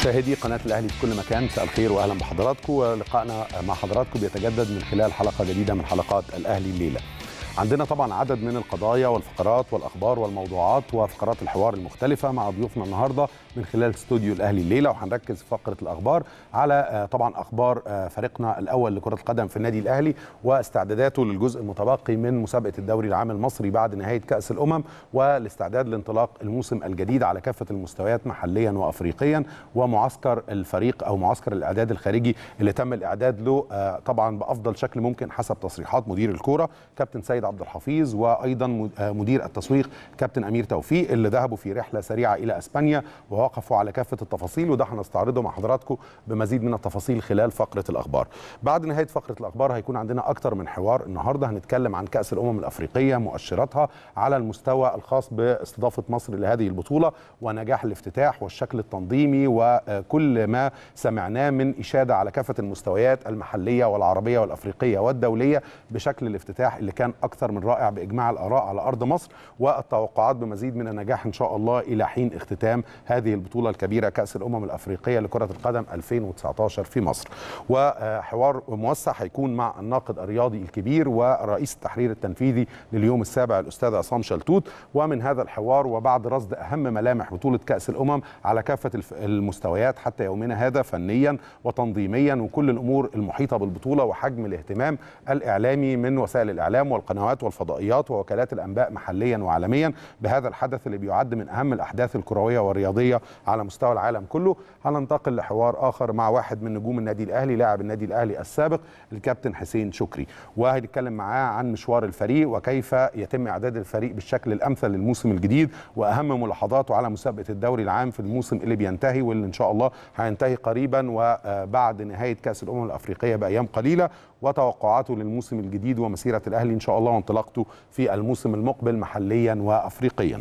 مشاهدي قناة الأهلي في كل مكان مساء الخير وأهلا بحضراتكم ولقائنا مع حضراتكم بيتجدد من خلال حلقة جديدة من حلقات الأهلي الليلة عندنا طبعا عدد من القضايا والفقرات والأخبار والموضوعات وفقرات الحوار المختلفة مع ضيوفنا النهاردة من خلال استوديو الأهلي الليلة وهنركز في فقرة الأخبار على طبعا أخبار فريقنا الأول لكرة القدم في النادي الأهلي واستعداداته للجزء المتبقي من مسابقة الدوري العام المصري بعد نهاية كأس الأمم والاستعداد لانطلاق الموسم الجديد على كافة المستويات محليا وأفريقيا ومعسكر الفريق أو معسكر الإعداد الخارجي اللي تم الإعداد له طبعا بأفضل شكل ممكن حسب تصريحات مدير الكورة كابتن سيد عبد الحفيظ وايضا مدير التسويق كابتن امير توفيق اللي ذهبوا في رحله سريعه الى اسبانيا ووقفوا على كافه التفاصيل وده هنستعرضه مع حضراتكم بمزيد من التفاصيل خلال فقره الاخبار. بعد نهايه فقره الاخبار هيكون عندنا اكتر من حوار النهارده هنتكلم عن كاس الامم الافريقيه مؤشراتها على المستوى الخاص باستضافه مصر لهذه البطوله ونجاح الافتتاح والشكل التنظيمي وكل ما سمعناه من اشاده على كافه المستويات المحليه والعربيه والافريقيه والدوليه بشكل الافتتاح اللي كان اكثر من رائع باجماع الاراء على ارض مصر والتوقعات بمزيد من النجاح ان شاء الله الى حين اختتام هذه البطوله الكبيره كاس الامم الافريقيه لكره القدم 2019 في مصر وحوار موسع هيكون مع الناقد الرياضي الكبير ورئيس التحرير التنفيذي لليوم السابع الاستاذ عصام شلتوت ومن هذا الحوار وبعد رصد اهم ملامح بطوله كاس الامم على كافه المستويات حتى يومنا هذا فنيا وتنظيميا وكل الامور المحيطه بالبطوله وحجم الاهتمام الاعلامي من وسائل الاعلام والقنوات والفضائيات ووكالات الانباء محليا وعالميا بهذا الحدث اللي بيعد من اهم الاحداث الكرويه والرياضيه على مستوى العالم كله هننتقل لحوار اخر مع واحد من نجوم النادي الاهلي لاعب النادي الاهلي السابق الكابتن حسين شكري وهنتكلم معاه عن مشوار الفريق وكيف يتم اعداد الفريق بالشكل الامثل للموسم الجديد واهم ملاحظاته على مسابقه الدوري العام في الموسم اللي بينتهي واللي ان شاء الله هينتهي قريبا وبعد نهايه كاس الامم الافريقيه بايام قليله وتوقعاته للموسم الجديد ومسيره الاهلي ان شاء الله وانطلاقته في الموسم المقبل محليا وافريقيا.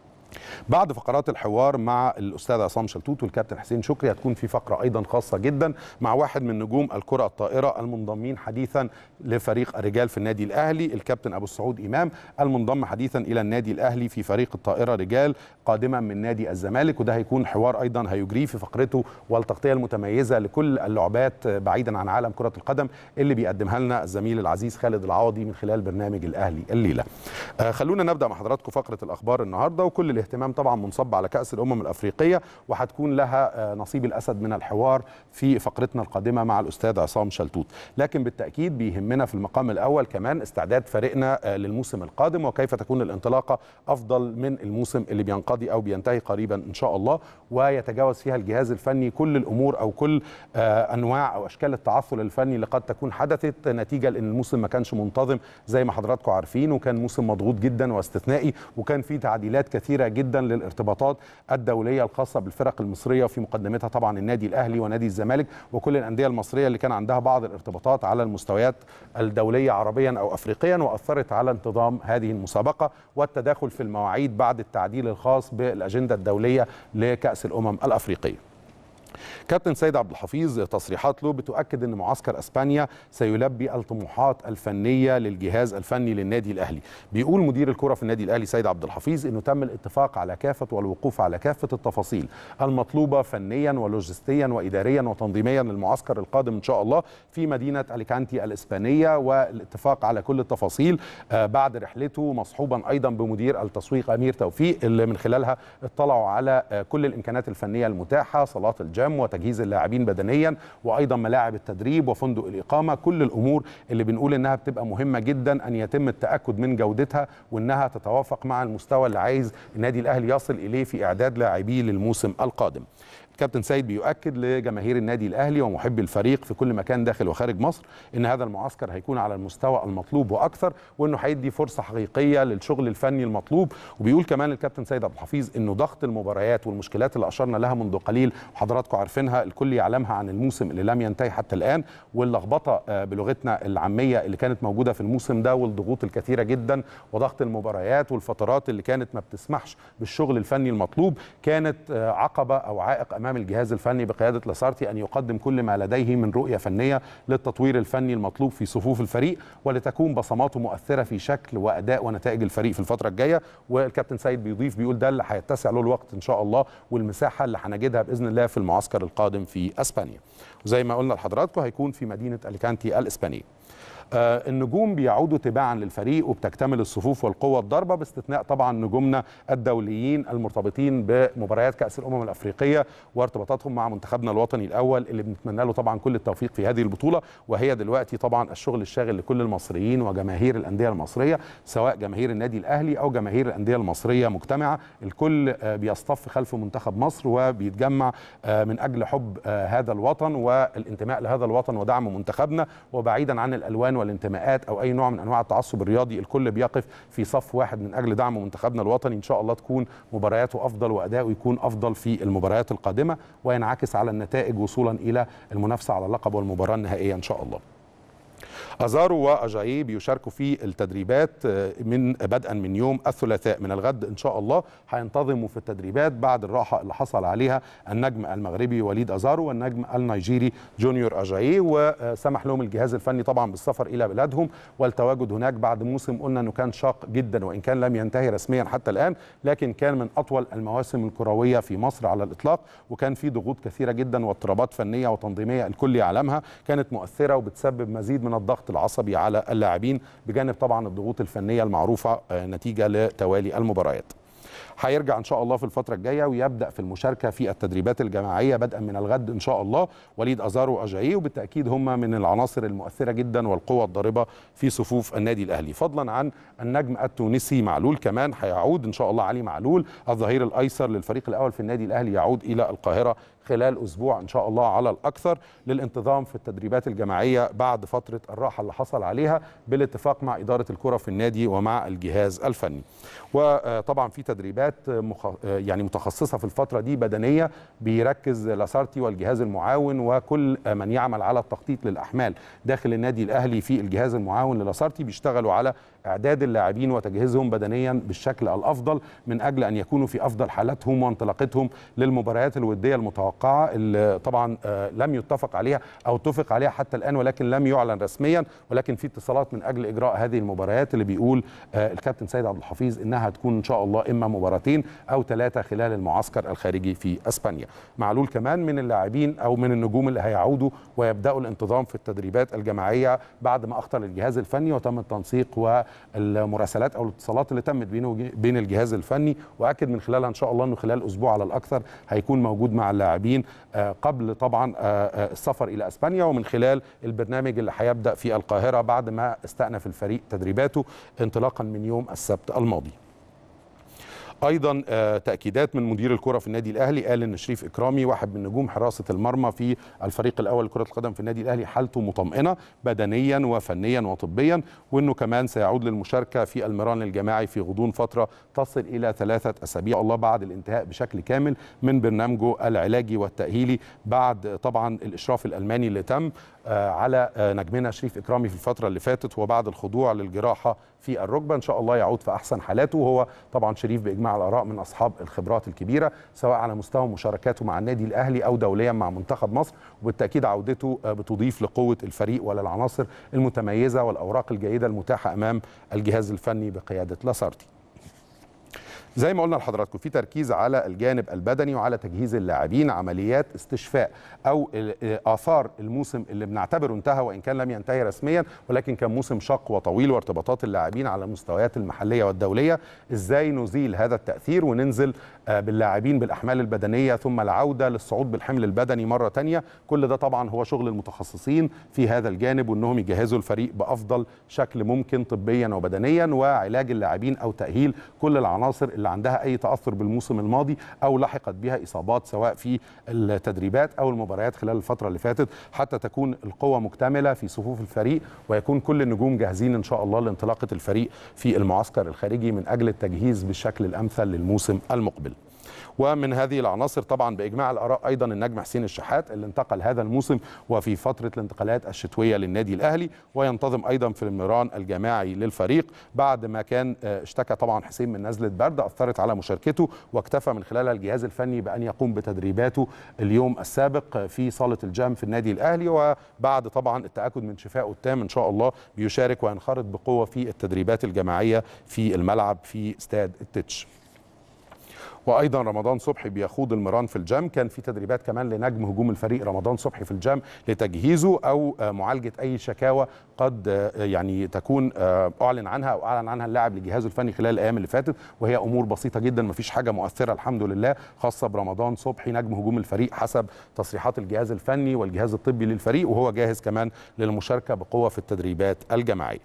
بعد فقرات الحوار مع الاستاذ عصام شلتوت والكابتن حسين شكري هتكون في فقره ايضا خاصه جدا مع واحد من نجوم الكره الطائره المنضمين حديثا لفريق الرجال في النادي الاهلي الكابتن ابو السعود امام المنضم حديثا الى النادي الاهلي في فريق الطائره رجال قادما من نادي الزمالك وده هيكون حوار ايضا هيجريه في فقرته والتغطيه المتميزه لكل اللعبات بعيدا عن عالم كره القدم اللي بيقدمها لنا الزميل العزيز خالد العوضي من خلال برنامج الاهلي الليله. آه خلونا نبدا مع حضراتكم فقره الاخبار النهارده وكل الاهتمام طبعا منصب على كاس الامم الافريقيه وهتكون لها نصيب الاسد من الحوار في فقرتنا القادمه مع الاستاذ عصام شلتوت لكن بالتاكيد بيهمنا في المقام الاول كمان استعداد فريقنا للموسم القادم وكيف تكون الانطلاقه افضل من الموسم اللي بينقضي او بينتهي قريبا ان شاء الله ويتجاوز فيها الجهاز الفني كل الامور او كل انواع او اشكال التعثر الفني اللي قد تكون حدثت نتيجه لان الموسم ما كانش منتظم زي ما حضراتكم عارفين وكان موسم مضغوط جدا واستثنائي وكان فيه تعديلات كثيره جدا للارتباطات الدوليه الخاصه بالفرق المصريه في مقدمتها طبعا النادي الاهلي ونادي الزمالك وكل الانديه المصريه اللي كان عندها بعض الارتباطات على المستويات الدوليه عربيا او افريقيا واثرت على انتظام هذه المسابقه والتداخل في المواعيد بعد التعديل الخاص بالاجنده الدوليه لكاس الامم الافريقيه. كابتن سيد عبد الحفيظ تصريحات له بتؤكد ان معسكر اسبانيا سيلبي الطموحات الفنيه للجهاز الفني للنادي الاهلي بيقول مدير الكره في النادي الاهلي سيد عبد الحفيظ انه تم الاتفاق على كافه والوقوف على كافه التفاصيل المطلوبه فنيا ولوجستيا واداريا وتنظيميا للمعسكر القادم ان شاء الله في مدينه اليكانتي الاسبانيه والاتفاق على كل التفاصيل بعد رحلته مصحوبا ايضا بمدير التسويق امير توفيق اللي من خلالها اطلعوا على كل الامكانيات الفنيه المتاحه صالات الجيم وتجهيز اللاعبين بدنيا وايضا ملاعب التدريب وفندق الاقامه كل الامور اللي بنقول انها بتبقى مهمه جدا ان يتم التاكد من جودتها وانها تتوافق مع المستوى اللي عايز النادي الاهلي يصل اليه في اعداد لاعبيه للموسم القادم كابتن سيد بيؤكد لجماهير النادي الاهلي ومحبي الفريق في كل مكان داخل وخارج مصر ان هذا المعسكر هيكون على المستوى المطلوب واكثر وانه هيدي فرصه حقيقيه للشغل الفني المطلوب وبيقول كمان الكابتن سيد عبد الحفيظ انه ضغط المباريات والمشكلات اللي اشرنا لها منذ قليل وحضراتكم عارفينها الكل يعلمها عن الموسم اللي لم ينتهي حتى الان واللخبطه بلغتنا العاميه اللي كانت موجوده في الموسم ده والضغوط الكثيره جدا وضغط المباريات والفترات اللي كانت ما بتسمحش بالشغل الفني المطلوب كانت عقبه او عائق امام امام الجهاز الفني بقياده لاسارتي ان يقدم كل ما لديه من رؤيه فنيه للتطوير الفني المطلوب في صفوف الفريق ولتكون بصماته مؤثره في شكل واداء ونتائج الفريق في الفتره الجايه والكابتن سيد بيضيف بيقول ده اللي هيتسع له الوقت ان شاء الله والمساحه اللي هنجدها باذن الله في المعسكر القادم في اسبانيا وزي ما قلنا لحضراتكم هيكون في مدينه اليكانتي الاسبانيه آه النجوم بيعودوا تباعا للفريق وبتكتمل الصفوف والقوة الضربة باستثناء طبعا نجومنا الدوليين المرتبطين بمباريات كأس الأمم الأفريقية وارتباطاتهم مع منتخبنا الوطني الأول اللي بنتمنى له طبعا كل التوفيق في هذه البطولة وهي دلوقتي طبعا الشغل الشاغل لكل المصريين وجماهير الأندية المصرية سواء جماهير النادي الأهلي أو جماهير الأندية المصرية مجتمعة الكل آه بيصطف خلف منتخب مصر وبيتجمع آه من أجل حب هذا الوطن والانتماء لهذا الوطن ودعم منتخبنا وبعيدا عن الألوان والانتماءات او اي نوع من انواع التعصب الرياضي الكل بيقف في صف واحد من اجل دعم منتخبنا الوطني ان شاء الله تكون مبارياته افضل واداؤه يكون افضل في المباريات القادمه وينعكس على النتائج وصولا الى المنافسه على اللقب والمباراه النهائيه ان شاء الله ازارو واجايي بيشاركوا في التدريبات من بدءا من يوم الثلاثاء من الغد ان شاء الله هينتظموا في التدريبات بعد الراحه اللي حصل عليها النجم المغربي وليد ازارو والنجم النيجيري جونيور اجايي وسمح لهم الجهاز الفني طبعا بالسفر الى بلادهم والتواجد هناك بعد موسم قلنا انه كان شاق جدا وان كان لم ينتهي رسميا حتى الان لكن كان من اطول المواسم الكرويه في مصر على الاطلاق وكان في ضغوط كثيره جدا واضطرابات فنيه وتنظيميه الكل يعلمها كانت مؤثره وبتسبب مزيد من الضغط العصبي على اللاعبين بجانب طبعا الضغوط الفنيه المعروفه نتيجه لتوالي المباريات. هيرجع ان شاء الله في الفتره الجايه ويبدا في المشاركه في التدريبات الجماعيه بدءا من الغد ان شاء الله وليد ازارو واجايي وبالتاكيد هم من العناصر المؤثره جدا والقوه الضاربه في صفوف النادي الاهلي فضلا عن النجم التونسي معلول كمان هيعود ان شاء الله علي معلول الظهير الايسر للفريق الاول في النادي الاهلي يعود الى القاهره خلال اسبوع ان شاء الله على الاكثر للانتظام في التدريبات الجماعيه بعد فتره الراحه اللي حصل عليها بالاتفاق مع اداره الكره في النادي ومع الجهاز الفني. وطبعا في تدريبات مخ... يعني متخصصه في الفتره دي بدنيه بيركز لاسارتي والجهاز المعاون وكل من يعمل على التخطيط للاحمال داخل النادي الاهلي في الجهاز المعاون للاسارتي بيشتغلوا على اعداد اللاعبين وتجهيزهم بدنيا بالشكل الافضل من اجل ان يكونوا في افضل حالاتهم وانطلاقتهم للمباريات الوديه المتوقعه اللي طبعا لم يتفق عليها او اتفق عليها حتى الان ولكن لم يعلن رسميا ولكن في اتصالات من اجل اجراء هذه المباريات اللي بيقول الكابتن سيد عبد الحفيظ انها هتكون ان شاء الله اما مباراتين او ثلاثه خلال المعسكر الخارجي في اسبانيا. معلول كمان من اللاعبين او من النجوم اللي هيعودوا ويبداوا الانتظام في التدريبات الجماعيه بعد ما اخطر الجهاز الفني وتم التنسيق والمراسلات او الاتصالات اللي تمت بينه بين الجهاز الفني واكد من خلالها ان شاء الله انه خلال اسبوع على الاكثر هيكون موجود مع اللاعبين قبل طبعا السفر الى اسبانيا ومن خلال البرنامج اللي هيبدا في القاهره بعد ما استأنف الفريق تدريباته انطلاقا من يوم السبت الماضي. ايضا تاكيدات من مدير الكره في النادي الاهلي قال ان شريف اكرامي واحد من نجوم حراسه المرمى في الفريق الاول لكره القدم في النادي الاهلي حالته مطمئنه بدنيا وفنيا وطبيا وانه كمان سيعود للمشاركه في المران الجماعي في غضون فتره تصل الى ثلاثه اسابيع الله بعد الانتهاء بشكل كامل من برنامجه العلاجي والتاهيلي بعد طبعا الاشراف الالماني اللي تم على نجمنا شريف اكرامي في الفتره اللي فاتت وبعد الخضوع للجراحه في الركبه ان شاء الله يعود في احسن حالاته وهو طبعا شريف باجماع الاراء من اصحاب الخبرات الكبيره سواء على مستوى مشاركاته مع النادي الاهلي او دوليا مع منتخب مصر وبالتاكيد عودته بتضيف لقوه الفريق وللعناصر المتميزه والاوراق الجيده المتاحه امام الجهاز الفني بقياده لاسارتي زي ما قلنا لحضراتكم في تركيز على الجانب البدني وعلى تجهيز اللاعبين عمليات استشفاء او اثار الموسم اللي بنعتبره انتهى وان كان لم ينتهي رسميا ولكن كان موسم شاق وطويل وارتباطات اللاعبين على المستويات المحليه والدوليه ازاي نزيل هذا التاثير وننزل باللاعبين بالاحمال البدنيه ثم العوده للصعود بالحمل البدني مره ثانيه كل ده طبعا هو شغل المتخصصين في هذا الجانب وانهم يجهزوا الفريق بافضل شكل ممكن طبيا وبدنيا وعلاج اللاعبين او تاهيل كل العناصر اللي عندها اي تاثر بالموسم الماضي او لحقت بها اصابات سواء في التدريبات او المباريات خلال الفتره اللي فاتت حتى تكون القوه مكتمله في صفوف الفريق ويكون كل النجوم جاهزين ان شاء الله لانطلاقه الفريق في المعسكر الخارجي من اجل التجهيز بالشكل الامثل للموسم المقبل. ومن هذه العناصر طبعا باجماع الاراء ايضا النجم حسين الشحات اللي انتقل هذا الموسم وفي فتره الانتقالات الشتويه للنادي الاهلي وينتظم ايضا في المران الجماعي للفريق بعد ما كان اشتكى طبعا حسين من نزله برد اثرت على مشاركته واكتفى من خلالها الجهاز الفني بان يقوم بتدريباته اليوم السابق في صاله الجام في النادي الاهلي وبعد طبعا التاكد من شفائه التام ان شاء الله بيشارك وينخرط بقوه في التدريبات الجماعيه في الملعب في استاد التتش وايضا رمضان صبحي بيخوض المران في الجام كان في تدريبات كمان لنجم هجوم الفريق رمضان صبحي في الجام لتجهيزه او معالجه اي شكاوى قد يعني تكون اعلن عنها او اعلن عنها اللاعب لجهازه الفني خلال الايام اللي فاتت وهي امور بسيطه جدا ما فيش حاجه مؤثره الحمد لله خاصه برمضان صبحي نجم هجوم الفريق حسب تصريحات الجهاز الفني والجهاز الطبي للفريق وهو جاهز كمان للمشاركه بقوه في التدريبات الجماعيه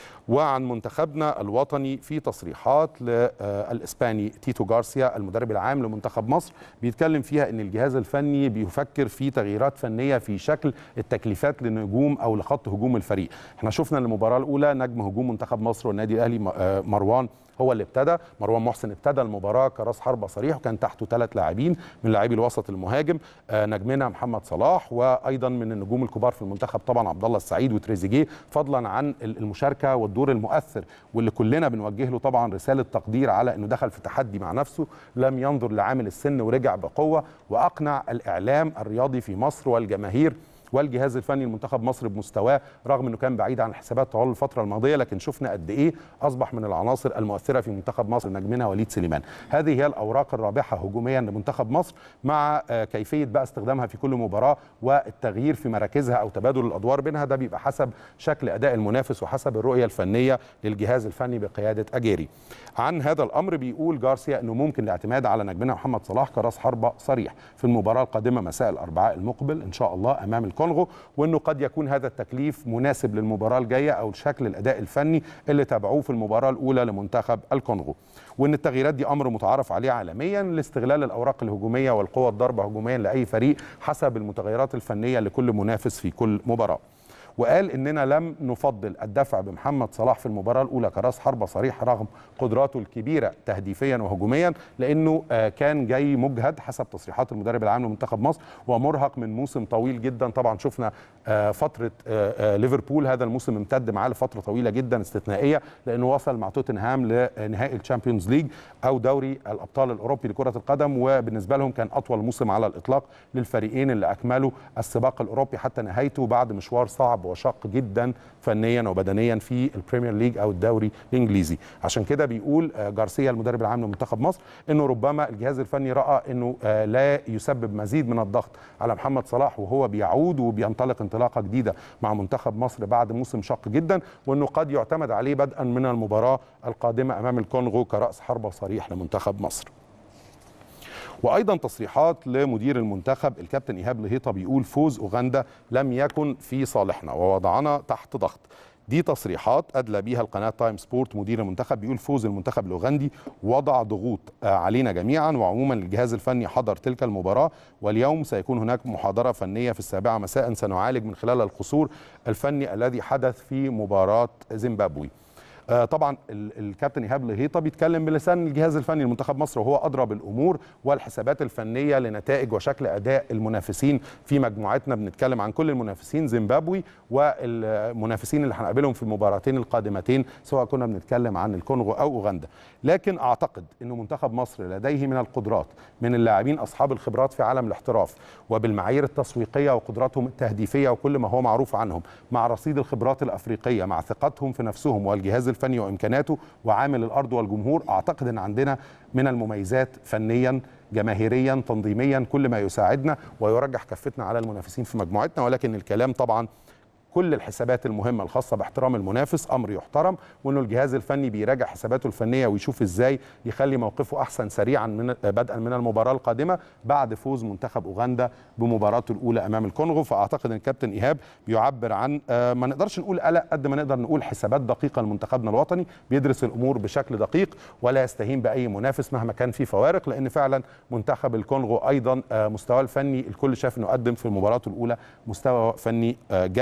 وعن منتخبنا الوطني في تصريحات للاسباني تيتو غارسيا المدرب العام لمنتخب مصر بيتكلم فيها ان الجهاز الفني بيفكر في تغييرات فنيه في شكل التكليفات لنجوم او لخط هجوم الفريق احنا شفنا المباراه الاولى نجم هجوم منتخب مصر والنادي الاهلي مروان هو اللي ابتدى مروان محسن ابتدى المباراه كراس حربه صريح وكان تحته ثلاث لاعبين من لاعبي الوسط المهاجم آه نجمنا محمد صلاح وايضا من النجوم الكبار في المنتخب طبعا عبد الله السعيد وتريزيجيه فضلا عن المشاركه والدور المؤثر واللي كلنا بنوجه له طبعا رساله تقدير على انه دخل في تحدي مع نفسه لم ينظر لعامل السن ورجع بقوه واقنع الاعلام الرياضي في مصر والجماهير والجهاز الفني لمنتخب مصر بمستواه رغم انه كان بعيد عن الحسابات طوال الفتره الماضيه لكن شفنا قد ايه اصبح من العناصر المؤثره في منتخب مصر نجمنا وليد سليمان هذه هي الاوراق الرابحه هجوميا لمنتخب مصر مع كيفيه بقى استخدامها في كل مباراه والتغيير في مراكزها او تبادل الادوار بينها ده بيبقى حسب شكل اداء المنافس وحسب الرؤيه الفنيه للجهاز الفني بقياده اجيري عن هذا الامر بيقول جارسيا انه ممكن الاعتماد على نجمنا محمد صلاح كراس حربه صريح في المباراه القادمه مساء الاربعاء المقبل ان شاء الله امام الكونغو وانه قد يكون هذا التكليف مناسب للمباراه الجايه او شكل الاداء الفني اللي تابعوه في المباراه الاولى لمنتخب الكونغو وان التغييرات دي امر متعارف عليه عالميا لاستغلال الاوراق الهجوميه والقوه الضاربه هجوميا لاي فريق حسب المتغيرات الفنيه لكل منافس في كل مباراه وقال اننا لم نفضل الدفع بمحمد صلاح في المباراه الاولى كراس حربه صريح رغم قدراته الكبيره تهديفيا وهجوميا لانه كان جاي مجهد حسب تصريحات المدرب العام لمنتخب مصر ومرهق من موسم طويل جدا طبعا شفنا فتره ليفربول هذا الموسم امتد معاه لفتره طويله جدا استثنائيه لانه وصل مع توتنهام لنهائي الشامبيونز ليج او دوري الابطال الاوروبي لكره القدم وبالنسبه لهم كان اطول موسم على الاطلاق للفريقين اللي اكملوا السباق الاوروبي حتى نهايته بعد مشوار صعب وشق جدا فنيا وبدنيا في البريمير ليج او الدوري الانجليزي عشان كده بيقول جارسيا المدرب العام لمنتخب مصر انه ربما الجهاز الفني راى انه لا يسبب مزيد من الضغط على محمد صلاح وهو بيعود وبينطلق انطلاقه جديده مع منتخب مصر بعد موسم شق جدا وانه قد يعتمد عليه بدءا من المباراه القادمه امام الكونغو كراس حربه صريح لمنتخب مصر وايضا تصريحات لمدير المنتخب الكابتن ايهاب لهيطه بيقول فوز اوغندا لم يكن في صالحنا ووضعنا تحت ضغط دي تصريحات ادلى بيها القناه تايم سبورت مدير المنتخب بيقول فوز المنتخب الاوغندي وضع ضغوط علينا جميعا وعموما الجهاز الفني حضر تلك المباراه واليوم سيكون هناك محاضره فنيه في السابعه مساء سنعالج من خلال القصور الفني الذي حدث في مباراه زيمبابوي طبعا الكابتن ايهاب لهيطه بيتكلم بلسان الجهاز الفني لمنتخب مصر وهو ادرى بالامور والحسابات الفنيه لنتائج وشكل اداء المنافسين في مجموعتنا بنتكلم عن كل المنافسين زيمبابوي والمنافسين اللي هنقابلهم في المباراتين القادمتين سواء كنا بنتكلم عن الكونغو او اوغندا لكن اعتقد انه منتخب مصر لديه من القدرات من اللاعبين اصحاب الخبرات في عالم الاحتراف وبالمعايير التسويقيه وقدراتهم التهديفيه وكل ما هو معروف عنهم مع رصيد الخبرات الافريقيه مع ثقتهم في نفسهم والجهاز الفني وامكاناته وعامل الارض والجمهور اعتقد ان عندنا من المميزات فنيا جماهيريا تنظيميا كل ما يساعدنا ويرجح كفتنا على المنافسين في مجموعتنا ولكن الكلام طبعا كل الحسابات المهمه الخاصه باحترام المنافس امر يحترم وانه الجهاز الفني بيراجع حساباته الفنيه ويشوف ازاي يخلي موقفه احسن سريعا من بدءا من المباراه القادمه بعد فوز منتخب اوغندا بمباراته الاولى امام الكونغو فاعتقد ان الكابتن ايهاب بيعبر عن ما نقدرش نقول قلق قد ما نقدر نقول حسابات دقيقه لمنتخبنا الوطني بيدرس الامور بشكل دقيق ولا يستهين باي منافس مهما كان في فوارق لان فعلا منتخب الكونغو ايضا مستواه الفني الكل شاف انه قدم في مباراته الاولى مستوى فني جيد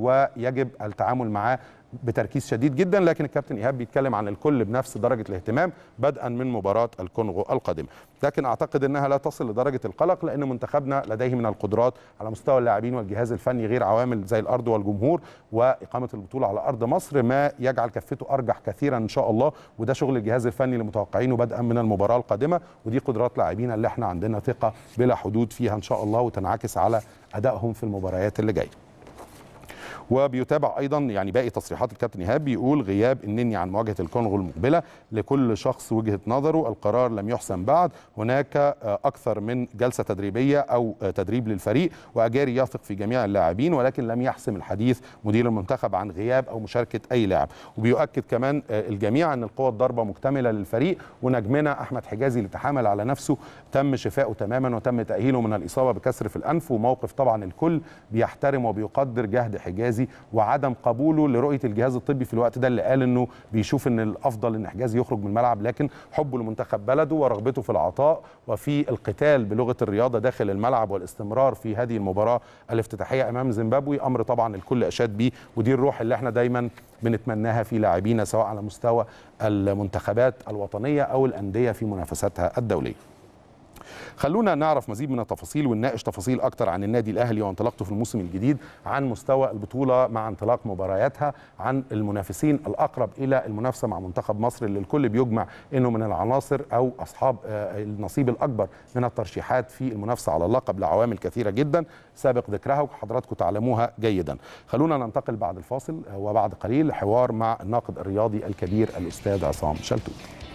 ويجب التعامل معاه بتركيز شديد جدا لكن الكابتن ايهاب بيتكلم عن الكل بنفس درجه الاهتمام بدءا من مباراه الكونغو القادمه لكن اعتقد انها لا تصل لدرجه القلق لان منتخبنا لديه من القدرات على مستوى اللاعبين والجهاز الفني غير عوامل زي الارض والجمهور واقامه البطوله على ارض مصر ما يجعل كفته ارجح كثيرا ان شاء الله وده شغل الجهاز الفني اللي متوقعينه بدءا من المباراه القادمه ودي قدرات لاعبينا اللي احنا عندنا ثقه بلا حدود فيها ان شاء الله وتنعكس على ادائهم في المباريات اللي جايه وبيتابع ايضا يعني باقي تصريحات الكابتن ايهاب بيقول غياب النني عن مواجهه الكونغو المقبله لكل شخص وجهه نظره القرار لم يحسم بعد هناك اكثر من جلسه تدريبيه او تدريب للفريق واجاري يثق في جميع اللاعبين ولكن لم يحسم الحديث مدير المنتخب عن غياب او مشاركه اي لاعب وبيؤكد كمان الجميع ان القوه الضربه مكتمله للفريق ونجمنا احمد حجازي اللي تحامل على نفسه تم شفائه تماما وتم تاهيله من الاصابه بكسر في الانف وموقف طبعا الكل بيحترم وبيقدر جهد حجازي وعدم قبوله لرؤيه الجهاز الطبي في الوقت ده اللي قال انه بيشوف ان الافضل ان حجازي يخرج من الملعب لكن حبه لمنتخب بلده ورغبته في العطاء وفي القتال بلغه الرياضه داخل الملعب والاستمرار في هذه المباراه الافتتاحيه امام زيمبابوي امر طبعا الكل اشاد بيه ودي الروح اللي احنا دايما بنتمناها في لاعبينا سواء على مستوى المنتخبات الوطنيه او الانديه في منافساتها الدوليه. خلونا نعرف مزيد من التفاصيل ونناقش تفاصيل اكتر عن النادي الاهلي وانطلاقته في الموسم الجديد عن مستوى البطوله مع انطلاق مبارياتها عن المنافسين الاقرب الى المنافسه مع منتخب مصر اللي الكل بيجمع انه من العناصر او اصحاب النصيب الاكبر من الترشيحات في المنافسه على اللقب لعوامل كثيره جدا سابق ذكرها وحضراتكم تعلموها جيدا خلونا ننتقل بعد الفاصل وبعد قليل لحوار مع الناقد الرياضي الكبير الاستاذ عصام شلتوت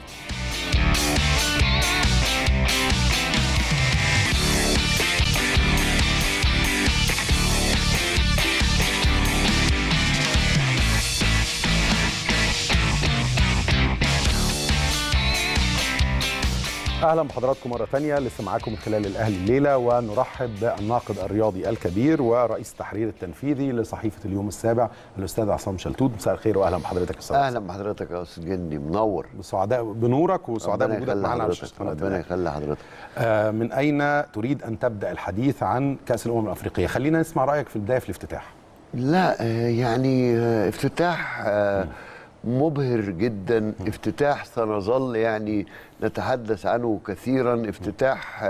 اهلا بحضراتكم مره ثانيه لسه معاكم من خلال الاهلي الليله ونرحب بالناقد الرياضي الكبير ورئيس التحرير التنفيذي لصحيفه اليوم السابع الاستاذ عصام شلتوت مساء الخير واهلا بحضرتك يا استاذ اهلا بحضرتك يا استاذ جندي منور سعداء بنورك وسعداء بوجودك معانا على شاشه ربنا يخلي حضرتك آه من اين تريد ان تبدا الحديث عن كاس الامم الافريقيه خلينا نسمع رايك في البدايه في الافتتاح لا آه يعني آه افتتاح آه مبهر جدا افتتاح سنظل يعني نتحدث عنه كثيرا افتتاح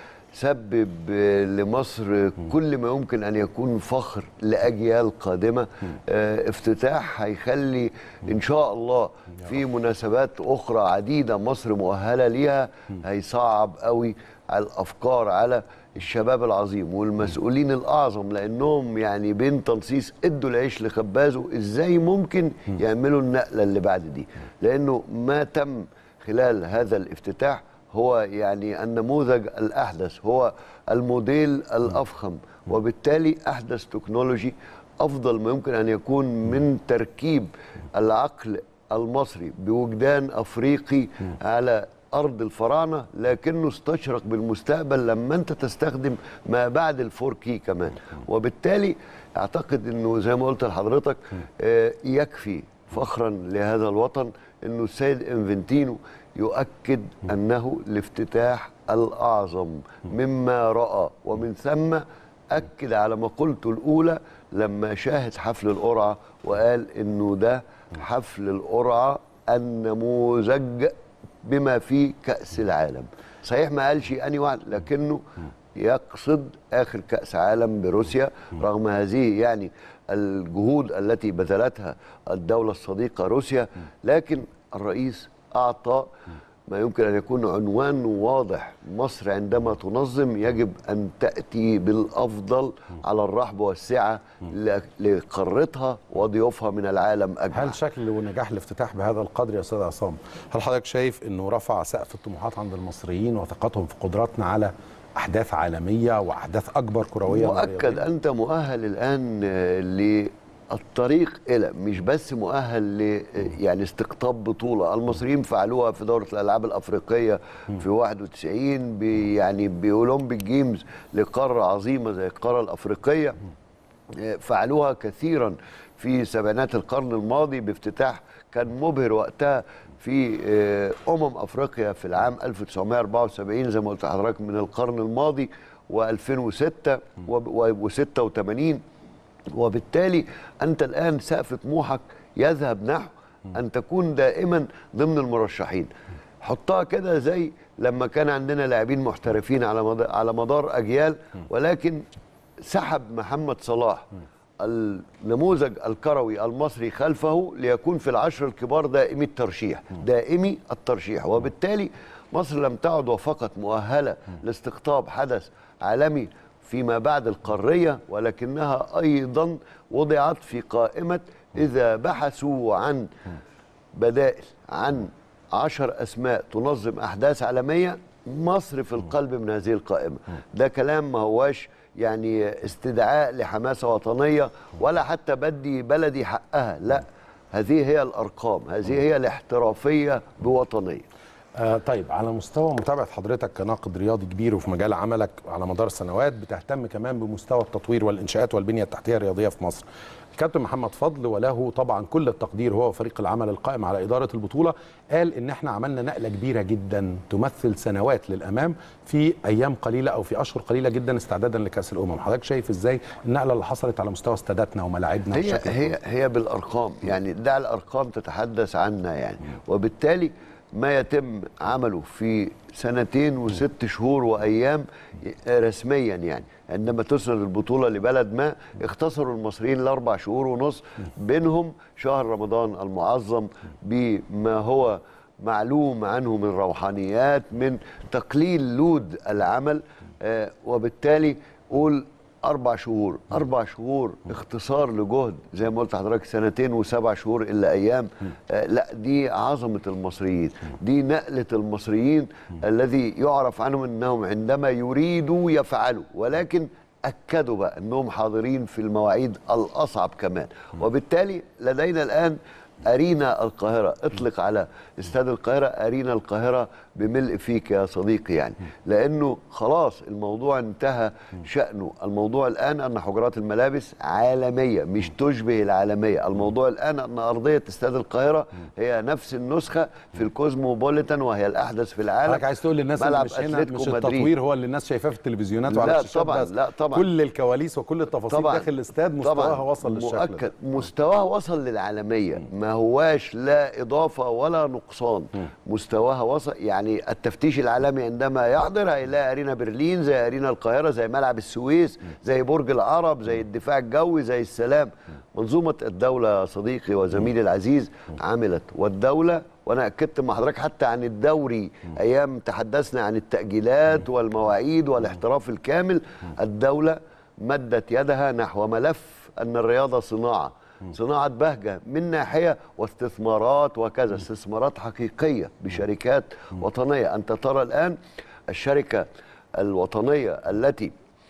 سبب لمصر كل ما يمكن ان يكون فخر لاجيال قادمه افتتاح هيخلي ان شاء الله في مناسبات اخرى عديده مصر مؤهله ليها هيصعب قوي على الافكار على الشباب العظيم والمسؤولين الاعظم لانهم يعني بين تنصيص ادوا العيش لخبازه ازاي ممكن يعملوا النقله اللي بعد دي لانه ما تم خلال هذا الافتتاح هو يعني النموذج الاحدث هو الموديل الافخم وبالتالي احدث تكنولوجي افضل ما يمكن ان يكون من تركيب العقل المصري بوجدان افريقي على ارض الفراعنه لكنه استشرق بالمستقبل لما انت تستخدم ما بعد الفور كي كمان وبالتالي اعتقد انه زي ما قلت لحضرتك آه يكفي فخرا لهذا الوطن انه السيد انفنتينو يؤكد انه الافتتاح الاعظم مما راى ومن ثم اكد على مقولته الاولى لما شاهد حفل القرعه وقال انه ده حفل القرعه النموذج بما فيه كأس العالم صحيح ما قالش أني واحد لكنه يقصد آخر كأس عالم بروسيا رغم هذه يعني الجهود التي بذلتها الدولة الصديقة روسيا لكن الرئيس أعطى ما يمكن أن يكون عنوان واضح مصر عندما تنظم يجب أن تأتي بالأفضل على الرحب والسعة لقارتها وضيوفها من العالم أجمع هل شكل ونجاح الافتتاح بهذا القدر يا أستاذ عصام هل حضرتك شايف أنه رفع سقف الطموحات عند المصريين وثقتهم في قدراتنا على أحداث عالمية وأحداث أكبر كروية مؤكد أنت مؤهل الآن ل الطريق الى مش بس مؤهل ل يعني استقطاب بطوله المصريين فعلوها في دوره الالعاب الافريقيه في 91 يعني باولمبيك جيمز لقاره عظيمه زي القاره الافريقيه فعلوها كثيرا في سبعينات القرن الماضي بافتتاح كان مبهر وقتها في امم افريقيا في العام 1974 زي ما قلت لحضرتك من القرن الماضي و2006 و86 وبالتالي انت الان سقف طموحك يذهب نحو ان تكون دائما ضمن المرشحين حطها كده زي لما كان عندنا لاعبين محترفين على مدار على مدار اجيال ولكن سحب محمد صلاح النموذج الكروي المصري خلفه ليكون في العشر الكبار دائمي الترشيح دائمي الترشيح وبالتالي مصر لم تعد وفقط مؤهله لاستقطاب حدث عالمي فيما بعد القاريه ولكنها ايضا وضعت في قائمه اذا بحثوا عن بدائل عن عشر أسماء تنظم أحداث عالمية مصر في القلب من هذه القائمة ده كلام ما هواش يعني استدعاء لحماسة وطنية ولا حتى بدي بلدي حقها لا هذه هي الأرقام هذه هي الاحترافية بوطنية آه طيب على مستوى متابعه حضرتك كناقد رياضي كبير وفي مجال عملك على مدار السنوات بتهتم كمان بمستوى التطوير والانشاءات والبنيه التحتيه الرياضيه في مصر. الكابتن محمد فضل وله طبعا كل التقدير هو وفريق العمل القائم على اداره البطوله قال ان احنا عملنا نقله كبيره جدا تمثل سنوات للامام في ايام قليله او في اشهر قليله جدا استعدادا لكاس الامم، حضرتك شايف ازاي النقله اللي حصلت على مستوى استاداتنا وملاعبنا هي بشكل هي هي بالارقام يعني دع الارقام تتحدث عنا يعني وبالتالي ما يتم عمله في سنتين وست شهور وايام رسميا يعني عندما تسند البطوله لبلد ما اختصروا المصريين لاربع شهور ونص بينهم شهر رمضان المعظم بما هو معلوم عنه من روحانيات من تقليل لود العمل آه وبالتالي قول أربع شهور أربع شهور اختصار لجهد زي ما قلت لحضرتك سنتين وسبع شهور إلا أيام آه لا دي عظمة المصريين دي نقلة المصريين الذي يعرف عنهم أنهم عندما يريدوا يفعلوا ولكن أكدوا بقى أنهم حاضرين في المواعيد الأصعب كمان وبالتالي لدينا الآن أرينا القاهرة اطلق على استاد القاهرة أرينا القاهرة بملء فيك يا صديقي يعني لأنه خلاص الموضوع انتهى شأنه الموضوع الآن أن حجرات الملابس عالمية مش تشبه العالمية الموضوع الآن أن أرضية استاد القاهرة هي نفس النسخة في الكوزموبوليتان وهي الأحدث في العالم حضرتك عايز تقول للناس اللي ملعب مش هنا أتلتيكو مش مدريد. التطوير هو اللي الناس شايفاه في التلفزيونات وعلى لا الشاشات طبعاً، بس لا طبعاً. كل الكواليس وكل التفاصيل طبعاً. داخل الاستاد مستواها وصل للشكل مؤكد ده. مستواها وصل للعالميه ما هواش لا اضافه ولا نقصان مستواها وصل يعني التفتيش العالمي عندما يحضر هيلاقي ارينا برلين زي ارينا القاهره زي ملعب السويس زي برج العرب زي الدفاع الجوي زي السلام منظومه الدوله يا صديقي وزميلي العزيز عملت والدوله وانا اكدت مع حضرتك حتى عن الدوري ايام تحدثنا عن التاجيلات والمواعيد والاحتراف الكامل الدوله مدت يدها نحو ملف ان الرياضه صناعه صناعه بهجه من ناحيه واستثمارات وكذا استثمارات حقيقيه بشركات وطنيه انت ترى الان الشركه الوطنيه التي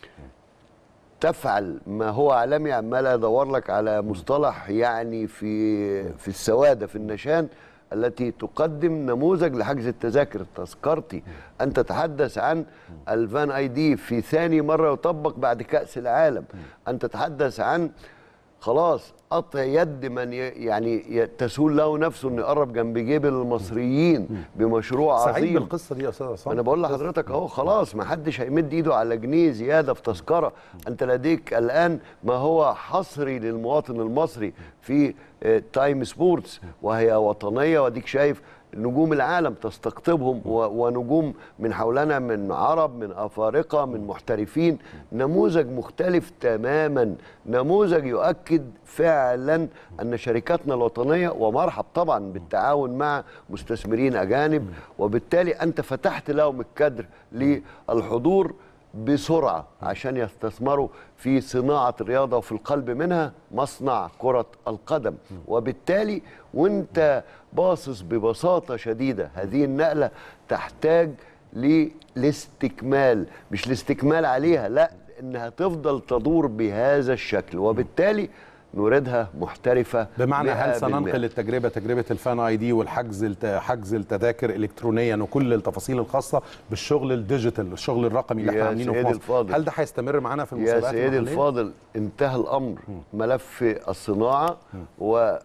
تفعل ما هو عالمي عمال ادور لك على مصطلح يعني في في السواده في النشان التي تقدم نموذج لحجز التذاكر تذكرتي ان تتحدث عن الفان اي دي في ثاني مره يطبق بعد كاس العالم ان تتحدث عن خلاص قطع يد من ي- يعني ي- تسول له نفسه انه يقرب جنب جيب المصريين بمشروع سعيد عظيم بالقصه دي يا استاذ عصام انا بقول لحضرتك اهو خلاص ما حدش هيمد ايده على جنيه زياده في تذكره انت لديك الان ما هو حصري للمواطن المصري في آه، تايم سبورتس وهي وطنيه واديك شايف نجوم العالم تستقطبهم و- ونجوم من حولنا من عرب من افارقه من محترفين نموذج مختلف تماما نموذج يؤكد فعلا ان شركاتنا الوطنيه ومرحب طبعا بالتعاون مع مستثمرين اجانب وبالتالي انت فتحت لهم الكادر للحضور بسرعه عشان يستثمروا في صناعه الرياضه وفي القلب منها مصنع كره القدم وبالتالي وانت باصص ببساطه شديده هذه النقله تحتاج للاستكمال مش الاستكمال عليها لا انها تفضل تدور بهذا الشكل وبالتالي نريدها محترفه بمعنى هل 100%. سننقل التجربه تجربه الفان اي دي والحجز الت- حجز التذاكر الكترونيا وكل التفاصيل الخاصه بالشغل الديجيتال الشغل الرقمي اللي احنا يا عاملينه في سيدي مصر الفاضل. هل ده هيستمر معانا في يا المسابقات سيدي المحلية؟ الفاضل انتهى الامر ملف الصناعه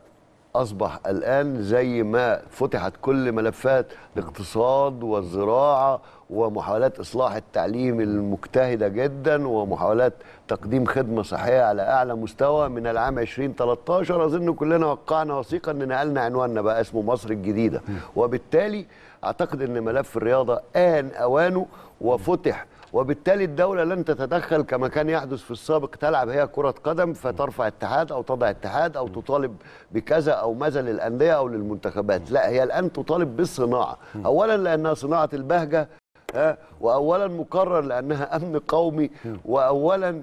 اصبح الان زي ما فتحت كل ملفات الاقتصاد والزراعه ومحاولات اصلاح التعليم المجتهده جدا ومحاولات تقديم خدمه صحيه على اعلى مستوى من العام 2013 اظن كلنا وقعنا وثيقه ان نقلنا عنواننا بقى اسمه مصر الجديده وبالتالي اعتقد ان ملف الرياضه ان اوانه وفتح وبالتالي الدولة لن تتدخل كما كان يحدث في السابق تلعب هي كرة قدم فترفع اتحاد أو تضع اتحاد أو تطالب بكذا أو ماذا للأندية أو للمنتخبات لا هي الآن تطالب بالصناعة أولا لأنها صناعة البهجة ها واولا مقرر لانها امن قومي واولا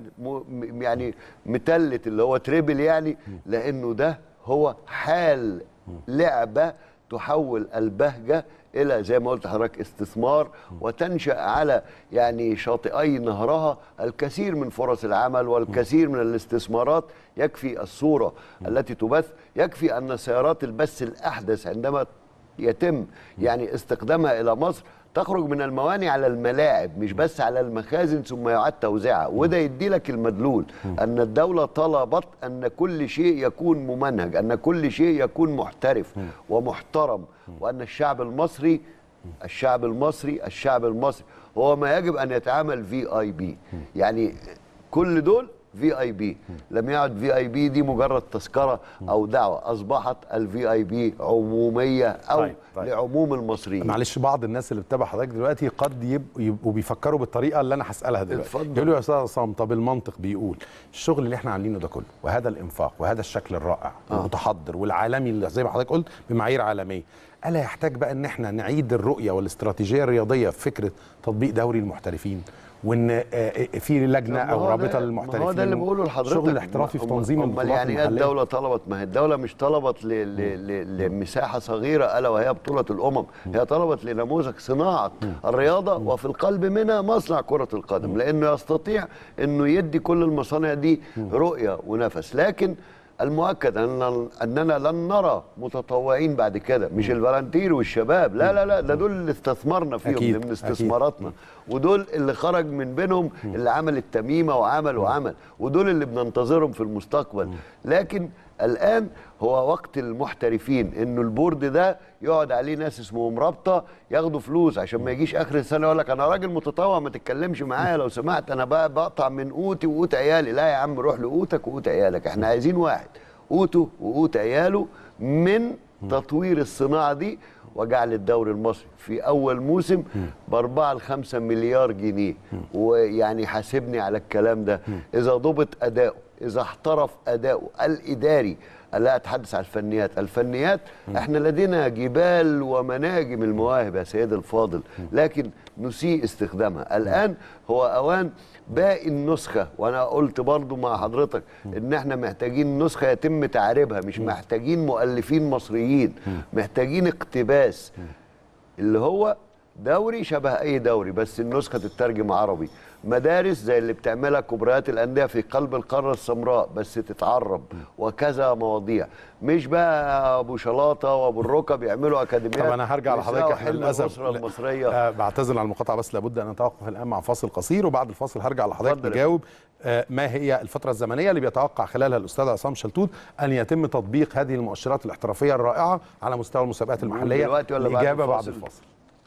م يعني متلت اللي هو تريبل يعني لانه ده هو حال لعبه تحول البهجه الى زي ما قلت لحضرتك استثمار وتنشا على يعني شاطئي نهرها الكثير من فرص العمل والكثير من الاستثمارات يكفي الصوره التي تبث يكفي ان سيارات البث الاحدث عندما يتم يعني استخدامها الى مصر تخرج من الموانئ على الملاعب مش بس على المخازن ثم يعاد توزيعها وده يدي لك المدلول ان الدوله طلبت ان كل شيء يكون ممنهج ان كل شيء يكون محترف ومحترم وان الشعب المصري الشعب المصري الشعب المصري هو ما يجب ان يتعامل في اي بي يعني كل دول في اي بي لم يعد في اي بي دي مجرد تذكره او دعوه اصبحت الفي اي بي عموميه او طيب، طيب. لعموم المصريين معلش بعض الناس اللي بتتابع حضرتك دلوقتي قد يبقوا, يبقوا بيفكروا بالطريقه اللي انا هسالها دلوقتي اتفضل. يقولوا يا استاذ عصام طب المنطق بيقول الشغل اللي احنا عاملينه ده كله وهذا الانفاق وهذا الشكل الرائع آه. المتحضر والعالمي اللي زي ما حضرتك قلت بمعايير عالميه الا يحتاج بقى ان احنا نعيد الرؤيه والاستراتيجيه الرياضيه في فكره تطبيق دوري المحترفين وان آه، آه، في لجنه ما او هو رابطه ده- للمحترفين ما هو ده اللي بقوله لحضرتك الشغل الاحترافي في أم- تنظيم امال البطولات يعني ايه المحلية. الدوله طلبت ما هي الدوله مش طلبت ل... ل... ل... لمساحه صغيره الا وهي بطوله الامم هي طلبت لنموذج صناعه الرياضه وفي القلب منها مصنع كره القدم لانه يستطيع انه يدي كل المصانع دي رؤيه ونفس لكن المؤكد ان اننا لن نرى متطوعين بعد كده مش الفالنتير والشباب لا لا لا ده دول اللي استثمرنا فيهم أكيد، ضمن أكيد. استثماراتنا ودول اللي خرج من بينهم اللي عمل التميمه وعمل وعمل ودول اللي بننتظرهم في المستقبل لكن الان هو وقت المحترفين انه البورد ده يقعد عليه ناس اسمهم رابطه ياخدوا فلوس عشان ما يجيش اخر السنه يقول لك انا راجل متطوع ما تتكلمش معايا لو سمحت انا بقى بقطع من قوتي وقوت عيالي لا يا عم روح لقوتك وقوت عيالك احنا عايزين واحد قوته وقوت عياله من تطوير الصناعه دي وجعل الدوري المصري في اول موسم ب 4 ل 5 مليار جنيه ويعني حاسبني على الكلام ده اذا ضبط اداؤه اذا احترف اداؤه الاداري لا اتحدث عن الفنيات الفنيات احنا لدينا جبال ومناجم المواهب يا سيدي الفاضل لكن نسيء استخدامها الان هو اوان باقي النسخه وانا قلت برضو مع حضرتك ان احنا محتاجين نسخه يتم تعريبها مش محتاجين مؤلفين مصريين محتاجين اقتباس اللي هو دوري شبه اي دوري بس النسخه تترجم عربي مدارس زي اللي بتعملها كبريات الانديه في قلب القاره السمراء بس تتعرب وكذا مواضيع مش بقى ابو شلاطه وابو الركب يعملوا اكاديميات طب انا هرجع ويسرقوا لحضرتك احنا حلم للاسف الاسره المصريه آه بعتذر عن المقاطعه بس لابد ان نتوقف الان مع فاصل قصير وبعد الفاصل هرجع لحضرتك اتفضل يا تجاوب آه ما هي الفتره الزمنيه اللي بيتوقع خلالها الاستاذ عصام شلتوت ان يتم تطبيق هذه المؤشرات الاحترافيه الرائعه على مستوى المسابقات المحليه دلوقتي ولا بعد الاجابه بعد الفاصل؟ الفاصل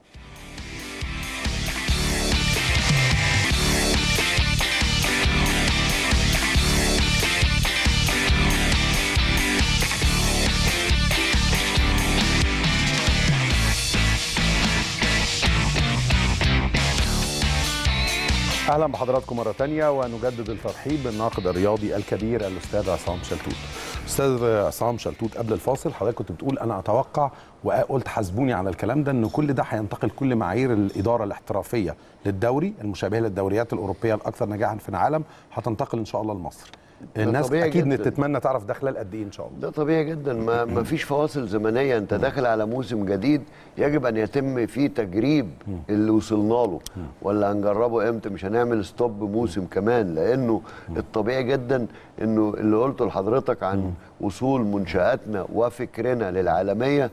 اهلا بحضراتكم مره تانية ونجدد الترحيب بالناقد الرياضي الكبير الاستاذ عصام شلتوت استاذ عصام شلتوت قبل الفاصل حضرتك كنت بتقول انا اتوقع وقلت حاسبوني على الكلام ده ان كل ده هينتقل كل معايير الاداره الاحترافيه للدوري المشابهه للدوريات الاوروبيه الاكثر نجاحا في العالم هتنتقل ان شاء الله لمصر الناس طبيعي اكيد جداً. تتمنى تعرف ده خلال قد ايه ان شاء الله ده طبيعي جدا ما, ما فيش فواصل زمنيه انت داخل على موسم جديد يجب ان يتم فيه تجريب اللي وصلنا له ولا هنجربه امتى مش هنعمل ستوب موسم كمان لانه الطبيعي جدا انه اللي قلته لحضرتك عن وصول منشاتنا وفكرنا للعالميه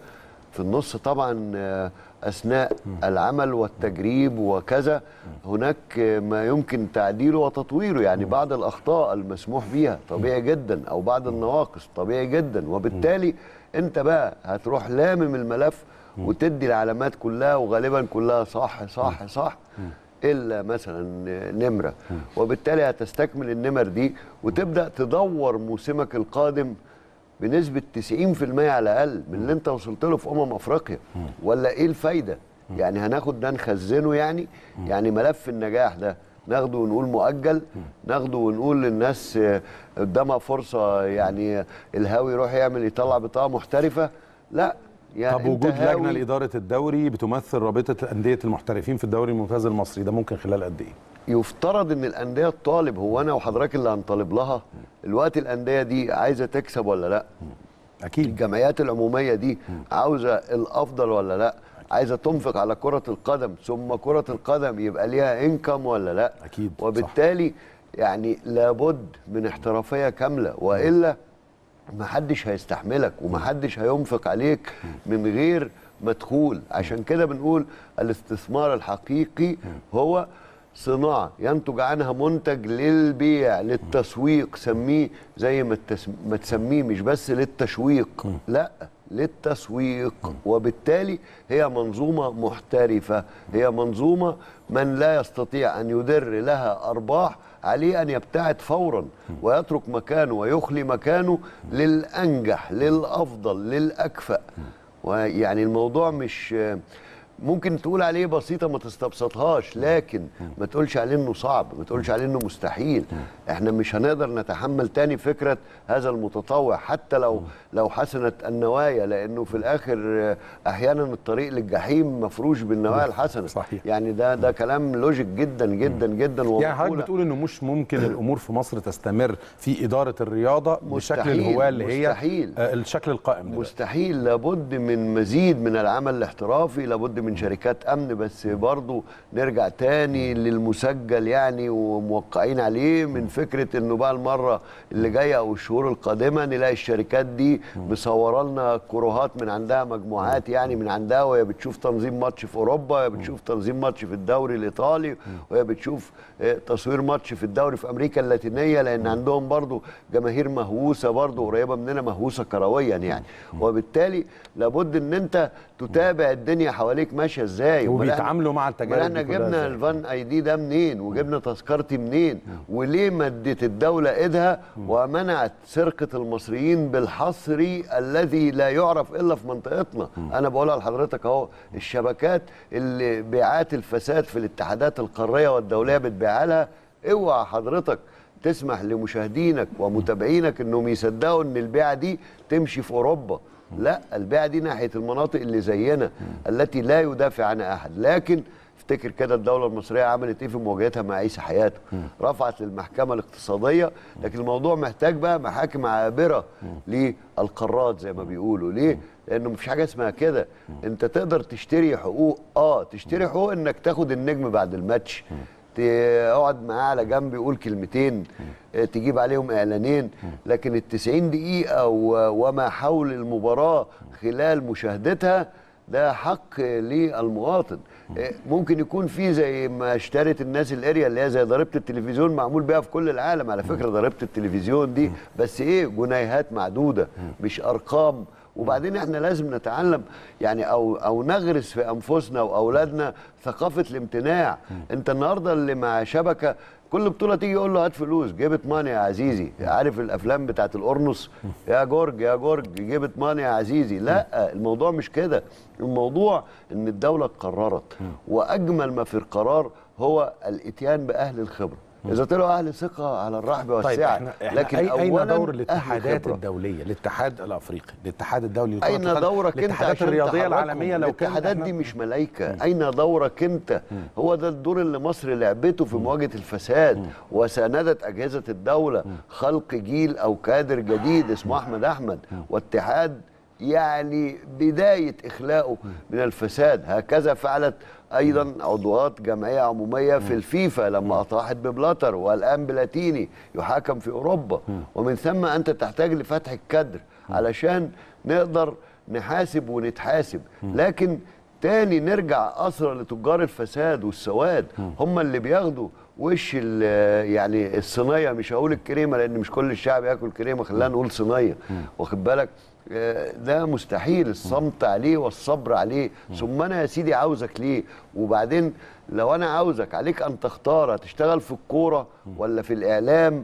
في النص طبعا آه، اثناء العمل والتجريب وكذا هناك آه، ما يمكن تعديله وتطويره يعني بعض الاخطاء المسموح بيها طبيعي جدا او بعض النواقص طبيعي جدا وبالتالي انت بقى هتروح لامم الملف وتدي العلامات كلها وغالبا كلها صح صح صح الا مثلا نمره وبالتالي هتستكمل النمر دي وتبدا تدور موسمك القادم بنسبه 90% على الاقل من اللي انت وصلت له في امم افريقيا ولا ايه الفايده يعني هناخد ده نخزنه يعني يعني ملف النجاح ده ناخده ونقول مؤجل ناخده ونقول للناس آه، قدامها فرصه يعني الهاوي يروح يعمل يطلع بطاقه محترفه لا يعني طب أنت وجود لجنه هاوي- لاداره الدوري بتمثل رابطه انديه المحترفين في الدوري الممتاز المصري ده ممكن خلال قد ايه؟ يفترض ان الانديه تطالب هو انا وحضرتك اللي هنطالب لها الوقت الانديه دي عايزه تكسب ولا لا اكيد الجمعيات العموميه دي عاوزه الافضل ولا لا عايزه تنفق على كره القدم ثم كره القدم يبقى ليها انكم ولا لا أكيد، صح. وبالتالي يعني لابد من احترافيه كامله والا محدش هيستحملك ومحدش هينفق عليك من غير مدخول عشان كده بنقول الاستثمار الحقيقي هو صناعة ينتج عنها منتج للبيع للتسويق سميه زي ما, التس... ما تسميه مش بس للتشويق لا للتسويق وبالتالي هي منظومة محترفة هي منظومة من لا يستطيع أن يدر لها أرباح عليه أن يبتعد فورا ويترك مكانه ويخلي مكانه للأنجح للأفضل للأكفأ ويعني الموضوع مش ممكن تقول عليه بسيطة ما تستبسطهاش لكن ما تقولش عليه انه صعب ما تقولش عليه انه مستحيل احنا مش هنقدر نتحمل تاني فكرة هذا المتطوع حتى لو لو حسنت النوايا لانه في الاخر احيانا الطريق للجحيم مفروش بالنوايا الحسنة صحيح. يعني ده ده كلام لوجيك جدا جدا جدا يعني حضرتك ومقولة. بتقول انه مش ممكن الامور في مصر تستمر في اداره الرياضه بشكل مستحيل، الهواه اللي هي مستحيل. آه، الشكل القائم دلوقتي. مستحيل لابد من مزيد من العمل الاحترافي لابد من شركات امن بس برضو نرجع تاني للمسجل يعني وموقعين عليه من فكره انه بقى المره اللي جايه او الشهور القادمه نلاقي الشركات دي مصوره لنا كروهات من عندها مجموعات يعني من عندها وهي بتشوف تنظيم ماتش في اوروبا وهي بتشوف تنظيم ماتش في الدوري الايطالي وهي بتشوف آه، تصوير ماتش في الدوري في امريكا اللاتينيه لان عندهم برضو جماهير مهووسه برضو قريبه مننا مهووسه كرويا يعني وبالتالي لابد ان انت تتابع الدنيا حواليك ماشيه ازاي أمال إحنا- وبيتعاملوا مع أمال التجارب احنا دي كلها جبنا إزاي؟ الفان اي دي ده منين وجبنا تذكرتي منين وليه مدت الدوله ايدها ومنعت سرقه المصريين بالحصري الذي لا يعرف الا في منطقتنا انا بقولها لحضرتك اهو الشبكات اللي بيعات الفساد في الاتحادات القاريه والدوليه بتبيعها لها اوعى حضرتك تسمح لمشاهدينك ومتابعينك انهم يصدقوا ان البيعه دي تمشي في اوروبا لا البيعه دي ناحيه المناطق اللي زينا التي لا يدافع عنها احد لكن افتكر كده الدولة المصرية عملت ايه في مواجهتها مع عيسى حياته رفعت للمحكمة الاقتصادية لكن الموضوع محتاج بقى محاكم عابرة للقارات زي ما بيقولوا ليه؟ لانه مفيش حاجة اسمها كده انت تقدر تشتري حقوق اه تشتري حقوق انك تاخد النجم بعد الماتش تقعد معاه على جنب يقول كلمتين آه، تجيب عليهم اعلانين لكن ال 90 دقيقة و- وما حول المباراة خلال مشاهدتها ده حق للمواطن إيه، ممكن يكون في زي ما اشترت الناس الاريا اللي هي زي ضريبه التلفزيون معمول بيها في كل العالم على فكره ضريبه التلفزيون دي بس ايه جنيهات معدوده مش ارقام وبعدين احنا لازم نتعلم يعني او او نغرس في انفسنا واولادنا ثقافه الامتناع انت النهارده اللي مع شبكه كل بطوله تيجي يقول له هات فلوس جبت ماني يا عزيزي عارف الافلام بتاعت القرنص يا جورج يا جورج جبت ماني يا عزيزي لا الموضوع مش كده الموضوع ان الدوله قررت واجمل ما في القرار هو الاتيان باهل الخبره اذا طلعوا اهل ثقه على الرحب طيب والسعه احنا, احنا لكن أي اين أولاً دور أهل الاتحادات خبرة. الدوليه الاتحاد الافريقي الاتحاد الدولي لكرة اين القدم، دورك انت الاتحادات عشان الرياضيه تحركهم؟ العالميه لو كان الاتحادات إحنا- دي مش ملايكه اين دورك انت هو ده الدور اللي مصر لعبته في مواجهه الفساد وساندت اجهزه الدوله خلق جيل او كادر جديد اسمه احمد احمد واتحاد يعني بدايه اخلاقه من الفساد هكذا فعلت ايضا عضوات جمعيه عموميه في الفيفا لما اطاحت ببلاتر والان بلاتيني يحاكم في اوروبا ومن ثم انت تحتاج لفتح الكدر علشان نقدر نحاسب ونتحاسب لكن تاني نرجع أسرى لتجار الفساد والسواد هم اللي بياخدوا وش ال- يعني الصينيه مش هقول الكريمه لان مش كل الشعب ياكل كريمه خلينا نقول صينيه واخد بالك آه، ده مستحيل الصمت عليه والصبر عليه ثم انا يا سيدي عاوزك ليه وبعدين لو انا عاوزك عليك ان تختار هتشتغل في الكوره ولا في الاعلام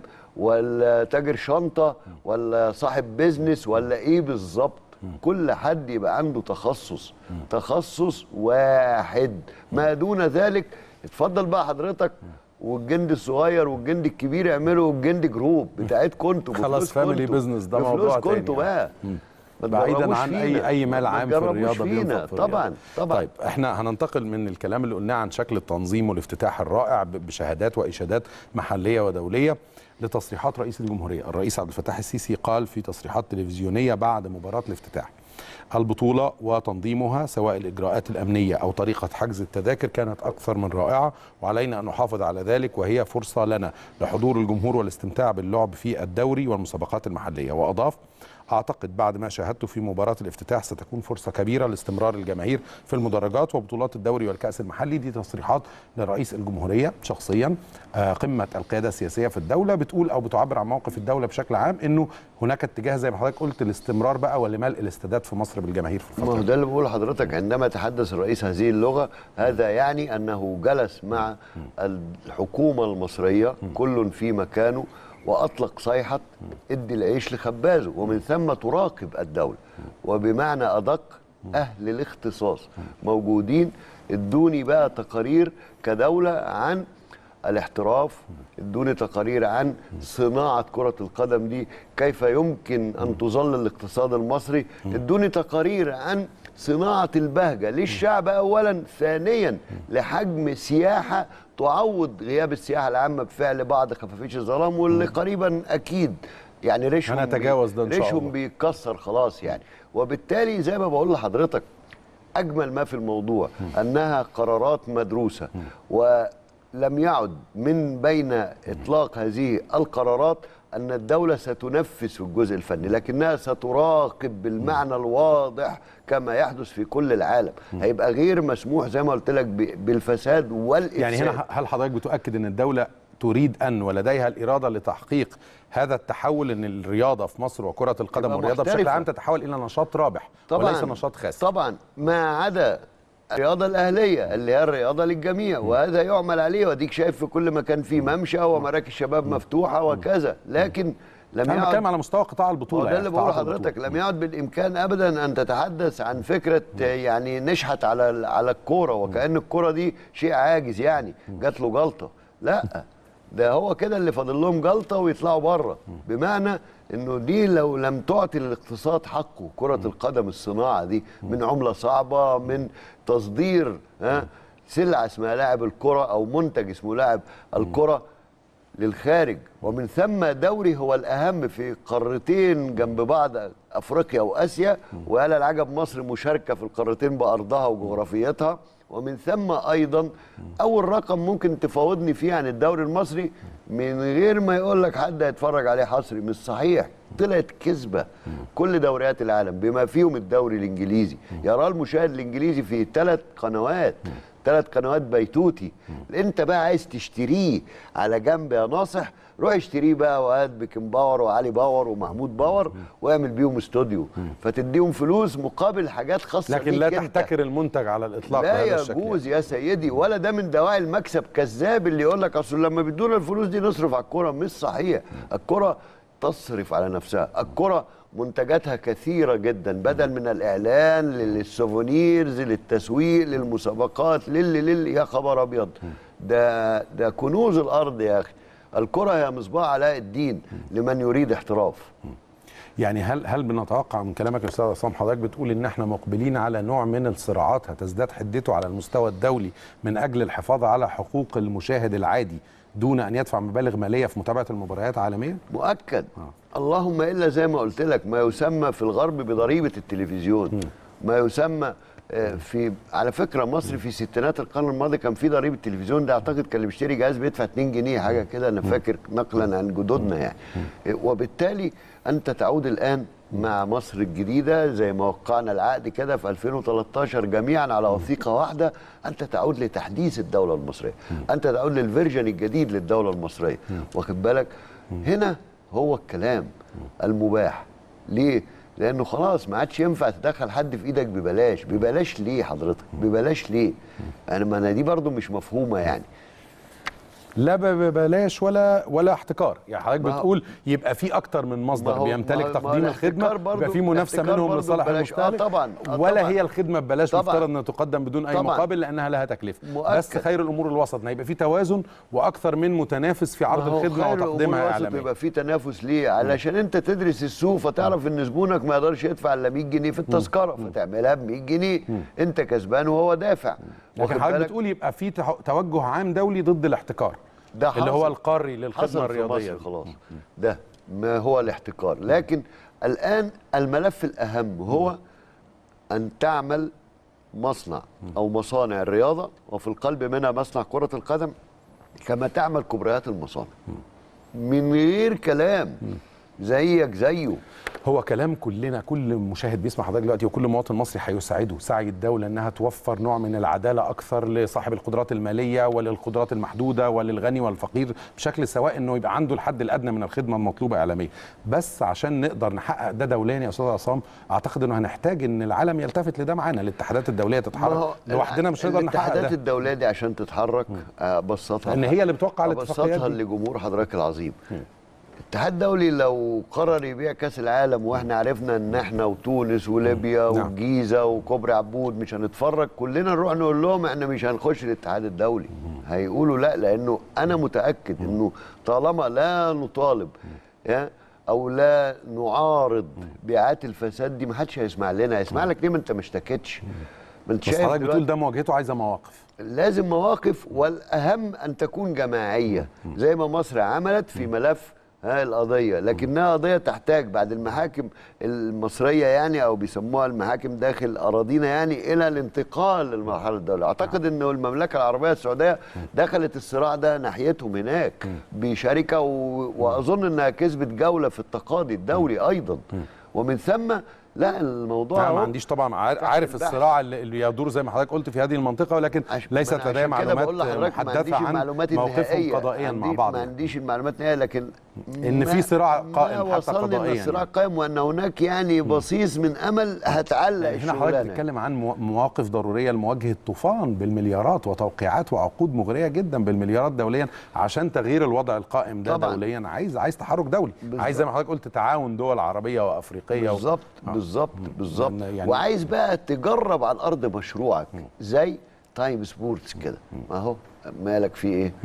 ولا تاجر شنطه ولا صاحب بيزنس ولا ايه بالظبط كل حد يبقى عنده تخصص تخصص واحد ما دون ذلك اتفضل بقى حضرتك والجند الصغير والجند الكبير يعملوا الجند جروب بتاعتكم انتوا خلاص بفلوسكم family انتوا. business ده موضوع بفلوسكم تاني انتوا يعني. بقى ما بعيدا تجربوش عن اي فينا. اي مال ما عام في تجربوش الرياضه فينا. بينفق في الرياضة. طبعا طبعا طيب احنا هننتقل من الكلام اللي قلناه عن شكل التنظيم والافتتاح الرائع ب- بشهادات واشادات محليه ودوليه لتصريحات رئيس الجمهوريه الرئيس عبد الفتاح السيسي قال في تصريحات تلفزيونيه بعد مباراه الافتتاح البطولة وتنظيمها سواء الإجراءات الأمنية أو طريقة حجز التذاكر كانت أكثر من رائعة وعلينا أن نحافظ على ذلك وهي فرصة لنا لحضور الجمهور والاستمتاع باللعب في الدوري والمسابقات المحلية وأضاف أعتقد بعد ما شاهدته في مباراة الافتتاح ستكون فرصة كبيرة لاستمرار الجماهير في المدرجات وبطولات الدوري والكأس المحلي دي تصريحات لرئيس الجمهورية شخصيا آه، قمة القيادة السياسية في الدولة بتقول أو بتعبر عن موقف الدولة بشكل عام أنه هناك اتجاه زي ما حضرتك قلت الاستمرار بقى ولملء الاستادات في مصر بالجماهير في ما هو الفترة ده اللي بقول لحضرتك عندما تحدث الرئيس هذه اللغة هذا يعني أنه جلس مع الحكومة المصرية كل في مكانه وأطلق صيحة ادي العيش لخبازه ومن ثم تراقب الدولة وبمعنى أدق أهل الاختصاص موجودين ادوني بقى تقارير كدولة عن الاحتراف ادوني تقارير عن صناعة كرة القدم دي كيف يمكن أن تظل الاقتصاد المصري ادوني تقارير عن صناعة البهجة للشعب أولا ثانيا لحجم سياحة تعوض غياب السياحة العامة بفعل بعض خفافيش الظلام واللي قريبا أكيد يعني ريشهم هنتجاوز ده إن شاء ريشهم الله. بيتكسر خلاص يعني وبالتالي زي ما بقول لحضرتك اجمل ما في الموضوع انها قرارات مدروسه ولم يعد من بين اطلاق هذه القرارات ان الدوله ستنفذ في الجزء الفني لكنها ستراقب بالمعنى الواضح كما يحدث في كل العالم هيبقى غير مسموح زي ما قلت لك ب- بالفساد والافساد يعني هنا هل حضرتك بتؤكد أن الدولة تريد أن ولديها الإرادة لتحقيق هذا التحول أن الرياضة في مصر وكرة القدم تبقى والرياضة بشكل محترفة. عام تتحول إلى نشاط رابح طبعا وليس نشاط خاسر طبعا ما عدا الرياضة الأهلية اللي هي الرياضة للجميع وهذا يعمل عليه وديك شايف في كل مكان في ممشى ومراكز شباب مفتوحة وكذا لكن لم أنا يعد بتكلم على مستوى قطاع البطولة هو ده يعني اللي بقول قطاعات لحضرتك البطولة. لم يعد بالامكان ابدا ان تتحدث عن فكره يعني نشحت على ال- على الكوره وكان الكوره دي شيء عاجز يعني جات له جلطه لا ده هو كده اللي فاضل لهم جلطه ويطلعوا بره بمعنى انه دي لو لم تعطي للاقتصاد حقه كره القدم الصناعه دي من عمله صعبه من تصدير ها سلعه اسمها لاعب الكره او منتج اسمه لاعب الكره للخارج ومن ثم دوري هو الأهم في قارتين جنب بعض أفريقيا وآسيا ولا العجب مصر مشاركة في القارتين بأرضها وجغرافيتها ومن ثم أيضا أول رقم ممكن تفاوضني فيه عن الدوري المصري من غير ما يقول لك حد هيتفرج عليه حصري مش صحيح طلعت كذبة كل دوريات العالم بما فيهم الدوري الإنجليزي يرى المشاهد الإنجليزي في ثلاث قنوات ثلاث قنوات بيتوتي انت بقى عايز تشتريه على جنب يا ناصح روح اشتريه بقى وهات بيكن باور وعلي باور ومحمود باور واعمل بيهم استوديو فتديهم فلوس مقابل حاجات خاصه لكن لا بيك انت. تحتكر المنتج على الإطلاق لا بهذا الشكل يجوز يا سيدي ولا ده من دواعي المكسب كذاب اللي يقول لك اصل لما بيدونا الفلوس دي نصرف على الكوره مش صحيح الكوره تصرف على نفسها الكرة منتجاتها كثيرة جدا بدل من الإعلان للسوفونيرز للتسويق للمسابقات للي للي يا خبر أبيض ده ده كنوز الأرض يا أخي الكرة هي مصباح علاء الدين لمن يريد احتراف يعني هل هل بنتوقع من كلامك يا استاذ عصام حضرتك بتقول ان احنا مقبلين على نوع من الصراعات هتزداد حدته على المستوى الدولي من اجل الحفاظ على حقوق المشاهد العادي دون ان يدفع مبالغ ماليه في متابعه المباريات عالميا؟ مؤكد اللهم الا زي ما قلت لك ما يسمى في الغرب بضريبه التلفزيون ما يسمى آه، في على فكره مصر في ستينات القرن الماضي كان في ضريبه التلفزيون ده اعتقد كان اللي بيشتري جهاز بيدفع 2 جنيه حاجه كده انا فاكر نقلا عن جدودنا يعني آه، وبالتالي انت تعود الان مع مصر الجديده زي ما وقعنا العقد كده في 2013 جميعا على وثيقه واحده انت تعود لتحديث الدوله المصريه انت تعود للفيرجن الجديد للدوله المصريه واخد بالك هنا هو الكلام المباح ليه لانه خلاص ما عادش ينفع تدخل حد في ايدك ببلاش ببلاش ليه حضرتك ببلاش ليه انا ما انا دي برضو مش مفهومه يعني لا ببلاش ولا ولا احتكار يعني حضرتك ما هو- بتقول يبقى في اكتر من ما مصدر هو- بيمتلك ما هو- ما هو تقديم الخدمه الاحتكار برضو- يبقى في منافسه الاحتكار منهم برضو لصالح ببلاش. آه المستهلك طبعاً، آه ولا طبعاً. هي الخدمه ببلاش طبعاً. مفترض انها تقدم بدون اي طبعاً. مقابل لانها لها تكلفه مؤكد. بس خير الامور الوسط ان يبقى في توازن واكثر من متنافس في عرض ما هو الخدمه خير الأمور وتقديمها الوسط اعلاميا يبقى في تنافس ليه علشان انت تدرس السوق فتعرف ان زبونك ما يقدرش يدفع الا 100 جنيه في التذكره فتعملها ب 100 جنيه انت كسبان وهو دافع لكن واخد حضرتك بالك؟ بتقول يبقى في تح- توجه عام دولي ضد الاحتكار ده اللي هو حصل. القاري للخدمه حصل في الرياضيه مصر خلاص ده ما هو الاحتكار لكن الان الملف الاهم هو ان تعمل مصنع او مصانع الرياضه وفي القلب منها مصنع كره القدم كما تعمل كبريات المصانع من غير كلام زيك زيه هو كلام كلنا كل مشاهد بيسمع حضرتك دلوقتي وكل مواطن مصري هيسعده سعي الدوله انها توفر نوع من العداله اكثر لصاحب القدرات الماليه وللقدرات المحدوده وللغني والفقير بشكل سواء انه يبقى عنده الحد الادنى من الخدمه المطلوبه اعلاميا بس عشان نقدر نحقق ده دوليا يا استاذ عصام اعتقد انه هنحتاج ان العالم يلتفت لده معانا الاتحادات الدوليه ما تتحرك هو لوحدنا مش هنقدر نحقق الاتحادات ده الدوليه دي عشان تتحرك ابسطها لان هي اللي بتوقع الاتفاقيات ابسطها دي. لجمهور حضرتك العظيم الاتحاد الدولي لو قرر يبيع كاس العالم واحنا عرفنا ان احنا وتونس وليبيا نعم. والجيزه وكوبري عبود مش هنتفرج كلنا نروح نقول لهم احنا مش هنخش الاتحاد الدولي هيقولوا لا لانه انا متاكد انه طالما لا نطالب يا او لا نعارض بيعات الفساد دي ما حدش هيسمع لنا هيسمع لك ليه ما انت ما اشتكتش ما انت بس شايف حضرتك دلوقتي بتقول ده مواجهته عايزه مواقف لازم مواقف والاهم ان تكون جماعيه زي ما مصر عملت في ملف ها القضيه لكنها قضيه تحتاج بعد المحاكم المصريه يعني او بيسموها المحاكم داخل اراضينا يعني الى الانتقال للمرحله الدوليه اعتقد انه المملكه العربيه السعوديه دخلت الصراع ده ناحيتهم هناك بشركه و... واظن انها كسبت جوله في التقاضي الدولي ايضا ومن ثم لا الموضوع لا ما أهو. عنديش طبعا عار- تحت عارف البحث. الصراع اللي اللي يدور زي ما حضرتك قلت في هذه المنطقه ولكن عش- ليست ما أنا لدي عشان كده معلومات بقول لحضرتك ما عنديش محدثه عن المعلومات موقفهم النهائيه قضائيا مع عندي- بعض ما يعني. عنديش المعلومات النهائيه لكن إن في ما- صراع ما قائم حتى وصلني قضائيا ان الصراع يعني. قائم وان هناك يعني بصيص من امل هتعلق هنا حضرتك الشغلانه بتتكلم عن مو- مواقف ضروريه لمواجهه طوفان بالمليارات وتوقيعات وعقود مغريه جدا بالمليارات دوليا عشان تغيير الوضع القائم ده طبعاً. دوليا عايز عايز تحرك دولي بالظبط. عايز زي ما حضرتك قلت تعاون دول عربيه وافريقيه و- بالظبط آه. بالظبط بالظبط يعني- وعايز بقى تجرب على الارض مشروعك زي تايم سبورتس كده اهو مالك في ايه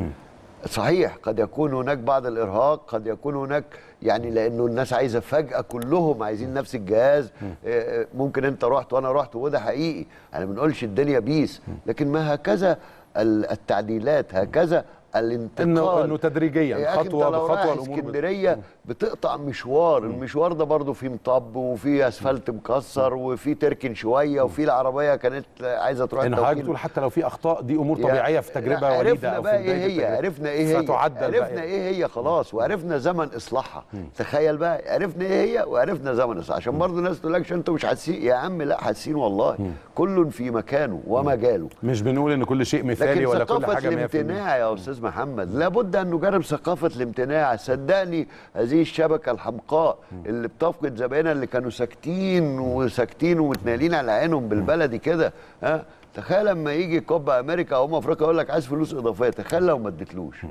صحيح قد يكون هناك بعض الارهاق قد يكون هناك يعني لانه الناس عايزه فجاه كلهم عايزين نفس الجهاز آه، ممكن انت رحت وانا رحت وده حقيقي انا ما بنقولش الدنيا بيس لكن ما هكذا ال- التعديلات هكذا الانتقال انه انه تدريجيا يا أخي خطوه انت لو بخطوه رايح الامور بت- اسكندريه بتقطع مشوار المشوار ده برضه فيه مطب وفيه اسفلت مكسر وفيه تركن شويه وفيه العربيه كانت عايزه تروح ان حضرتك التوكيل. بتقول حتى لو في اخطاء دي امور يا- طبيعيه في تجربه لا، وليده عرفنا او في بقى ايه بداية هي التجربة. عرفنا ايه هي فتعدل عرفنا بقى. ايه هي خلاص وعرفنا زمن اصلاحها تخيل بقى عرفنا ايه هي وعرفنا زمن اصلاحها عشان برضه الناس تقول لك انتوا مش حاسين يا عم لا حاسين والله كل في مكانه ومجاله مش بنقول ان كل شيء مثالي لكن ولا كل ثقافة حاجه 100% الامتناع يا استاذ محمد لابد ان نجرب ثقافة الامتناع صدقني هذه الشبكة الحمقاء اللي بتفقد زباينها اللي كانوا ساكتين وساكتين ومتنالين على عينهم بالبلدي كده ها تخيل لما يجي كوبا امريكا او امم افريقيا يقول لك عايز فلوس اضافيه تخيل لو ما اديتلوش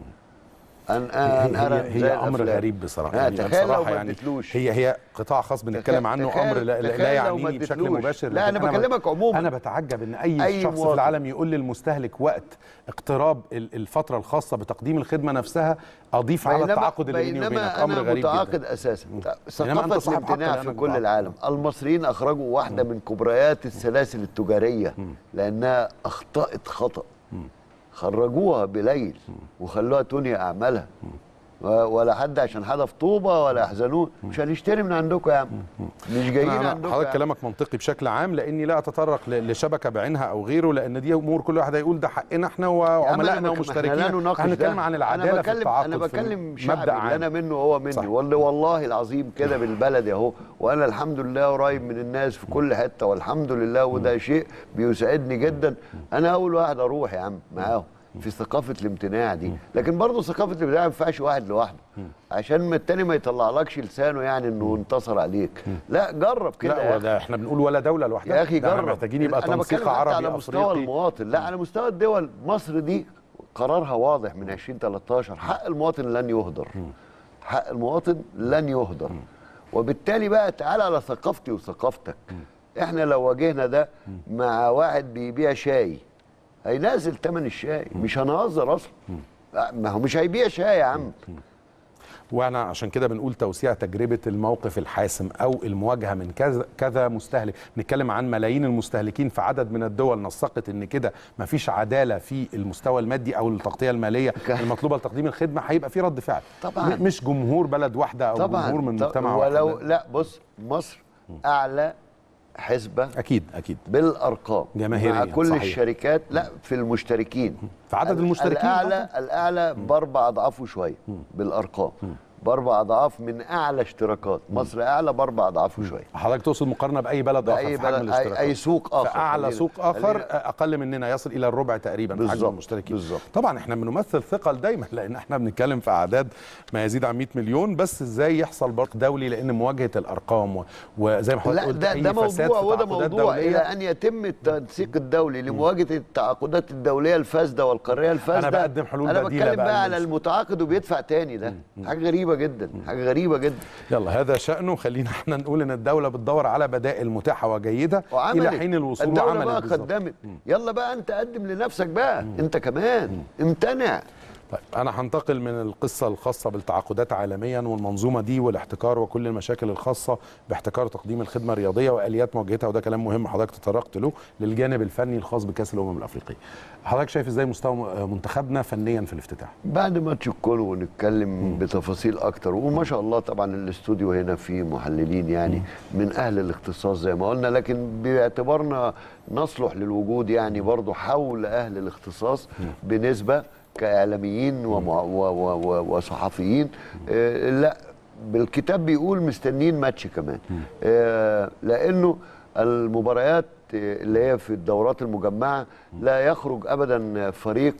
ان ان هي, ارى هي, زي هي امر الأفلام. غريب بصراحه ها، يعني تخيل لو بصراحه ما يعني اديتلوش هي هي قطاع خاص بنتكلم عنه تخيل- امر لا, لا, تخيل لا لو ما يعنيني بشكل اديتلوش. مباشر لا، لكن أنا بكلمك عموماً. انا بتعجب ان اي, أي شخص في مواطن. العالم يقول للمستهلك وقت اقتراب ال- الفتره الخاصه بتقديم الخدمه نفسها اضيف على بينما- التعاقد اللي بيني وبينك بينما امر انا غريب متعاقد جدا اساسا إنما أنت ثقافه صاحب حق الامتناع في لأنك كل متعاقد. العالم المصريين اخرجوا واحده من كبريات السلاسل التجاريه لانها اخطات خطا خرجوها بليل وخلوها تنهي اعمالها و- ولا حد عشان حدف طوبه ولا يحزنون مش هنشتري من عندكم يا عم مش جايين أنا عندكم حضرتك يا عم. كلامك منطقي بشكل عام لاني لا اتطرق ل- لشبكه بعينها او غيره لان دي امور كل واحد هيقول ده حقنا احنا يا عم أنا وعملائنا بك- ومشتركين احنا لا نناقش احنا بنتكلم ده. عن العداله انا في بكلم التعاقد انا في بكلم مبدأ شعبي اللي عام. انا منه هو مني صح. والله والله العظيم كده بالبلد اهو وانا الحمد لله قريب من الناس في كل حته والحمد لله وده شيء بيسعدني جدا انا اول واحد اروح يا عم معاهم في ثقافه الامتناع دي لكن برضه ثقافه الامتناع ما ينفعش واحد لوحده عشان ما التاني ما يطلعلكش لسانه يعني انه انتصر عليك لا جرب كده يا لا أخي. وده احنا بنقول ولا دوله لوحدها يا اخي ده احنا جرب محتاجين يبقى انا تنسيق بتكلم حتى عربي على مستوى افريقي المواطن لا على مستوى الدول مصر دي قرارها واضح من 2013 حق المواطن لن يهدر حق المواطن لن يهدر وبالتالي بقى تعالى على ثقافتي وثقافتك احنا لو واجهنا ده مع واحد بيبيع شاي هينزل ثمن الشاي مش هنهزر اصلا ما هو مش هيبيع شاي يا عم وانا عشان كده بنقول توسيع تجربه الموقف الحاسم او المواجهه من كذا كذا مستهلك بنتكلم عن ملايين المستهلكين في عدد من الدول نسقت ان كده مفيش عداله في المستوى المادي او التغطيه الماليه ك- المطلوبه لتقديم الخدمه هيبقى في رد فعل طبعاً. م- مش جمهور بلد واحده او طبعا جمهور من طب- مجتمع واحد ولو لا. لا بص مصر اعلى حسبه اكيد اكيد بالارقام جماهيرياً، مع كل صحيح. الشركات لا في المشتركين في عدد ال- المشتركين الاعلى الاعلى باربع اضعافه شويه بالارقام باربع اضعاف من اعلى اشتراكات مصر اعلى باربع اضعافه شويه حضرتك تقصد مقارنه باي بلد اخر باي في حجم بلد الاشتراكات اي, أي سوق اخر فاعلى خلينا- سوق اخر خلينا- اقل مننا يصل الى الربع تقريبا في حجم بالظبط، المشتركين بالظبط. طبعا احنا بنمثل ثقل دايما لان احنا بنتكلم في اعداد ما يزيد عن 100 مليون بس ازاي يحصل برق دولي لان مواجهه الارقام و- وزي ما حضرتك لا قلت ده أي ده فساد موضوع في وده تعاقدات موضوع دولية. الى ان يتم التنسيق الدولي لمواجهه التعاقدات الدوليه الفاسده والقاريه الفاسده بقدم حلول انا بديلة بتكلم بقى بقى على للناس. المتعاقد وبيدفع تاني ده حاجه غريبه جدا حاجه غريبه جدا يلا هذا شأنه خلينا احنا نقول ان الدولة بتدور على بدائل متاحة وجيدة وعملت الى حين الوصول الدولة وعملت بقى بالظبط. قدمت يلا بقى انت قدم لنفسك بقى انت كمان امتنع طيب انا هنتقل من القصه الخاصه بالتعاقدات عالميا والمنظومه دي والاحتكار وكل المشاكل الخاصه باحتكار تقديم الخدمه الرياضيه واليات مواجهتها وده كلام مهم حضرتك تطرقت له للجانب الفني الخاص بكاس الامم الافريقيه. حضرتك شايف ازاي مستوى منتخبنا فنيا في الافتتاح؟ بعد ماتش الكونغو ونتكلم بتفاصيل اكتر وما شاء الله طبعا الاستوديو هنا فيه محللين يعني من اهل الاختصاص زي ما قلنا لكن باعتبارنا نصلح للوجود يعني برضو حول اهل الاختصاص بنسبه كاعلاميين ومع- و- و- و- وصحفيين آه لا بالكتاب بيقول مستنيين ماتش كمان آه لانه المباريات اللي هي في الدورات المجمعه لا يخرج ابدا فريق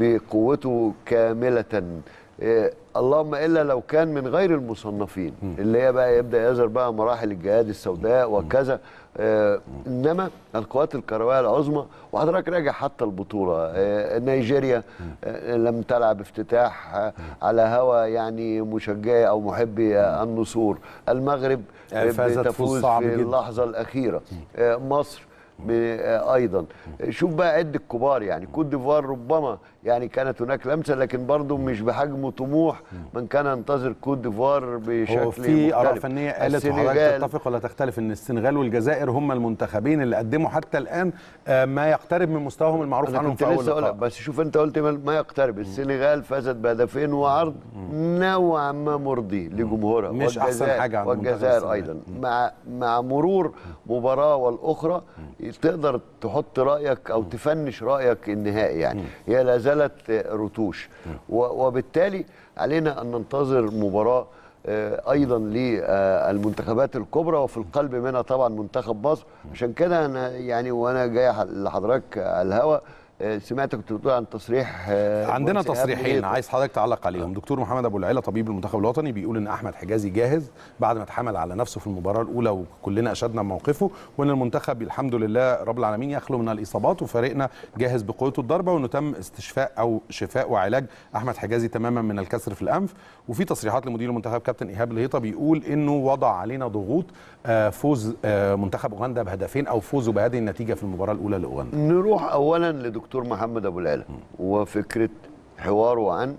بقوته كامله إيه، اللهم الا لو كان من غير المصنفين اللي هي بقى يبدا يظهر بقى مراحل الجهاد السوداء وكذا آه، انما القوات الكرويه العظمى وحضرتك راجع حتى البطوله آه، نيجيريا آه، لم تلعب افتتاح آه، على هوا يعني مشجعي او محبي آه، النصور المغرب آه، فازت فوز بتفوز صعب في جدا. اللحظه الاخيره آه، مصر ب- آه، ايضا شوف بقى عد الكبار يعني كوت ديفوار ربما يعني كانت هناك لمسه لكن برضه مش بحجم وطموح من كان ينتظر كوت ديفوار بشكل هو في اراء مختلف. فنيه قالت وحضرتك السنغال تتفق ولا تختلف ان السنغال والجزائر هم المنتخبين اللي قدموا حتى الان آه، ما يقترب من مستواهم المعروف انا عنهم كنت في اول لسه اقول لك لقاء. بس شوف انت قلت ما- ما يقترب السنغال فازت بهدفين وعرض نوعا ما مرضي لجمهورها مش أحسن والجزائر- حاجة عند منتخب والجزائر السنغال. ايضا مع مع مرور مباراه والاخرى تقدر تحط رايك او تفنش رايك النهائي يعني هي لا زالت رتوش و- وبالتالي علينا ان ننتظر مباراه آه، ايضا للمنتخبات الكبرى وفي القلب منها طبعا منتخب مصر عشان كده انا يعني وانا جاي ح- لحضرتك على الهوا آه، سمعتك كنت بتقول عن تصريح آه، عندنا مهندس إيهاب تصريحين نيتو. عايز حضرتك تعلق عليهم دكتور محمد ابو العلا طبيب المنتخب الوطني بيقول ان احمد حجازي جاهز بعد ما اتحمل على نفسه في المباراه الاولى وكلنا اشدنا موقفه وان المنتخب الحمد لله رب العالمين يخلو من الاصابات وفريقنا جاهز بقوته الضربه وانه تم استشفاء او شفاء وعلاج احمد حجازي تماما من الكسر في الانف وفي تصريحات لمدير المنتخب كابتن ايهاب الهيطه بيقول انه وضع علينا ضغوط آه، فوز آه، منتخب اوغندا بهدفين او فوزه بهذه النتيجه في المباراه الاولى لاوغندا نروح اولا لدكتور محمد ابو العلا وفكره حواره عن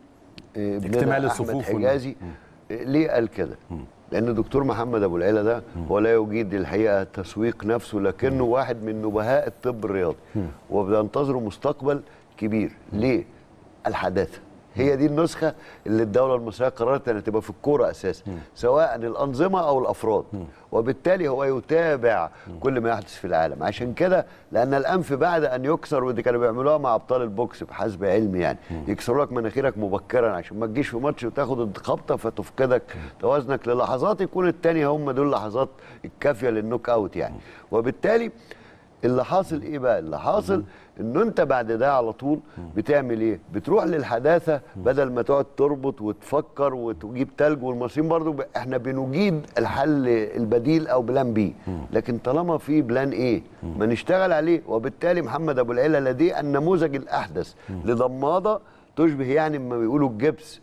آه، ابننا اكتمال احمد الصفوف وال- حجازي آه، ليه قال كده لان دكتور محمد ابو العلا ده هو لا يجيد الحقيقه تسويق نفسه لكنه واحد من نبهاء الطب الرياضي وبننتظره مستقبل كبير ليه الحداثه هي دي النسخه اللي الدوله المصريه قررت انها تبقى في الكوره اساسا سواء الانظمه او الافراد وبالتالي هو يتابع كل ما يحدث في العالم عشان كده لان الانف بعد ان يكسر ودي كانوا بيعملوها مع ابطال البوكس بحسب علمي يعني يكسروا لك مناخيرك مبكرا عشان ما تجيش في ماتش وتاخد الخبطه فتفقدك توازنك للحظات يكون التاني هم دول اللحظات الكافيه للنوك اوت يعني وبالتالي اللي حاصل ايه بقى اللي حاصل انه انت بعد ده على طول بتعمل ايه بتروح للحداثه بدل ما تقعد تربط وتفكر وتجيب تلج والمصريين برضو ب... احنا بنجيد الحل البديل او بلان بي لكن طالما في بلان ايه ما نشتغل عليه وبالتالي محمد ابو العلا لديه النموذج الاحدث لضماده تشبه يعني ما بيقولوا الجبس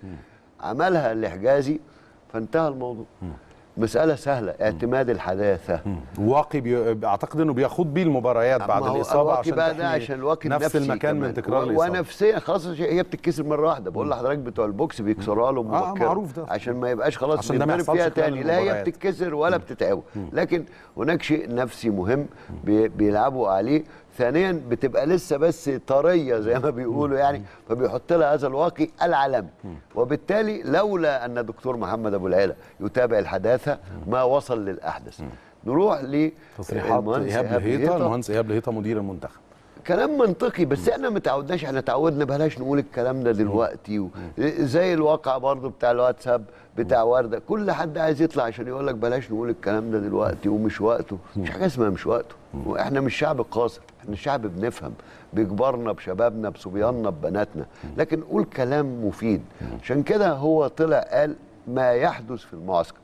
عملها الحجازي فانتهى الموضوع مسألة سهلة اعتماد الحداثة واقي بي... اعتقد انه بيخوض بيه المباريات بعد ما هو الاصابه الواقي عشان بقى ده تحمي عشان الواقي نفس النفسي المكان من كمان. تكرار و- الاصابه ونفسيا خلاص هي بتتكسر مره واحده بقول لحضرتك بتوع البوكس بيكسروها له آه، مبكرا معروف ده. عشان ما يبقاش خلاص عشان ده ما بيتضرب يحصلش فيها خلال تاني لا هي المباريات. بتتكسر ولا بتتعبه لكن هناك شيء نفسي مهم بي- بيلعبوا عليه ثانيا بتبقى لسه بس طريه زي ما بيقولوا يعني فبيحط لها هذا الواقي العالمي وبالتالي لولا ان دكتور محمد ابو العلا يتابع الحداثه ما وصل للاحدث نروح ل تصريحات المهندس ايهاب إيهاب لهيطه لهيطة. المهندس ايهاب لهيطه مدير المنتخب كلام منطقي بس احنا ما تعودناش احنا تعودنا بلاش نقول الكلام ده دلوقتي و... زي الواقع برضو بتاع الواتساب بتاع ورده كل حد عايز يطلع عشان يقول لك بلاش نقول الكلام ده دلوقتي ومش وقته مش حاجه اسمها مش وقته واحنا مش شعب قاصر احنا شعب بنفهم بكبارنا بشبابنا بصبياننا ببناتنا لكن قول كلام مفيد عشان كده هو طلع قال ما يحدث في المعسكر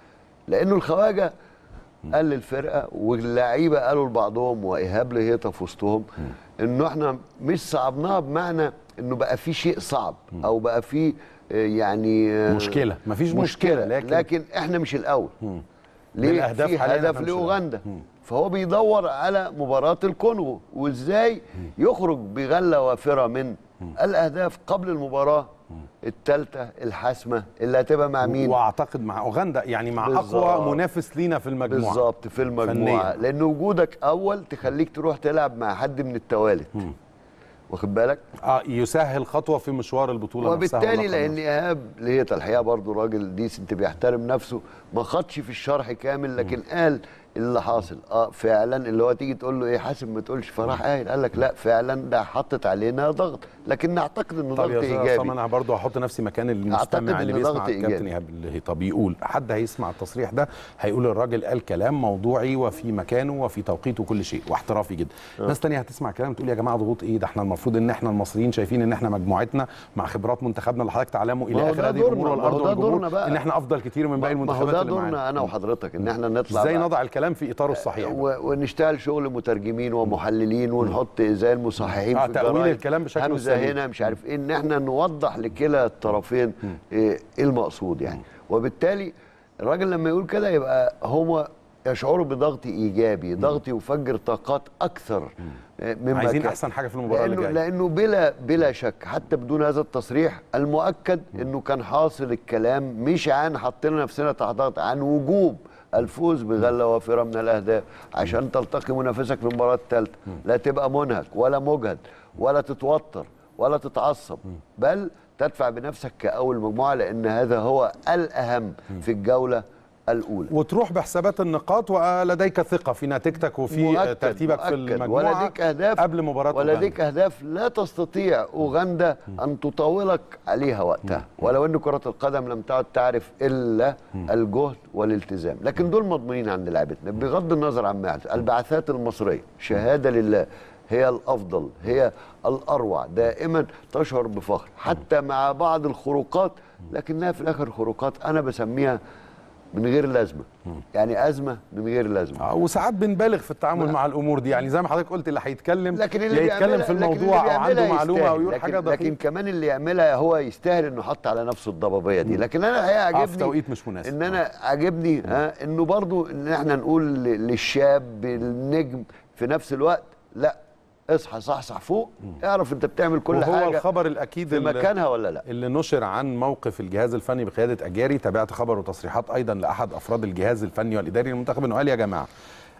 لانه الخواجه قال للفرقه واللعيبه قالوا لبعضهم وايهاب لهيطه في وسطهم انه احنا مش صعبناها بمعنى انه بقى في شيء صعب او بقى في آه، يعني آه، مشكلة. مفيش مشكلة، لكن- لكن, لكن احنا مش الاول ليه بالأهداف في حالياً هدف إحنا مش الأول. لاوغندا فهو بيدور على مباراه الكونغو وازاي يخرج بغله وافره من الاهداف قبل المباراه الثالثه الحاسمه اللي هتبقى مع مين واعتقد مع اوغندا يعني مع بالظبط. اقوى منافس لينا في المجموعه بالظبط في المجموعه فنياً. لان وجودك اول تخليك تروح تلعب مع حد من التوالت واخد بالك اه يسهل خطوه في مشوار البطوله نفسها وبالتالي واللقب لان نفسه. ايهاب لهيطه الحقيقه برضه راجل ديسنت بيحترم نفسه ما خدش في الشرح كامل لكن قال اللي حاصل اه فعلا اللي هو تيجي تقول له ايه حاسب ما تقولش فراح قايل قال لك لا فعلا ده حطت علينا ضغط لكن نعتقد انه طب ضغط يا استاذ عصام ايجابي انا برضه هحط نفسي مكان أعتقد المستمع اللي إن بيسمع ضغط الكابتن إيجابي. ايهاب اللهيطه بيقول حد هيسمع التصريح ده هيقول الراجل قال كلام موضوعي وفي مكانه وفي توقيته وكل شيء واحترافي جدا ناس تانية هتسمع كلام تقول يا جماعه ضغوط ايه ده احنا المفروض ان احنا المصريين شايفين ان احنا مجموعتنا مع خبرات منتخبنا اللي حضرتك تعلموا ما الى هو اخر ده هذه الامور دورنا، ما والارض هو ده والجمهور دورنا بقى. ان احنا افضل كتير من باقي ما هو المنتخبات ده اللي معانا دورنا انا وحضرتك ان احنا نطلع ازاي بقى. نضع الكلام في اطاره الصحيح و- ونشتغل شغل مترجمين ومحللين ونحط زي المصححين آه، في تأويل الجرايد الكلام بشكل همزه سليم. هنا مش عارف ايه ان احنا نوضح لكلا الطرفين ايه إيه المقصود يعني وبالتالي الراجل لما يقول كده يبقى هو يشعروا بضغط ايجابي ضغط يفجر طاقات اكثر آه، مما عايزين كان. احسن حاجه في المباراه اللي لانه جايه لانه بلا بلا شك حتى بدون هذا التصريح المؤكد انه كان حاصل الكلام مش عن حطينا نفسنا تحت ضغط عن وجوب الفوز بغله وافره من الاهداف عشان تلتقي منافسك في المباراه الثالثه لا تبقى منهك ولا مجهد ولا تتوتر ولا تتعصب بل تدفع بنفسك كاول مجموعه لان هذا هو الاهم في الجوله الاولى وتروح بحسابات النقاط ولديك ثقه في نتيجتك وفي مؤكد ترتيبك في مؤكد. المجموعه ولديك اهداف قبل مباراه ولديك اهداف لا تستطيع اوغندا ان تطاولك عليها وقتها ولو ان كره القدم لم تعد تعرف الا الجهد والالتزام لكن دول مضمونين عند لعبتنا بغض النظر عن ما يحدث البعثات المصريه شهاده لله هي الافضل هي الاروع دائما تشعر بفخر حتى مع بعض الخروقات لكنها في الاخر خروقات انا بسميها من غير لازمه يعني ازمه من غير لازمه آه، وساعات بنبالغ في التعامل مع الامور دي يعني زي ما حضرتك قلت اللي هيتكلم لكن اللي يا يتكلم بيعملها- في لكن اللي الموضوع او عنده بيعملها معلومه او يستاهل. يقول لكن حاجه لكن دقيقه كمان اللي يعملها هو يستاهل انه حط على نفسه الضبابيه دي لكن انا الحقيقه آه، في عاجبني توقيت مش مناسب. ان انا عاجبني ها انه برضو ان احنا نقول ل- للشاب النجم في نفس الوقت لا اصحى صحصح فوق اعرف انت بتعمل كل وهو حاجه الخبر الاكيد في اللي- مكانها ولا لا اللي نشر عن موقف الجهاز الفني بقياده اجاري تابعت خبر وتصريحات ايضا لاحد افراد الجهاز الفني والاداري للمنتخب انه قال يا جماعه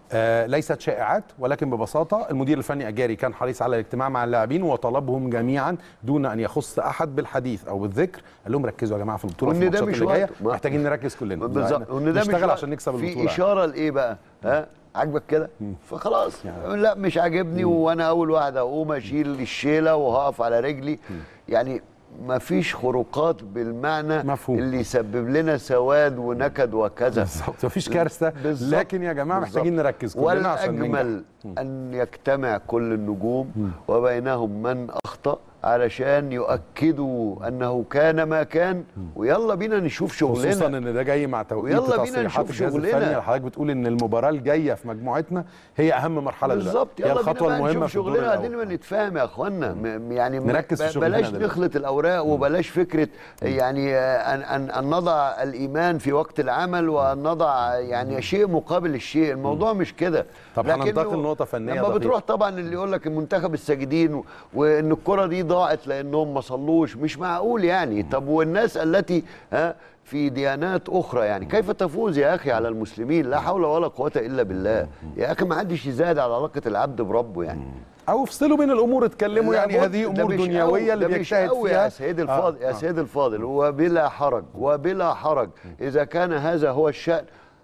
آه ليست شائعات ولكن ببساطه المدير الفني اجاري كان حريص على الاجتماع مع اللاعبين وطلبهم جميعا دون ان يخص احد بالحديث او بالذكر قال لهم ركزوا يا جماعه في البطوله في وإن ده الماتشات مش اللي جايه وقت. ما- محتاجين نركز كلنا بالظبط وان ده مش نشتغل وقت. عشان نكسب في البطوله اشاره لايه بقى ها عاجبك كده فخلاص يعني. لا مش عاجبني وانا اول واحد اقوم اشيل الشيله وهقف على رجلي يعني ما فيش خروقات بالمعنى مفهوم. اللي يسبب لنا سواد ونكد وكذا بالظبط مفيش كارثه بالظبط. لكن يا جماعه بالظبط. محتاجين نركز كلنا عشان ننجح والأجمل أن يجتمع كل النجوم وبينهم من أخطأ علشان يؤكدوا أنه كان ما كان ويلا بينا نشوف خصوصا شغلنا ان ده جاي مع توقيت ويلا بينا تصريحات نشوف الجهاز شغلنا. الفني حضرتك بتقول ان المباراه الجايه في مجموعتنا هي اهم مرحله بالظبط دلوقتي. هي يلا الخطوه بينا بقى المهمه نشوف في الدور شغلنا الأول. قاعدين نتفاهم يا اخوانا م- يعني م- نركز في ب- شغلنا بلاش دلوقتي. نخلط الاوراق وبلاش فكره يعني آه، ان ان ان نضع الايمان في وقت العمل وان نضع يعني شيء مقابل الشيء الموضوع مش كده طب لكنه هننتقل لنقطة فنية لما دقيقة. بتروح طبعا اللي يقول لك المنتخب الساجدين و- وان الكره دي ضاعت لانهم ما صلوش مش معقول يعني طب والناس التي ها في ديانات اخرى يعني كيف تفوز يا اخي على المسلمين لا حول ولا قوه الا بالله يا اخي ما حدش يزاد على علاقه العبد بربه يعني او افصلوا بين الامور اتكلموا لا يعني بد- هذه ده امور مش دنيويه قوي- اللي ده مش بيجتهد قوي فيها يا سيد الفاضل آه، يا آه. سيد الفاضل وبلا حرج وبلا حرج اذا كان هذا هو الشأن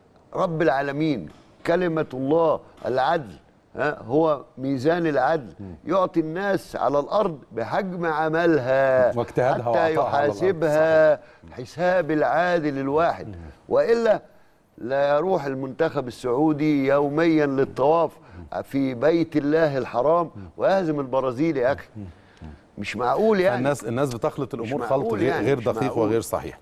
رب العالمين كلمة الله العدل ها هو ميزان العدل يعطي الناس على الارض بحجم عملها واجتهادها حتى وعطائها على الأرض. يحاسبها حساب العادل الواحد والا لا يروح المنتخب السعودي يوميا للطواف في بيت الله الحرام ويهزم البرازيل يا اخي مش معقول يعني الناس الناس بتخلط الامور مش خلط معقول غير, يعني، غير مش دقيق معقول. وغير صحيح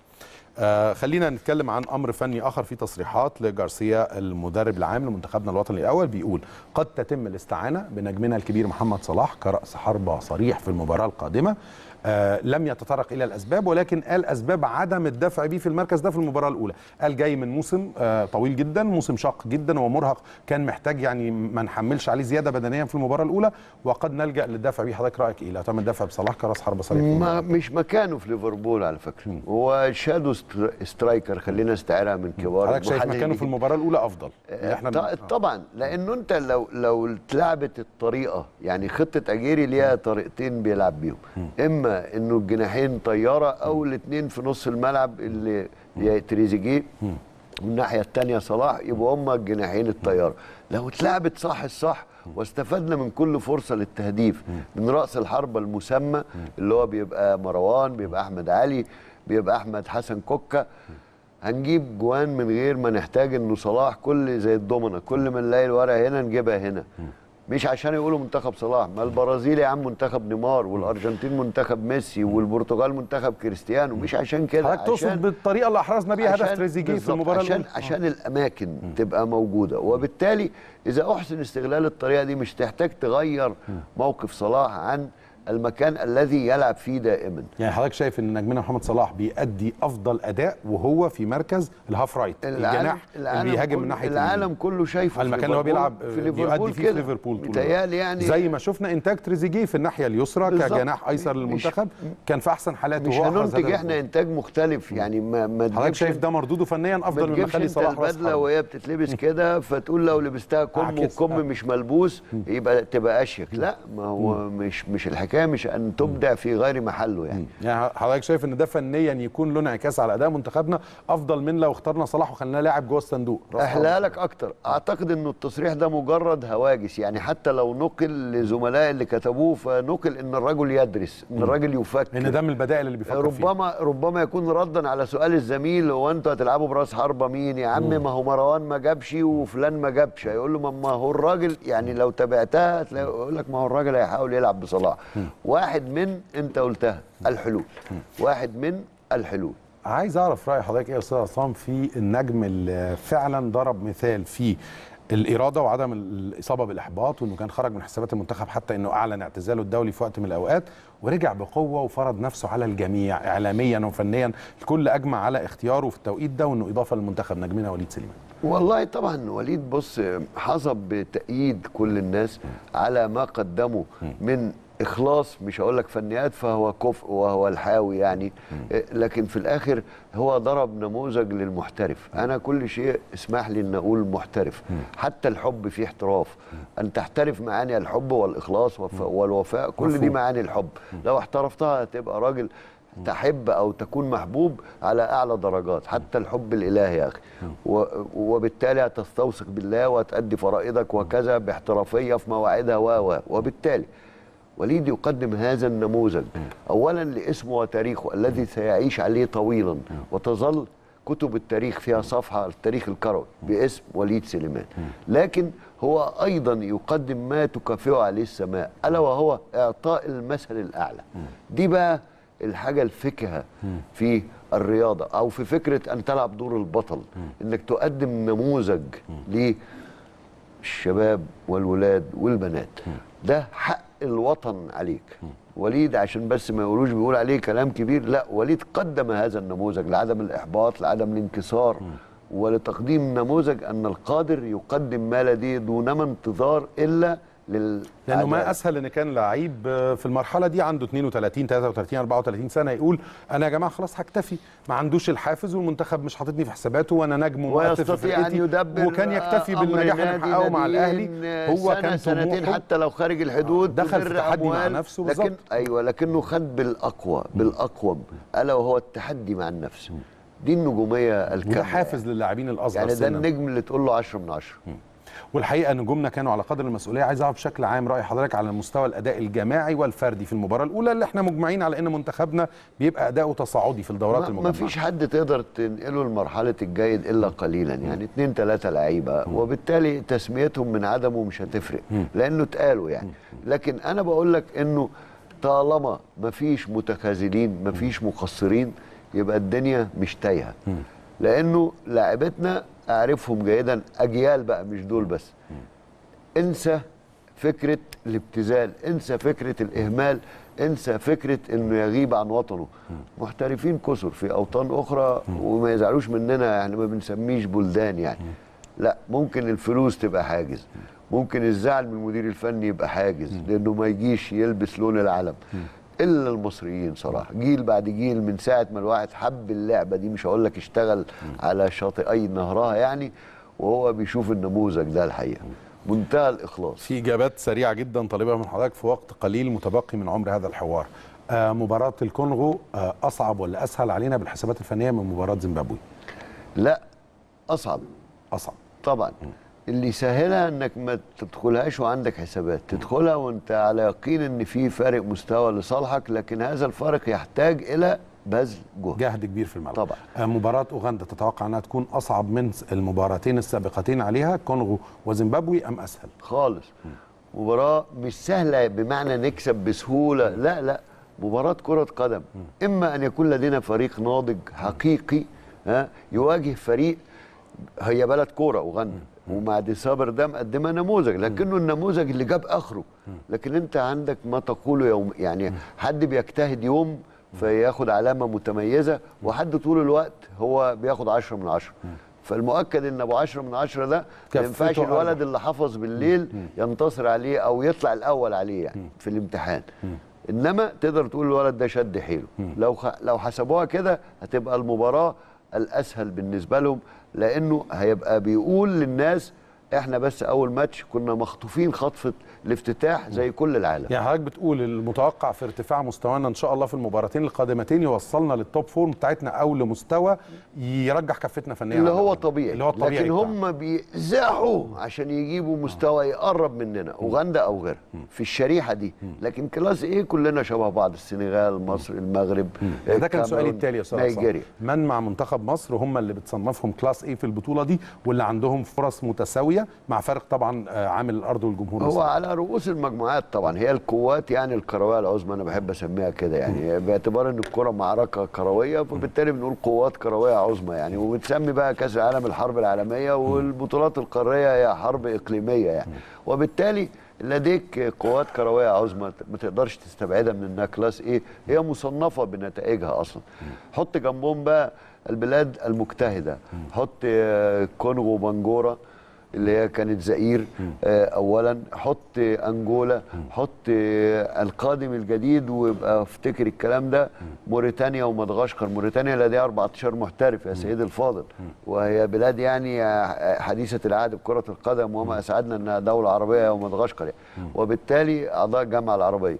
آه خلينا نتكلم عن امر فني اخر في تصريحات لجارسيا المدرب العام لمنتخبنا الوطني الاول بيقول قد تتم الاستعانه بنجمنا الكبير محمد صلاح كراس حربه صريح في المباراه القادمه آه لم يتطرق الى الاسباب ولكن قال اسباب عدم الدفع بيه في المركز ده في المباراه الاولى قال جاي من موسم آه طويل جدا موسم شاق جدا ومرهق كان محتاج يعني ما نحملش عليه زياده بدنيا في المباراه الاولى وقد نلجا للدفع بيه حضرتك رايك ايه لا تم الدفع بصلاح كراس حربه صريح في المباراة. ما مش مكانه في ليفربول على فكره هو شادو ستر- سترايكر خلينا نستعيرها من كبار حضرتك شايف المحللين. مكانه في المباراه الاولى افضل اللي احنا ط- طبعا لانه انت لو لو اتلعبت الطريقه يعني خطه اجيري ليها طريقتين بيلعب بيهم اما انه الجناحين طياره او الاثنين في نص الملعب اللي يا تريزيجيه والناحيه الثانيه صلاح يبقوا هم الجناحين الطياره لو اتلعبت صح الصح واستفدنا من كل فرصه للتهديف من راس الحربه المسمى اللي هو بيبقى مروان بيبقى احمد علي بيبقى احمد حسن كوكا هنجيب جوان من غير ما نحتاج انه صلاح كل زي الضمنه كل ما نلاقي الورقه هنا نجيبها هنا مش عشان يقولوا منتخب صلاح ما البرازيل يا عم منتخب نيمار والارجنتين منتخب ميسي والبرتغال منتخب كريستيانو مش عشان كده حضرتك تقصد بالطريقه اللي احرزنا بيها هدف عشان- تريزيجيه في بالظبط، المباراه عشان الاولى عشان الاماكن تبقى موجوده وبالتالي اذا احسن استغلال الطريقه دي مش تحتاج تغير موقف صلاح عن المكان الذي يلعب فيه دائما يعني حضرتك شايف ان نجمنا محمد صلاح بيأدي افضل اداء وهو في مركز الهاف رايت الجناح اللي بيهاجم من كله- ناحيه العالم اليمين. كله شايفه على في المكان اللي هو ليفربول- بيلعب في بيؤدي ليفربول فيه كده في ليفربول طول متهيألي الوقت. يعني زي ما شفنا انتاج تريزيجيه في الناحيه اليسرى بالظبط. كجناح ايسر مش- للمنتخب كان في احسن حالاته مش وهو أحرز هننتج هدف احنا الجول. انتاج مختلف يعني ما ما حضرتك تجيبش شايف ده مردوده فنيا افضل ما من تجيبش مخلي انت صلاح راس البدله حربة. وهي بتتلبس كده فتقول لو لبستها كم أعكس. وكم آه. مش ملبوس يبقى تبقى اشيك لا ما هو مش مش الحكايه مش ان تبدع في غير محله يعني يعني حضرتك شايف ان ده فنيا يكون له انعكاس على اداء منتخبنا افضل من لو اخترنا صلاح وخليناه لاعب جوه الصندوق راس احلى حربة. لك اكتر اعتقد انه التصريح ده مجرد هواجس يعني حتى لو نقل لزملاء اللي كتبوه فنقل ان الرجل يدرس ان الرجل يفكر ان ده من البدائل اللي بيفكر فيها ربما ربما يكون ردا على سؤال الزميل هو انتوا هتلعبوا براس حربه مين يا عم ما هو مروان ما جابش وفلان ما جابش هيقول له ما- ما هو الراجل يعني لو تابعتها هتلاقي يقول لك ما هو الراجل هيحاول يلعب بصلاح واحد من انت قلتها الحلول واحد من الحلول عايز اعرف راي حضرتك ايه يا استاذ عصام في النجم اللي فعلا ضرب مثال في الاراده وعدم الاصابه بالاحباط وانه كان خرج من حسابات المنتخب حتى انه اعلن اعتزاله الدولي في وقت من الاوقات ورجع بقوه وفرض نفسه على الجميع اعلاميا وفنيا الكل اجمع على اختياره في التوقيت ده وانه اضافه للمنتخب نجمنا وليد سليمان والله طبعا وليد بص حظى بتأييد كل الناس على ما قدمه من اخلاص مش هقول لك فنيات فهو كفء وهو الحاوي يعني آه، لكن في الاخر هو ضرب نموذج للمحترف انا كل شيء اسمح لي ان اقول محترف حتى الحب فيه احتراف ان تحترف معاني الحب والاخلاص وف- والوفاء كل دي مفهوم. معاني الحب لو احترفتها هتبقى راجل تحب او تكون محبوب على اعلى درجات حتى الحب الالهي يا اخي و- وبالتالي هتستوثق بالله وتأدي فرائضك وكذا باحترافيه في مواعيدها و و وبالتالي وليد يقدم هذا النموذج اولا لاسمه وتاريخه الذي سيعيش عليه طويلا وتظل كتب التاريخ فيها صفحه التاريخ الكروي باسم وليد سليمان لكن هو ايضا يقدم ما تكافئه عليه السماء الا وهو اعطاء المثل الاعلى دي بقى الحاجه الفكهه في الرياضه او في فكره ان تلعب دور البطل انك تقدم نموذج للشباب والولاد والبنات ده حق الوطن عليك وليد عشان بس ما يقولوش بيقول عليه كلام كبير لا وليد قدم هذا النموذج لعدم الاحباط لعدم الانكسار ولتقديم نموذج ان القادر يقدم ما لديه دونما انتظار الا لل لانه ما اسهل ان كان لعيب آه، في المرحله دي عنده 32 33 34 سنه يقول انا يا جماعه خلاص هكتفي ما عندوش الحافز والمنتخب مش حاططني في حساباته وانا نجم ومؤثر في ويستطيع ان فرقتي يدبر وكان يكتفي أمر بالنجاح اللي نادي محققه مع الاهلي ناديين هو سنة كان سنتين طموحه حتى لو خارج الحدود دخل في بدر تحدي مع أموال، نفسه لكن بالظبط. ايوه لكنه خد بالاقوى بالاقوم الا وهو التحدي مع النفس دي النجوميه الكامله وده حافز للاعبين الاصغر يعني ده سنا النجم اللي تقول له 10 من 10 والحقيقه نجومنا كانوا على قدر المسؤوليه عايز اعرف بشكل عام راي حضرتك على مستوى الاداء الجماعي والفردي في المباراه الاولى اللي احنا مجمعين على ان منتخبنا بيبقى اداؤه تصاعدي في الدورات ما المجمعه فيش حد تقدر تنقله لمرحله الجيد الا قليلا يعني اثنين ثلاثه لعيبه وبالتالي تسميتهم من عدمه مش هتفرق لانه اتقالوا يعني لكن انا بقول لك انه طالما ما فيش متخاذلين ما فيش مقصرين يبقى الدنيا مش تايهه لانه لاعبتنا اعرفهم جيدا اجيال بقى مش دول بس انسى فكره الابتذال انسى فكره الاهمال انسى فكره انه يغيب عن وطنه محترفين كثر في اوطان اخرى وما يزعلوش مننا احنا ما بنسميش بلدان يعني لا ممكن الفلوس تبقى حاجز ممكن الزعل من المدير الفني يبقى حاجز لانه ما يجيش يلبس لون العلم الا المصريين صراحه جيل بعد جيل من ساعه ما الواحد حب اللعبه دي مش هقول لك اشتغل على شاطئي نهرها يعني وهو بيشوف النموذج ده الحقيقه منتهى الاخلاص في اجابات سريعه جدا طالبها من حضرتك في وقت قليل متبقي من عمر هذا الحوار آه مباراه الكونغو آه اصعب ولا اسهل علينا بالحسابات الفنيه من مباراه زيمبابوي لا اصعب اصعب طبعا اللي يسهلها انك ما تدخلهاش وعندك حسابات تدخلها وانت على يقين ان في فارق مستوى لصالحك لكن هذا الفارق يحتاج الى بذل جهد جهد كبير في الملعب طبعا. آه مباراه اوغندا تتوقع انها تكون اصعب من المباراتين السابقتين عليها كونغو وزيمبابوي ام اسهل خالص مباراة مش سهلة بمعنى نكسب بسهولة لا لا مباراة كرة قدم إما أن يكون لدينا فريق ناضج حقيقي ها يواجه فريق هي بلد كورة أوغندا ومع دي صابر ده مقدمه نموذج لكنه النموذج اللي جاب اخره لكن انت عندك ما تقوله يوم يعني حد بيجتهد يوم فياخد علامه متميزه وحد طول الوقت هو بياخد 10 من 10 فالمؤكد ان ابو 10 من 10 ده ما كفته ينفعش أربعة. الولد اللي حفظ بالليل ينتصر عليه او يطلع الاول عليه يعني في الامتحان انما تقدر تقول الولد ده شد حيله لو خ... لو حسبوها كده هتبقى المباراه الاسهل بالنسبه لهم لانه هيبقى بيقول للناس احنا بس اول ماتش كنا مخطوفين خطفه الافتتاح زي كل العالم يعني حضرتك بتقول المتوقع في ارتفاع مستوانا ان شاء الله في المباراتين القادمتين يوصلنا للتوب فور بتاعتنا او لمستوى يرجح كفتنا فنيا اللي عن هو الأول. طبيعي اللي هو الطبيعي لكن بتاعنا. هم بيزاحوا عشان يجيبوا مستوى يقرب مننا اوغندا او غيرها في الشريحه دي لكن كلاس ايه كلنا شبه بعض السنغال مصر المغرب ده كان سؤالي الكاميرون، التالي يا استاذ عصام. نيجيريا من مع منتخب مصر هم اللي بتصنفهم كلاس ايه في البطوله دي واللي عندهم فرص متساويه مع فرق طبعا آه، عامل الارض والجمهور هو الصعب. على رؤوس المجموعات طبعا هي القوات يعني الكرويه العظمى انا بحب اسميها كده يعني باعتبار ان الكره معركه كرويه فبالتالي بنقول قوات كرويه عظمى يعني وبتسمي بقى كاس العالم الحرب العالميه والبطولات القاريه هي حرب اقليميه يعني وبالتالي لديك قوات كرويه عظمى ما تقدرش تستبعدها من انها كلاس ايه هي مصنفه بنتائجها اصلا حط جنبهم بقى البلاد المجتهده حط آه، كونغو وبنجوره اللي هي كانت زئير آه، اولا حط انجولا حط آه، القادم الجديد ويبقى افتكر الكلام ده موريتانيا ومدغشقر موريتانيا لديها 14 محترف يا سيدي الفاضل وهي بلاد يعني آه، حديثه العهد بكره القدم وما اسعدنا انها دوله عربيه ومدغشقر يعني. وبالتالي اعضاء الجامعه العربيه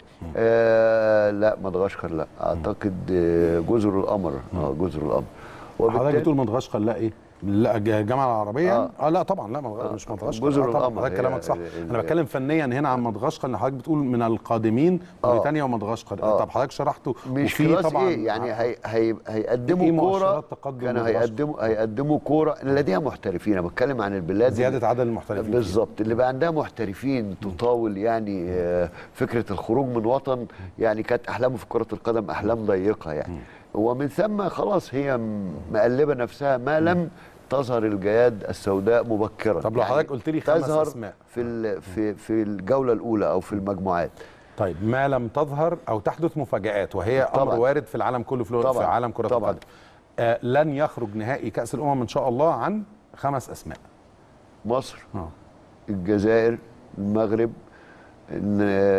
آه لا مدغشقر لا اعتقد آه، جزر القمر اه جزر القمر حضرتك بتقول مدغشقر لا ايه؟ لا الج- الجامعه العربيه اه, آه لا طبعا لا مدغ... آه، مش مدغشقر جزر آه طبعا القمر حضرتك هي كلامك صح ال- ال- انا بتكلم فنيا هنا عن مدغشقر ان حضرتك بتقول من القادمين موريتانيا ومدغشقر آه. طب حضرتك شرحته مش وفي كلاس طبعا ايه يعني هي هي هيقدموا إيه كوره مؤشرات تقدم كانوا مدغشقر؟ هيقدموا هيقدموا كوره لديها محترفين انا بتكلم عن البلاد زياده عدد المحترفين بالظبط اللي بقى عندها محترفين تطاول يعني آه، فكره الخروج من وطن يعني كانت احلامه في كره القدم احلام ضيقه يعني ومن ثم خلاص هي م- مقلبه نفسها ما لم تظهر الجياد السوداء مبكرا طب لو حضرتك قلت لي خمس تظهر أسماء. في ال- في في الجوله الاولى او في المجموعات طيب ما لم تظهر او تحدث مفاجات وهي امر طبعاً. وارد في العالم كله في, في طبعاً. عالم كره طبعاً. القدم آه لن يخرج نهائي كاس الامم ان شاء الله عن خمس اسماء مصر اه الجزائر المغرب ن-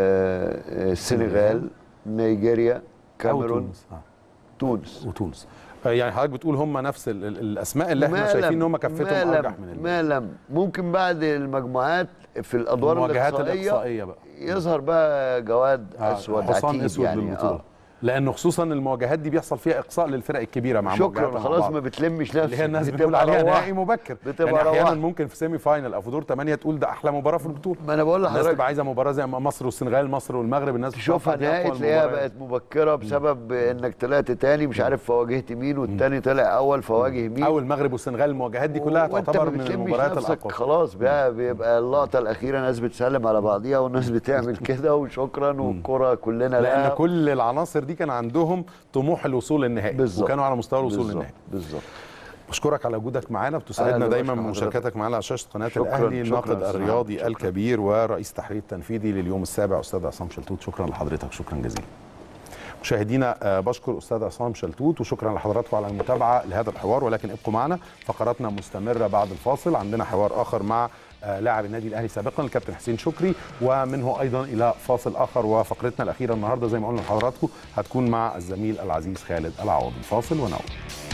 آه، السنغال نيجيريا أو كاميرون تونس آه. تونس وتونس آه، يعني حضرتك بتقول هم نفس ال- ال- الاسماء اللي احنا ما شايفين لم- ان هم ما كفتهم لم- ارجح من الباقي. ما لم ممكن بعد المجموعات في الادوار المواجهات الاقصائيه الاقصائيه بقى يظهر بقى جواد آه، اسود حصان عتيد اسود يعني للبطوله آه. لانه خصوصا المواجهات دي بيحصل فيها اقصاء للفرق الكبيره مع شكرا مواجهاتها مع خلاص بعض. ما بتلمش نفسك اللي هي الناس بتبقى بتقول عليها روحت. نهائي مبكر بتبقى يعني احيانا روحت. ممكن في سيمي فاينل او في دور ثمانيه تقول ده احلى مباراه في البطوله ما انا بقول الناس لحضرتك تبقى عايزه مباراه زي مصر والسنغال مصر والمغرب الناس تشوفها بتتوقع دي نهائي أقوى تلاقيها المباريات. بقت مبكره بسبب انك طلعت تاني مش عارف فواجهت مين والتاني طلع اول فواجه مين او المغرب والسنغال المواجهات دي كلها وانت تعتبر ما من بتلمش المباريات نفسك الاقوى خلاص بقى بيبقى اللقطه الاخيره ناس بتسلم على بعضيها والناس بتعمل كده وشكرا والكره كلنا لان لها كل العناصر دي كان عندهم طموح الوصول للنهائي بالظبط. وكانوا على مستوى الوصول بالظبط. للنهائي بالظبط بشكرك على وجودك معانا أنا بتسعدنا اللي دايما بشكر بمشاركتك معانا على شاشه قناه شكراً، الاهلي شكراً الناقد أستاذ الرياضي محمد، شكراً. الكبير ورئيس التحرير التنفيذي لليوم السابع استاذ عصام شلتوت شكرا لحضرتك شكرا جزيلا مشاهدينا آه، بشكر استاذ عصام شلتوت وشكرا لحضراتكم على المتابعه لهذا الحوار ولكن ابقوا معنا فقراتنا مستمره بعد الفاصل عندنا حوار اخر مع آه، لاعب النادي الاهلي سابقا الكابتن حسين شكري ومنه ايضا الى فاصل اخر وفقرتنا الاخيره النهارده زي ما قلنا لحضراتكم هتكون مع الزميل العزيز خالد العوضي فاصل ونعود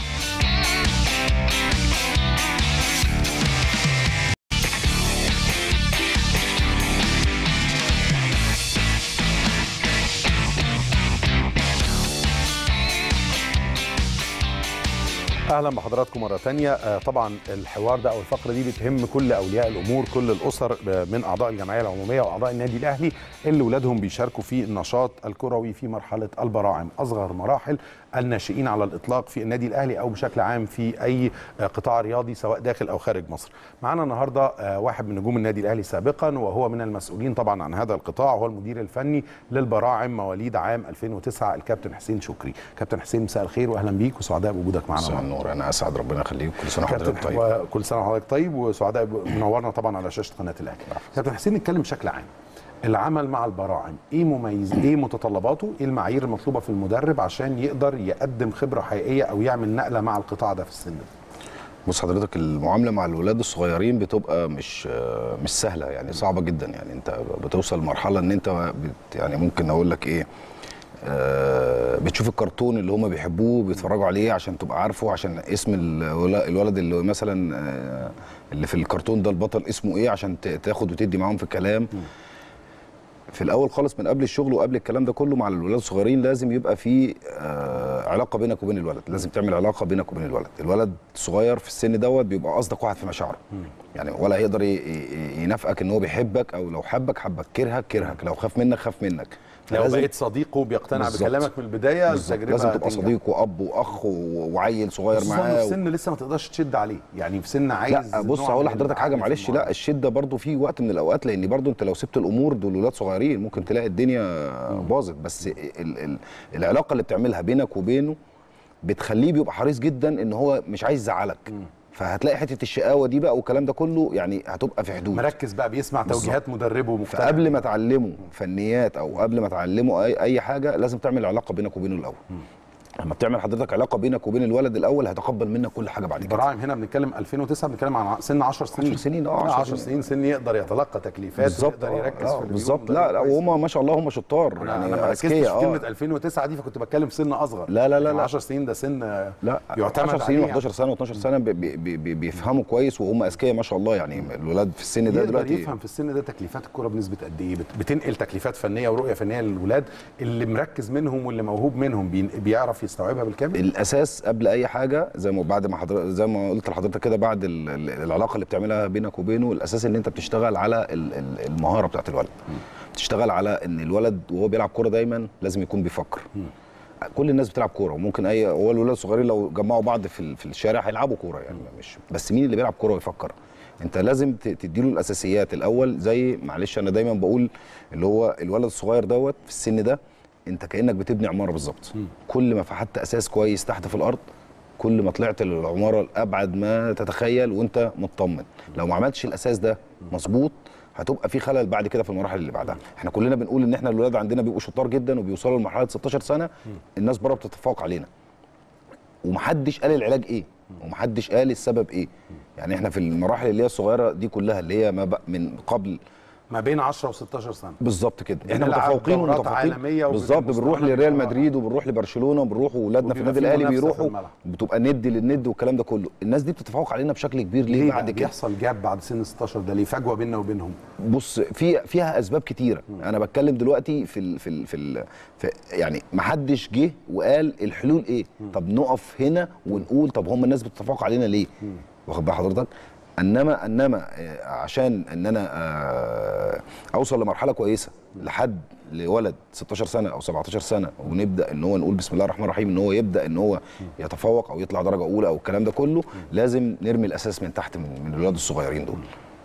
اهلا بحضراتكم مره تانية آه، طبعا الحوار ده او الفقره دي بتهم كل اولياء الامور كل الاسر آه، من اعضاء الجمعيه العموميه واعضاء النادي الاهلي اللي ولادهم بيشاركوا في النشاط الكروي في مرحله البراعم اصغر مراحل الناشئين على الاطلاق في النادي الاهلي او بشكل عام في اي آه، قطاع رياضي سواء داخل او خارج مصر معانا النهارده آه، واحد من نجوم النادي الاهلي سابقا وهو من المسؤولين طبعا عن هذا القطاع وهو المدير الفني للبراعم مواليد عام 2009 الكابتن حسين شكري كابتن حسين مساء الخير واهلا بيك وسعداء بوجودك معنا مساء النور انا اسعد ربنا يخليك كل سنه وحضرتك كابتن طيب وكل سنه وحضرتك طيب وسعداء ب- منورنا طبعا على شاشه قناه الاهلي كابتن حسين نتكلم بشكل عام العمل مع البراعم ايه مميز ايه متطلباته ايه المعايير المطلوبه في المدرب عشان يقدر يقدم خبره حقيقيه او يعمل نقله مع القطاع ده في السن ده بص حضرتك المعامله مع الولاد الصغيرين بتبقى مش مش سهله يعني صعبه جدا يعني انت بتوصل لمرحله ان انت بت يعني ممكن اقول لك ايه آه، بتشوف الكرتون اللي هم بيحبوه بيتفرجوا عليه عشان تبقى عارفه عشان اسم الول- الولد اللي مثلا آه، اللي في الكرتون ده البطل اسمه ايه عشان ت- تاخد وتدي معاهم في الكلام في الاول خالص من قبل الشغل وقبل الكلام ده كله مع الولاد الصغيرين لازم يبقى في آه علاقه بينك وبين الولد لازم تعمل علاقه بينك وبين الولد الولد الصغير في السن دوت بيبقى اصدق واحد في مشاعره يعني ولا هيقدر ي- ي- ينافقك ان هو بيحبك او لو حبك حبك كرهك كرهك لو خاف منك خاف منك لو فلازم- بقيت صديقه بيقتنع بالظبط. بكلامك من البدايه بالظبط. التجربه لازم تبقى هتنجح. صديق واب واخ و- وعيل صغير خصوصا معاه في سن لسه ما تقدرش تشد عليه يعني في سن عايز لا بص نوع هقول من لحضرتك حاجه العقل في معلش لا المعاملة. الشده برضو في وقت من الاوقات لان برضو انت لو سبت الامور دول ولاد صغيرين ممكن تلاقي الدنيا باظت بس ال ال العلاقه اللي بتعملها بينك وبينه بتخليه بيبقى حريص جدا ان هو مش عايز يزعلك فهتلاقي حته الشقاوه دي بقى والكلام ده كله يعني هتبقى في حدود مركز بقى بيسمع بالظبط. توجيهات مدربه ومقتنع فقبل ما تعلمه فنيات او قبل ما تعلمه اي اي حاجه لازم تعمل علاقه بينك وبينه الاول لما بتعمل حضرتك علاقه بينك وبين الولد الاول هيتقبل منك كل حاجه بعد كده براعم هنا بنتكلم 2009 بنتكلم عن سن 10 سنين 10 سنين، اه، 10 10 سنين سن يقدر يتلقى تكليفات بالظبط ويقدر يركز آه، في اليوم بالظبط ويقدر لا لا كويس. وهم ما شاء الله هم شطار انا يعني انا ما ركزتش أذكياء، في آه. كلمه 2009 دي فكنت بتكلم في سن اصغر لا، لا، لا، لا. 10 سنين ده سن لا يعتمد 10 سنين عليه و11 سنه و12 سنه بي بي بي بيفهموا كويس وهم اذكياء ما شاء الله يعني الولاد في السن ده يقدر دلوقتي يفهم في السن ده تكليفات الكوره بنسبه قد ايه بت- بتنقل تكليفات فنيه ورؤيه فنيه للولاد اللي مركز منهم واللي موهوب منهم بي- بيعرف يستوعبها بالكامل الاساس قبل اي حاجه زي ما بعد ما حضر... زي ما قلت لحضرتك كده بعد ال... ال- العلاقه اللي بتعملها بينك وبينه الاساس ان انت بتشتغل على ال... ال- المهاره بتاعت الولد بتشتغل على ان الولد وهو بيلعب كوره دايما لازم يكون بيفكر كل الناس بتلعب كوره وممكن اي هو الولاد الصغيرين لو جمعوا بعض في ال- في الشارع هيلعبوا كوره يعني مش بس مين اللي بيلعب كوره ويفكر انت لازم ت- تديله الاساسيات الاول زي معلش انا دايما بقول اللي هو الولد الصغير دوت في السن ده انت كانك بتبني عماره بالظبط كل ما فحت اساس كويس تحت في الارض كل ما طلعت للعماره لابعد ما تتخيل وانت مطمن لو ما عملتش الاساس ده مظبوط هتبقى في خلل بعد كده في المراحل اللي بعدها احنا كلنا بنقول ان احنا الولاد عندنا بيبقوا شطار جدا وبيوصلوا لمرحله 16 سنه الناس بره بتتفوق علينا ومحدش قال العلاج ايه ومحدش قال السبب ايه يعني احنا في المراحل اللي هي الصغيره دي كلها اللي هي ما بق- من قبل ما بين 10 و16 سنه بالظبط كده احنا بنلعب متفوقين دورات ومتفوقين عالمية وبنبقى بالظبط بنروح مستوانا لريال بيبقى- مدريد وبنروح لبرشلونه وبنروح واولادنا في وبيبقى النادي في الاهلي منافسة في بيروحوا الملعب. بتبقى ند للند والكلام ده كله الناس دي بتتفوق علينا بشكل كبير ليه, ليه بعد بعد كده بيحصل جاب بعد سن 16 ده ليه فجوه بيننا وبينهم بص في فيها اسباب كتيره انا بتكلم دلوقتي في ال في ال في, ال في يعني ما حدش جه وقال الحلول ايه طب نقف هنا ونقول طب هم الناس بتتفوق علينا ليه واخد بال حضرتك انما انما آه، عشان ان انا آه، اوصل لمرحله كويسه لحد لولد 16 سنه او 17 سنه ونبدا ان هو نقول بسم الله الرحمن الرحيم ان هو يبدا ان هو يتفوق او يطلع درجه اولى او الكلام ده كله لازم نرمي الاساس من تحت من, من الولاد الصغيرين دول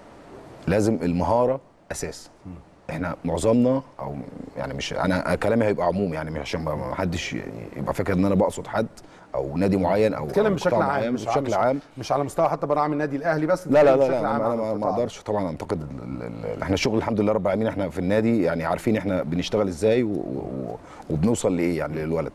لازم المهاره اساس احنا معظمنا او يعني مش انا كلامي هيبقى عموم يعني مش عشان ما ما حدش يبقى فاكر ان انا بقصد حد او نادي معين او نتكلم أو بشكل قطاع عام معين مش بشكل مش عام مش على مستوى حتى براعم النادي الاهلي بس لا لا نتكلم لا, بشكل لا عام انا على ما- ما القطاع. اقدرش طبعا انتقد ال- ال- ال- احنا الشغل الحمد لله رب العالمين احنا في النادي يعني عارفين احنا بنشتغل ازاي و- و- وبنوصل لايه يعني للولد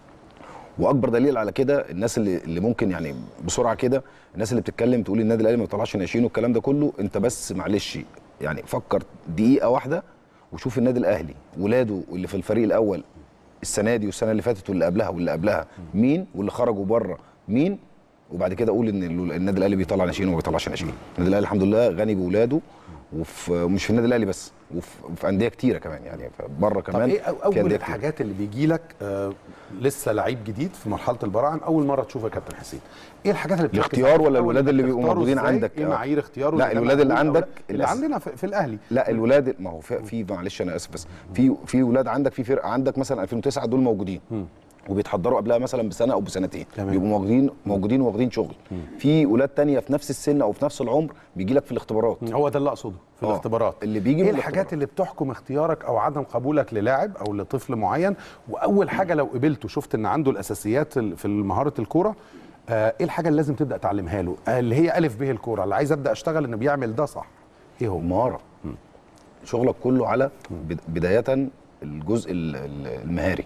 واكبر دليل على كده الناس اللي اللي ممكن يعني بسرعه كده الناس اللي بتتكلم تقول النادي الاهلي ما بيطلعش ناشئين والكلام ده كله انت بس معلش يعني فكر دقيقه واحده وشوف النادي الاهلي ولاده اللي في الفريق الاول السنه دي والسنه اللي فاتت واللي قبلها واللي قبلها مين واللي خرجوا بره مين وبعد كده اقول ان ال- النادي الاهلي بيطلع ناشئين وما بيطلعش ناشئين النادي الاهلي الحمد لله غني باولاده وفي مش في النادي الاهلي بس وفي وفي انديه كتيره كمان يعني بره طب كمان ايه أو- في اول أندية كتير. الحاجات اللي بيجي لك آه لسه لعيب جديد في مرحله البراعم اول مره تشوفها يا كابتن حسين ايه الحاجات اللي بتركز الاختيار عليها؟ ولا أول الولاد ما اللي بيبقوا بتختاره موجودين إزاي؟ عندك؟ ايه معايير اختياره لا، إذا كان الولاد اللي معقول أو لا؟ عندك اللي الأس- عندنا في, في الاهلي لا الولاد ما هو في, في معلش انا اسف بس في في ولاد عندك في فرقه عندك مثلا 2009 دول موجودين وبيتحضروا قبلها مثلا بسنه او بسنتين تمام. بيبقوا موجودين موجودين واخدين شغل في ولاد تانية في نفس السن او في نفس العمر بيجي لك في الاختبارات هو ده اللي اقصده في آه. الاختبارات اللي بيجي ايه من الحاجات الاختبارات. اللي بتحكم اختيارك او عدم قبولك للاعب او لطفل معين واول حاجه لو قبلته شفت ان عنده الاساسيات ال- في مهاره الكوره آه ايه الحاجه اللي لازم تبدا تعلمها له آه اللي هي الف به الكوره اللي عايز ابدا اشتغل انه بيعمل ده صح ايه هو مهاره شغلك كله على بد- بدايه الجزء ال- ال- المهاري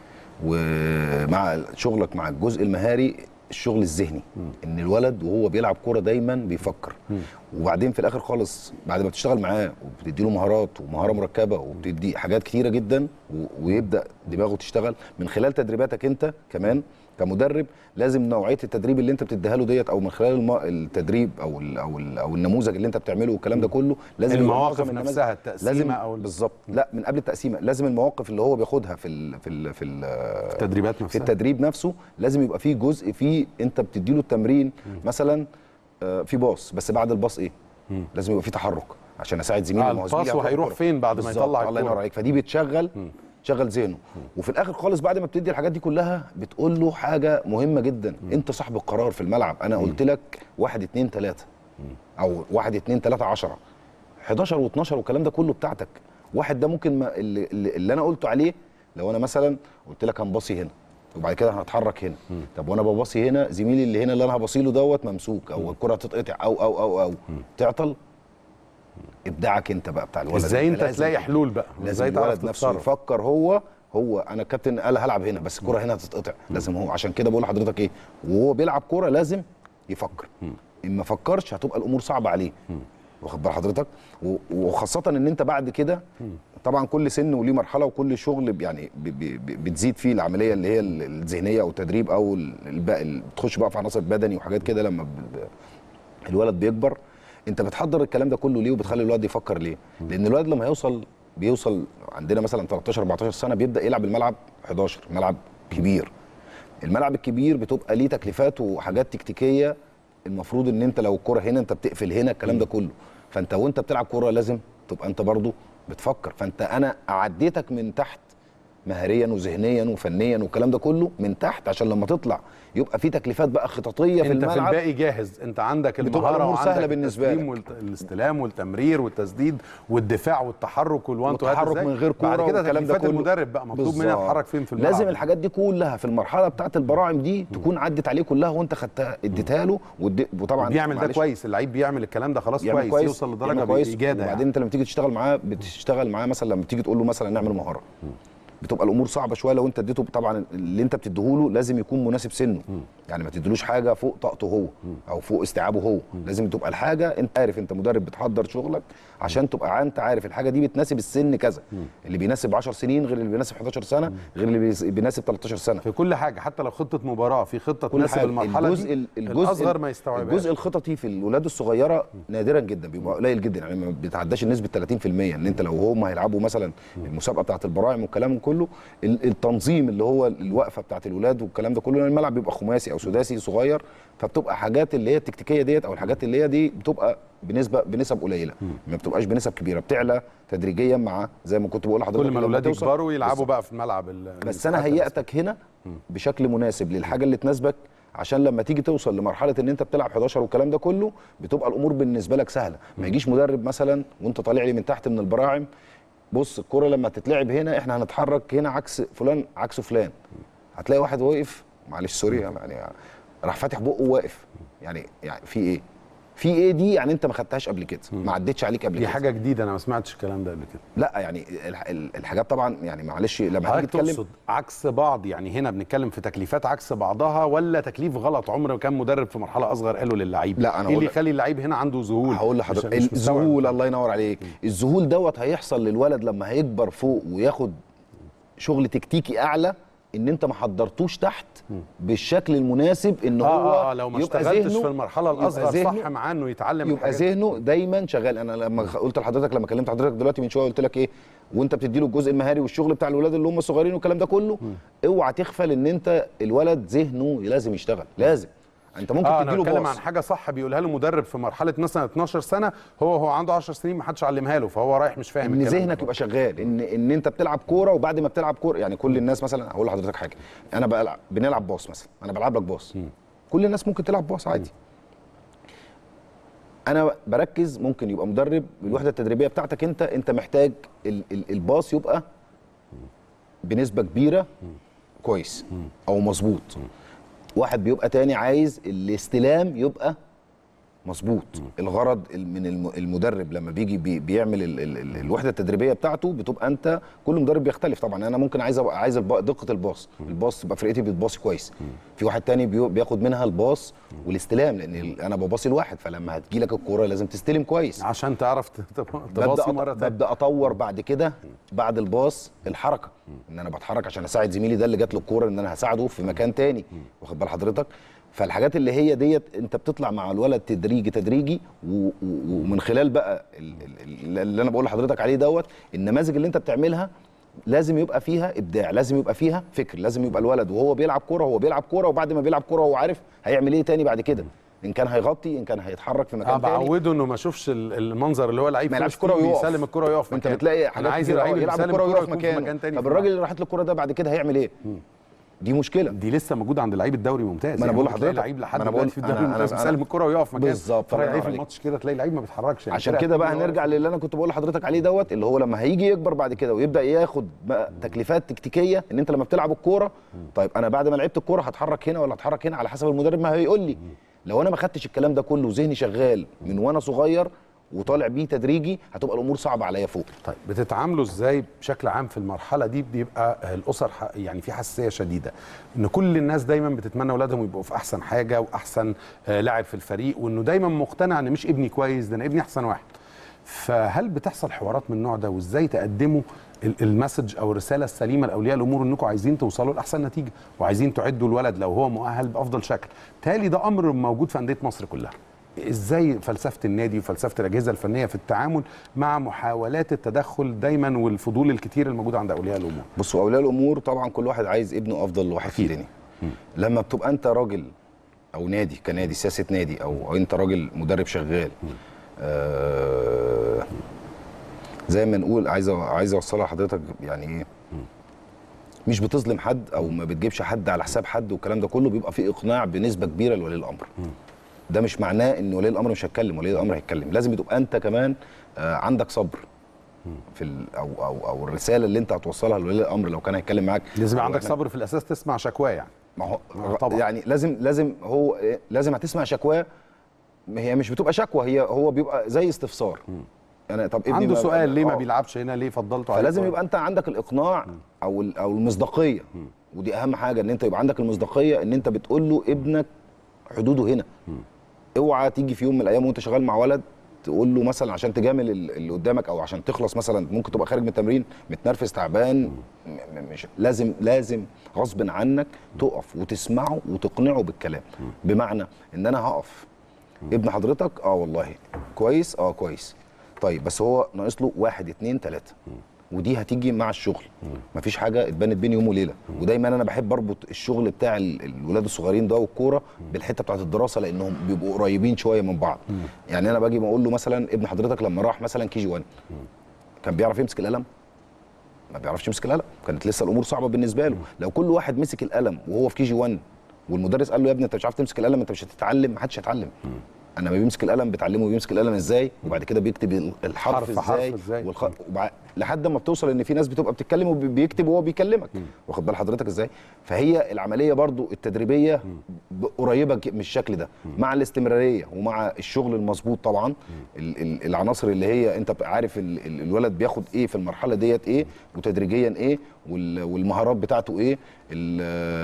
ومع شغلك مع الجزء المهاري الشغل الذهني ان الولد وهو بيلعب كوره دايما بيفكر وبعدين في الاخر خالص بعد ما بتشتغل معاه وبتدي له مهارات ومهاره مركبه وبتدي حاجات كتيره جدا و- ويبدا دماغه تشتغل من خلال تدريباتك انت كمان كمدرب لازم نوعيه التدريب اللي انت بتديها له ديت او من خلال الم... التدريب او ال... او ال... او النموذج اللي انت بتعمله والكلام ده كله لازم يبقى المواقف معظم النماذج- نفسها، التقسيمة لازم أو ال- بالظبط لا من قبل التقسيمه لازم المواقف اللي هو بياخدها في ال... في ال... في ال... التدريبات في نفسها التدريب نفسه لازم يبقى فيه جزء فيه انت بتديله التمرين مثلا آه، في باص بس بعد الباص ايه لازم يبقى فيه تحرك عشان اساعد زميلي آه، ما هو الباص زميلي هياخد وهيروح الكرة. فين بعد ما بالظبط، يطلع الله الكرة. ينور عليك فدي بتشغل شغل ذهنه وفي الاخر خالص بعد ما بتدي الحاجات دي كلها بتقول له حاجه مهمه جدا انت صاحب القرار في الملعب انا قلت لك واحد اتنين تلاته او واحد اتنين تلاته عشرة 11 و12 والكلام ده كله بتاعتك واحد ده ممكن ما اللي, اللي اللي انا قلته عليه لو انا مثلا قلت لك هنباصي هنا وبعد كده هنتحرك هنا طب وانا بباصي هنا زميلي اللي هنا اللي انا هباصي له دوت ممسوك او الكره هتتقطع او او او او تعطل ابداعك انت بقى بتاع الولد ازاي انت لازم- تلاقي حلول بقى لازم ازاي تعرف الولد نفسه تتصرف يفكر هو هو انا الكابتن قال هلعب هنا بس الكوره هنا هتتقطع لازم هو عشان كده بقول لحضرتك ايه وهو بيلعب كوره لازم يفكر ان ما فكرش هتبقى الامور صعبه عليه واخد بال حضرتك و- وخاصه ان انت بعد كده طبعا كل سن وليه مرحله وكل شغل يعني ب- ب- ب- بتزيد فيه العمليه اللي هي ال- الذهنيه او التدريب او ال- الباقي اللي بتخش بقى في عناصر بدني وحاجات كده لما ب- ب- الولد بيكبر انت بتحضر الكلام ده كله ليه وبتخلي الولد يفكر ليه لان الولد لما يوصل بيوصل عندنا مثلا 13 14 سنه بيبدا يلعب الملعب 11 ملعب كبير الملعب الكبير بتبقى ليه تكليفات وحاجات تكتيكيه المفروض ان انت لو الكره هنا انت بتقفل هنا الكلام ده كله فانت وانت بتلعب كوره لازم تبقى انت برضو بتفكر فانت انا عديتك من تحت مهريا وذهنيا وفنيا والكلام ده كله من تحت عشان لما تطلع يبقى في تكليفات بقى خططيه في انت في الملعب الباقي جاهز انت عندك بتبقى المهاره الأمور وعندك سهلة بالنسبة التسليم لك. والاستلام والتمرير والتسديد والدفاع والتحرك والوان تو هات والتحرك إزاي. من غير كوره بعد كده والكلام ده تكليفات كله المدرب بقى مطلوب مني بالظبط. اتحرك فين في الملعب لازم الحاجات دي كلها في المرحله بتاعه البراعم دي تكون عدت عليه كلها وانت خدتها اديتها له ودي- وطبعا بيعمل ده معلش، كويس اللعيب بيعمل الكلام ده خلاص يعمل كويس, كويس يوصل لدرجه يعمل كويس باجاده وبعدين يعني. انت لما تيجي تشتغل معاه بتشتغل معاه مثلا لما تيجي تقول له مثلا نعمل مهاره بتبقى الامور صعبه شويه لو انت اديته طبعا اللي انت بتديهوله لازم يكون مناسب سنه يعني ما تديلوش حاجه فوق طاقته هو او فوق استيعابه هو لازم تبقى الحاجه انت عارف انت مدرب بتحضر شغلك عشان تبقى انت عارف الحاجه دي بتناسب السن كذا اللي بيناسب 10 سنين غير اللي بيناسب 11 سنه غير اللي بيس- بيناسب 13 سنه في كل حاجه حتى لو خطه مباراه في خطه كل تناسب حاجة. المرحله الجزء دي ال- الجزء الاصغر ما يستوعبهاش الجزء الخططي في الولاد الصغيره نادرا جدا بيبقى قليل جدا يعني ما بيتعداش النسبه 30% ان انت لو هم هيلعبوا مثلا المسابقه بتاعه البراعم والكلام كله ال- التنظيم اللي هو الوقفه بتاعه الولاد والكلام ده كله لأن الملعب بيبقى خماسي او سداسي صغير فبتبقى حاجات اللي هي التكتيكيه ديت او الحاجات اللي هي دي بتبقى بنسبه بنسب قليله ما بتبقاش بنسب كبيره بتعلى تدريجيا مع زي ما كنت بقول لحضرتك كل ما لما الاولاد توصل- يكبروا يلعبوا بقى في الملعب ال- بس انا حتى هيئتك هنا بشكل مناسب للحاجه اللي تناسبك عشان لما تيجي توصل لمرحله ان انت بتلعب 11 والكلام ده كله بتبقى الامور بالنسبه لك سهله ما يجيش مدرب مثلا وانت طالع لي من تحت من البراعم بص الكره لما تتلعب هنا احنا هنتحرك هنا عكس فلان عكس فلان هتلاقي واحد واقف معلش سوري يعني راح فاتح بقه وواقف يعني يعني في ايه في ايه دي يعني انت ما خدتهاش قبل كده ما عدتش عليك قبل دي كده حاجه جديده انا ما سمعتش الكلام ده قبل كده لا يعني الح- ال- الحاجات طبعا يعني معلش لما هتيجي حضرتك تتكلم تقصد عكس بعض يعني هنا بنتكلم في تكليفات عكس بعضها ولا تكليف غلط عمر ما كان مدرب في مرحله اصغر قاله للعيب لا، أنا ايه أقول اللي لك- يخلي اللعيب هنا عنده ذهول هقول مش- لحضرتك مش مستوعب. الذهول الله ينور عليك الذهول دوت هيحصل للولد لما هيكبر فوق وياخد شغل تكتيكي اعلى ان انت ما حضرتوش تحت بالشكل المناسب ان هو اه اه لو ما يبقى اشتغلتش ذهنه- في المرحله يبقى الاصغر ذهنه- صح معاه انه يتعلم يبقى الحاجات ذهنه دايما شغال انا لما قلت لحضرتك لما كلمت حضرتك دلوقتي من شويه قلت لك ايه وانت بتدي له الجزء المهاري والشغل بتاع الولاد اللي هم صغيرين والكلام ده كله اوعى تغفل ان انت الولد ذهنه لازم يشتغل لازم انت ممكن اه انا تدي له بتكلم باص عن حاجه صح بيقولها له مدرب في مرحله مثلا 12 سنه هو هو عنده 10 سنين ما حدش علمها له فهو رايح مش فاهم ان الكلام ذهنك ده. يبقى شغال ان ان انت بتلعب كوره وبعد ما بتلعب كوره يعني كل الناس مثلا هقول لحضرتك حاجه انا بلعب بنلعب باص مثلا انا بلعب لك باص كل الناس ممكن تلعب باص عادي انا بركز ممكن يبقى مدرب الوحده التدريبيه بتاعتك انت انت محتاج ال ال الباص يبقى بنسبه كبيره كويس او مظبوط واحد بيبقى تاني عايز الاستلام يبقى مظبوط الغرض ال- من الم- المدرب لما بيجي بي بيعمل ال ال ال الوحده التدريبيه بتاعته بتبقى انت كل مدرب بيختلف طبعا انا ممكن عايز ابقى عايز الب- دقه الباص الباص تبقى فرقتي بتباصي كويس في واحد تاني بيو- بياخد منها الباص والاستلام لان ال- انا بباصي لواحد فلما هتجي لك الكوره لازم تستلم كويس عشان تعرف ت- ت- ببدا تباصي أط- مره تانية ببدا اطور بعد كده بعد الباص الحركه ان انا بتحرك عشان اساعد زميلي ده اللي جات له الكوره ان انا هساعده في مكان تاني واخد بال حضرتك فالحاجات اللي هي ديت انت بتطلع مع الولد تدريجي تدريجي و- و- ومن خلال بقى ال- ال- اللي انا بقول لحضرتك عليه دوت النماذج اللي انت بتعملها لازم يبقى فيها ابداع لازم يبقى فيها فكر لازم يبقى الولد وهو بيلعب كوره هو بيلعب كوره وبعد ما بيلعب كوره هو عارف هيعمل ايه تاني بعد كده ان كان هيغطي ان كان هيتحرك في اه مكان تاني بعوده انه ما يشوفش ال- المنظر اللي هو لعيب ما يلعبش فيه كوره ويقف بيسلم الكوره ويقف انت مكانه. بتلاقي انا حاجات عايز كتير اللعيب قوي اللي يلعب بيسلم الكوره ويقف يكون في مكانه مكان تاني طب في الراجل الملعب. اللي راحت له الكوره ده بعد كده هيعمل ايه دي مشكله دي لسه موجوده عند لعيب الدوري ممتاز ما أنا يعني بقول ممكن تلاقي لحضرتك. لعيب ما لحد أنا دلوقتي بقول- في الدوري أنا- أنا- الممتاز أنا- بيسلم الكوره ويقف مكانه بالظبط، فرق الله لعيب ينور في عليك. الماتش كده تلاقي لعيب ما بيتحركش يعني عشان فرق كده بقى كتير هنرجع للي انا كنت بقول لحضرتك عليه دوت اللي هو لما هيجي يكبر بعد كده ويبدا ياخد بقى تكليفات تكتيكيه ان انت لما بتلعب الكوره طيب انا بعد ما لعبت الكوره هتحرك هنا ولا هتحرك هنا على حسب المدرب ما هيقول لي لو انا ما خدتش الكلام ده كله وذهني شغال من وانا صغير وطالع بيه تدريجي هتبقى الامور صعبه عليا فوق طيب بتتعاملوا ازاي بشكل عام في المرحله دي بيبقى الاسر ح- يعني في حساسيه شديده ان كل الناس دايما بتتمنى اولادهم يبقوا في احسن حاجه واحسن آه، لاعب في الفريق وانه دايما مقتنع ان مش ابني كويس ده انا ابني احسن واحد فهل بتحصل حوارات من النوع ده وازاي تقدموا ال- المسج او الرساله السليمه لاولياء الامور انكم عايزين توصلوا لاحسن نتيجه وعايزين تعدوا الولد لو هو مؤهل بافضل شكل تالي ده امر موجود في انديه مصر كلها ازاي فلسفه النادي وفلسفه الاجهزه الفنيه في التعامل مع محاولات التدخل دايما والفضول الكتير الموجود عند اولياء الامور بصوا اولياء الامور طبعا كل واحد عايز ابنه افضل واحد في الدنيا لما بتبقى انت راجل او نادي كنادي سياسه نادي او انت راجل مدرب شغال آه زي ما نقول عايز عايز اوصلها لحضرتك يعني ايه مش بتظلم حد او ما بتجيبش حد على حساب حد والكلام ده كله بيبقى فيه اقناع بنسبه كبيره لولي الامر ده مش معناه ان ولي الامر مش هيتكلم ولي الامر هيتكلم لازم تبقى انت كمان آه عندك صبر في ال او او او الرساله اللي انت هتوصلها لولي الامر لو كان هيتكلم معاك لازم يبقى أو عندك أنا- صبر في الاساس تسمع شكواه يعني ما هو آه، طبعا. يعني لازم لازم هو إيه، لازم هتسمع شكواه هي مش بتبقى شكوى هي هو بيبقى زي استفسار يعني طب ابني عنده ما- سؤال ليه ما آه. بيلعبش هنا ليه فضلته عليه فلازم كويس؟ يبقى انت عندك الاقناع او ال- او المصداقيه ودي اهم حاجه ان انت يبقى عندك المصداقيه ان انت بتقول له ابنك حدوده هنا اوعى تيجي في يوم من الايام وانت شغال مع ولد تقول له مثلا عشان تجامل ال- اللي قدامك او عشان تخلص مثلا ممكن تبقى خارج من التمرين متنرفز تعبان م- م- مش لازم لازم غصب عنك تقف وتسمعه وتقنعه بالكلام بمعنى ان انا هقف ابن حضرتك اه والله كويس اه كويس طيب بس هو ناقص له واحد اتنين تلاته ودي هتيجي مع الشغل مفيش حاجه اتبنت بين يوم وليله ودايما انا بحب اربط الشغل بتاع ال- الولاد الصغيرين ده والكوره بالحته بتاعت الدراسه لانهم بيبقوا قريبين شويه من بعض يعني انا باجي بقول له مثلا ابن حضرتك لما راح مثلا كي جي 1 كان بيعرف يمسك القلم ما بيعرفش يمسك القلم كانت لسه الامور صعبه بالنسبه له لو كل واحد مسك القلم وهو في كي جي 1 والمدرس قال له يا ابني انت مش عارف تمسك القلم انت مش هتتعلم ما حدش هيتعلم انا ما بيمسك القلم بتعلمه بيمسك القلم ازاي وبعد كده بيكتب ال- الحرف حرف حرف ازاي, إزاي. والخ... وبع... لحد ما بتوصل ان في ناس بتبقى بتتكلم وبيكتب وهو بيكلمك واخد بال حضرتك ازاي فهي العمليه برضو التدريبيه ب- قريبه ك- من الشكل ده مع الاستمراريه ومع الشغل المظبوط طبعا ال... ال... العناصر اللي هي انت بتبقى عارف ال... ال- الولد بياخد ايه في المرحله ديت ايه وتدريجيا ايه وال... والمهارات بتاعته ايه ال...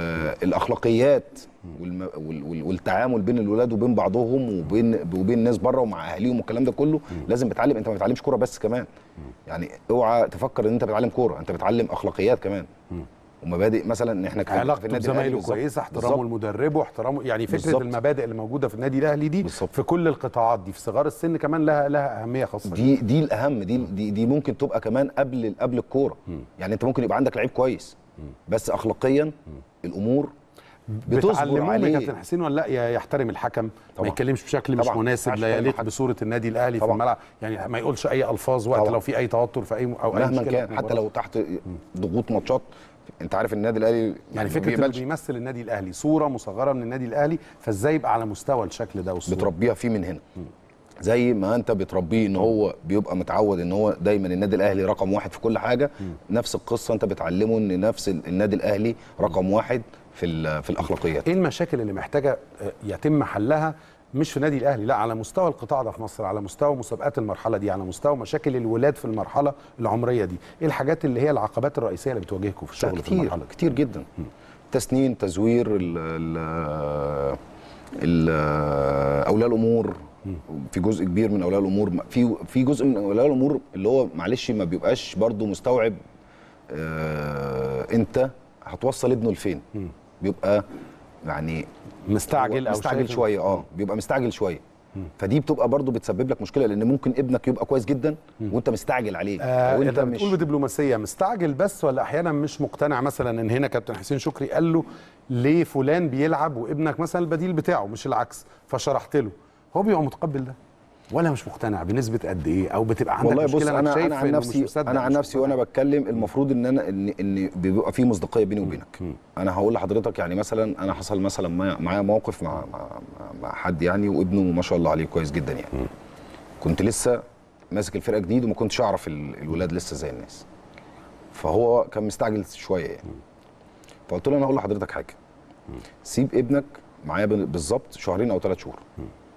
الاخلاقيات والم... وال... وال... والتعامل بين الولاد وبين بعضهم وبين وبين الناس بره ومع اهاليهم والكلام ده كله لازم بتعلم انت ما بتعلمش كوره بس كمان يعني اوعى تفكر ان انت بتعلم كوره انت بتعلم اخلاقيات كمان ومبادئ مثلا ان احنا كنا في علاقته النادي الأهلي بزمايله بالظبط. كويسه احترامه بالظبط. لمدربه احترامه يعني فكره بالظبط. المبادئ اللي موجوده في النادي الاهلي دي بالظبط. في كل القطاعات دي في صغار السن كمان لها لها اهميه خاصه دي دي الاهم دي دي, دي ممكن تبقى كمان قبل قبل الكوره يعني انت ممكن يبقى عندك لعيب كويس بس اخلاقيا الامور بتصبر بتعلموهم يا عليه كابتن حسين ولا لا ي- يحترم الحكم ما طبعا. يتكلمش بشكل مش طبعا. مناسب ما لا ينفعش يليق يتكلم حد. بصوره النادي الاهلي في طبعا. الملعب يعني ما يقولش اي الفاظ وقت طبعا. لو في اي توتر في اي او اي مهما مشكله كان في حتى المباراة. لو تحت ضغوط ماتشات انت عارف النادي الاهلي يعني ما فكره انه بيقبلش. بيمثل النادي الاهلي صوره مصغره من النادي الاهلي فازاي يبقى على مستوى الشكل ده والصوره بتربيها فيه من هنا زي ما انت بتربيه ان هو بيبقى متعود ان هو دايما النادي الاهلي رقم واحد في كل حاجه نفس القصه انت بتعلمه ان نفس ال- النادي الاهلي رقم واحد في ال- في الاخلاقيات ايه المشاكل اللي محتاجه آه، يتم حلها مش في النادي الاهلي لا على مستوى القطاع ده في مصر على مستوى مسابقات المرحله دي على مستوى مشاكل الولاد في المرحله العمريه دي ايه الحاجات اللي هي العقبات الرئيسيه اللي بتواجهكم في لا، الشغل في كتير المرحله دي كتير جدا تسنين تزوير ال ال ال اولياء الامور في جزء كبير من اولياء الامور في في جزء من اولياء الامور اللي هو معلش ما بيبقاش برضو مستوعب آه انت هتوصل ابنه لفين بيبقى يعني مستعجل او مستعجل شايف- شويه اه بيبقى مستعجل شويه فدي بتبقى برضو بتسبب لك مشكله لان ممكن ابنك يبقى كويس جدا وانت مستعجل عليه آه او انت انت مش بتقول بدبلوماسيه مستعجل بس ولا احيانا مش مقتنع مثلا ان هنا كابتن حسين شكري قال له ليه فلان بيلعب وابنك مثلا البديل بتاعه مش العكس فشرحت له هو بيبقى متقبل ده ولا مش مقتنع بنسبه قد ايه او بتبقى عندك والله بص مشكله انا شايف انا عن إنه مش نفسي مصدق، انا عن مش نفسي وانا مقتنع. بتكلم المفروض ان انا ان ان بيبقى في مصداقيه بيني وبينك انا هقول لحضرتك يعني مثلا انا حصل مثلا معايا- معايا موقف مع مع مع- مع حد يعني وابنه ما شاء الله عليه كويس جدا يعني كنت لسه ماسك الفرقه جديد وما كنتش اعرف ال- الولاد لسه زي الناس فهو كان مستعجل شويه يعني فقلت له انا هقول لحضرتك حاجه سيب ابنك معايا بال- بالظبط شهرين او ثلاث شهور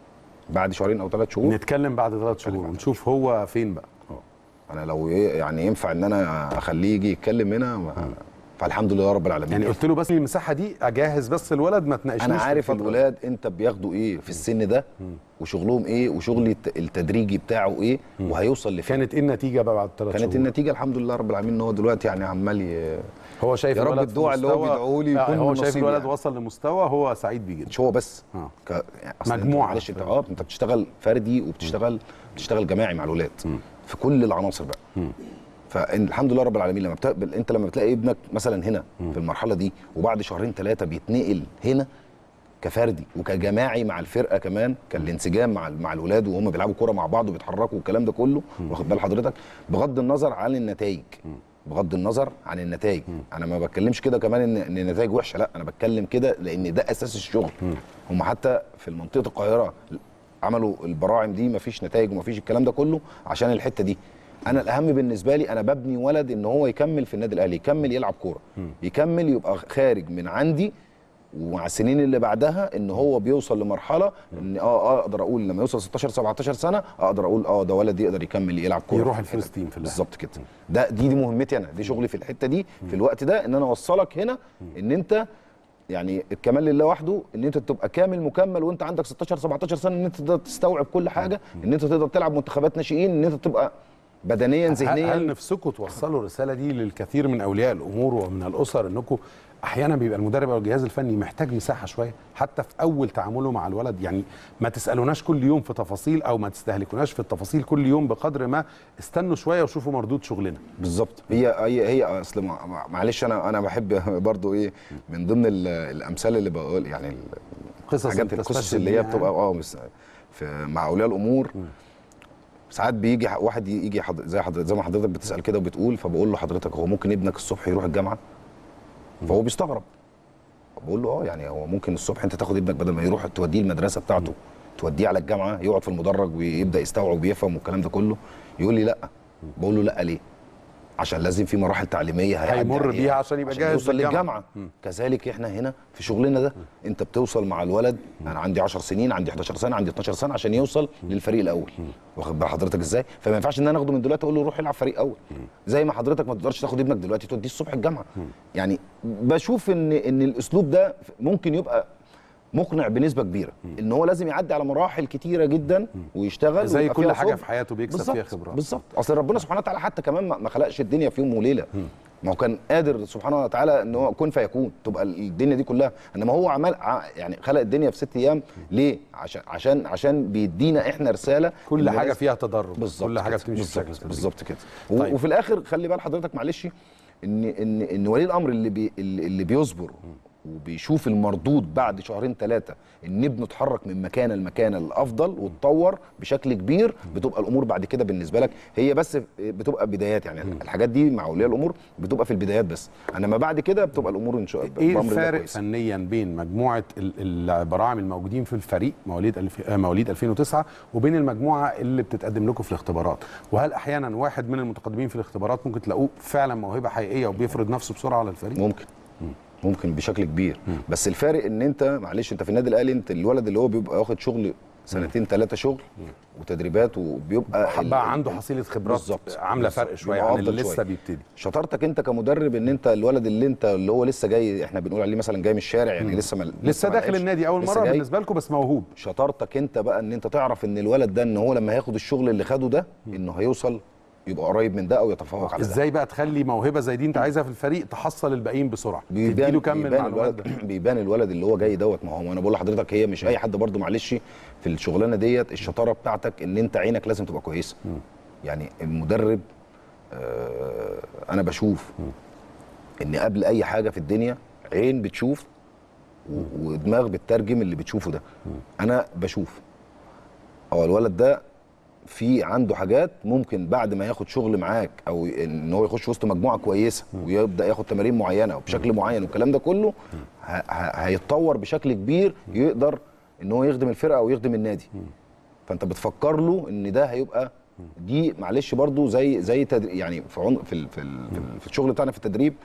بعد شهرين او ثلاث شهور نتكلم بعد ثلاث شهور ونشوف هو فين بقى انا لو إيه يعني ينفع ان انا اخليه يجي يتكلم هنا ما- فالحمد لله رب العالمين يعني قلت له بس المساحه دي اجهز بس الولد ما تناقشنيش انا في عارف الفترة. الولاد انت بياخدوا ايه في السن ده وشغلهم ايه وشغل الت- التدريجي بتاعه ايه وهيوصل لفين كانت ايه النتيجه بقى بعد ثلاث شهور كانت النتيجه الحمد لله رب العالمين ان هو دلوقتي يعني عمال ي- هو شايف يا رب الولد في الدعاء اللي هو مستوى- بيدعوه لي آه، يكون هو من شايف نصيبي الولد يعني. وصل لمستوى هو سعيد بيه جدا مش هو بس آه. ك... يعني أصل أنت مجموعة. معلش انت اه انت بتشتغل فردي وبتشتغل بتشتغل جماعي مع الولاد في كل العناصر بقى فالحمد لله رب العالمين لما بتقبل انت لما بتلاقي ابنك مثلا هنا في المرحله دي وبعد شهرين ثلاثه بيتنقل هنا كفردي وكجماعي مع الفرقه كمان كان الانسجام مع مع الولاد وهم بيلعبوا كوره مع بعض وبيتحركوا والكلام ده كله واخد بال حضرتك بغض النظر عن النتائج بغض النظر عن النتائج انا ما بتكلمش كده كمان ان ان النتائج وحشه لا انا بتكلم كده لان ده اساس الشغل هم حتى في منطقه القاهره عملوا البراعم دي مفيش نتائج ومفيش الكلام ده كله عشان الحته دي انا الاهم بالنسبه لي انا ببني ولد ان هو يكمل في النادي الاهلي يكمل يلعب كوره يكمل يبقى خارج من عندي ومع السنين اللي بعدها ان هو بيوصل لمرحله ان اه اقدر اقول لما يوصل 16 17 سنه اقدر اقول اه ده ولد يقدر يكمل يلعب كوره يروح في الحتة الفيرست دي. تيم في الأهلي. بالظبط كده ده دي دي مهمتي انا دي شغلي في الحته دي في الوقت ده ان انا اوصلك هنا ان انت يعني الكمال لله وحده ان انت تبقى كامل مكمل وانت عندك 16 17 سنه ان انت تقدر تستوعب كل حاجه ان انت تقدر تلعب منتخبات ناشئين ان انت تبقى بدنيا هل, هل ذهنيا نفسكم توصلوا الرساله دي للكثير من اولياء الامور ومن الاسر انكم احيانا بيبقى المدرب او الجهاز الفني محتاج مساحه شويه حتى في اول تعامله مع الولد يعني ما تسالوناش كل يوم في تفاصيل او ما تستهلكوناش في التفاصيل كل يوم بقدر ما استنوا شويه وشوفوا مردود شغلنا بالظبط هي هي هي اصل مع- مع- معلش انا انا بحب برضو ايه من ضمن ال- الامثال اللي بقول يعني ال- قصص الحاجات أنت القصص تستشهد اللي هي بيها بتبقى اه بس- في مع اولياء الامور ساعات بيجي ح- واحد يجي حضر زي حضرتك زي ما حضرتك بتسال كده وبتقول فبقول له حضرتك هو ممكن ابنك الصبح يروح الجامعه فهو بيستغرب بقول له اه يعني هو ممكن الصبح انت تاخد ابنك بدل ما يروح توديه المدرسه بتاعته توديه على الجامعه يقعد في المدرج ويبدا يستوعب ويفهم والكلام ده كله يقول لي لا بقول له لا ليه عشان لازم في مراحل تعليميه هيعدي هيمر عليها بيها عشان يبقى جاهز يوصل للجامعة. للجامعه كذلك احنا هنا في شغلنا ده انت بتوصل مع الولد انا عندي 10 سنين عندي 11 سنه عندي 12 سنه عشان يوصل للفريق الاول واخد بال حضرتك ازاي فما ينفعش ان انا اخده من دلوقتي اقول له روح العب فريق اول زي ما حضرتك ما تقدرش تاخد ابنك دلوقتي توديه الصبح الجامعه يعني بشوف ان ان الاسلوب ده ممكن يبقى مقنع بنسبه كبيره ان هو لازم يعدي على مراحل كتيره جدا ويشتغل زي ويبقى كل فيها حاجة صبر. في حياته بيكسب بالظبط، فيها خبرات. بالظبط اصل ربنا سبحانه وتعالى حتى كمان ما ما خلقش الدنيا في يوم وليله ما هو كان قادر سبحانه وتعالى ان هو كن فيكون تبقى الدنيا دي كلها انما هو عمل ع- يعني خلق الدنيا في ست ايام ليه عشان عشان عشان بيدينا احنا رساله كل إن حاجه لازم- فيها تدرج بالظبط كل حاجه كده، بتمشي بشكل بالظبط تدريجي. بالظبط كده طيب. طيب. وفي الاخر خلي بال حضرتك معلش ان ان ان ولي الامر اللي بي اللي اللي بيصبر وبيشوف المردود بعد شهرين ثلاثه ان ابنه اتحرك من مكانه لمكانه الافضل واتطور بشكل كبير بتبقى الامور بعد كده بالنسبه لك هي بس بتبقى بدايات يعني الحاجات دي مع اولياء الامور بتبقى في البدايات بس انما بعد كده بتبقى الامور ان شاء الله ايه بأمر الله الفارق كويسة. فنيا بين مجموعه ال- البراعم الموجودين في الفريق مواليد الف... آه، مواليد 2009 وبين المجموعه اللي بتتقدم لكم في الاختبارات وهل احيانا واحد من المتقدمين في الاختبارات ممكن تلاقوه فعلا موهبه حقيقيه وبيفرض نفسه بسرعه على الفريق ممكن ممكن بشكل كبير بس الفارق ان انت معلش انت في النادي الاهلي انت الولد اللي هو بيبقى واخد شغل سنتين ثلاثه شغل وتدريبات وبيبقى ال- بقى عنده حصيله خبرات بالظبط. عامله بالظبط. فرق شويه بيبقى عن أفضل اللي لسه شوية. بيبتدي شطارتك انت كمدرب ان انت الولد اللي انت اللي هو لسه جاي احنا بنقول عليه مثلا جاي من الشارع يعني لسه ما لسه ما داخل لعبش، النادي اول لسه مره جاي. بالنسبه لكم بس موهوب شطارتك انت بقى ان انت تعرف ان الولد ده ان هو لما هياخد الشغل اللي خده ده انه هيوصل يبقى قريب من ده او يتفوق على ده ازاي بقى تخلي موهبه زي دي انت عايزها في الفريق تحصل الباقيين بسرعه بيبان تديله كم من بيبان المعلومات الولد ده بيبان الولد اللي هو جاي دوت ما هو انا بقول لحضرتك هي مش اي حد برضو معلش في الشغلانه ديت الشطاره بتاعتك ان انت عينك لازم تبقى كويسه يعني المدرب آه انا بشوف ان قبل اي حاجه في الدنيا عين بتشوف و- ودماغ بتترجم اللي بتشوفه ده انا بشوف اه الولد ده في عنده حاجات ممكن بعد ما ياخد شغل معاك او ان هو يخش وسط مجموعه كويسه ويبدا ياخد تمارين معينه وبشكل معين والكلام ده كله ه- ه- هيتطور بشكل كبير يقدر ان هو يخدم الفرقه او يخدم النادي فانت بتفكر له ان ده هيبقى دي معلش برضو زي زي تدري يعني في عن في ال في, ال في الشغل بتاعنا في التدريب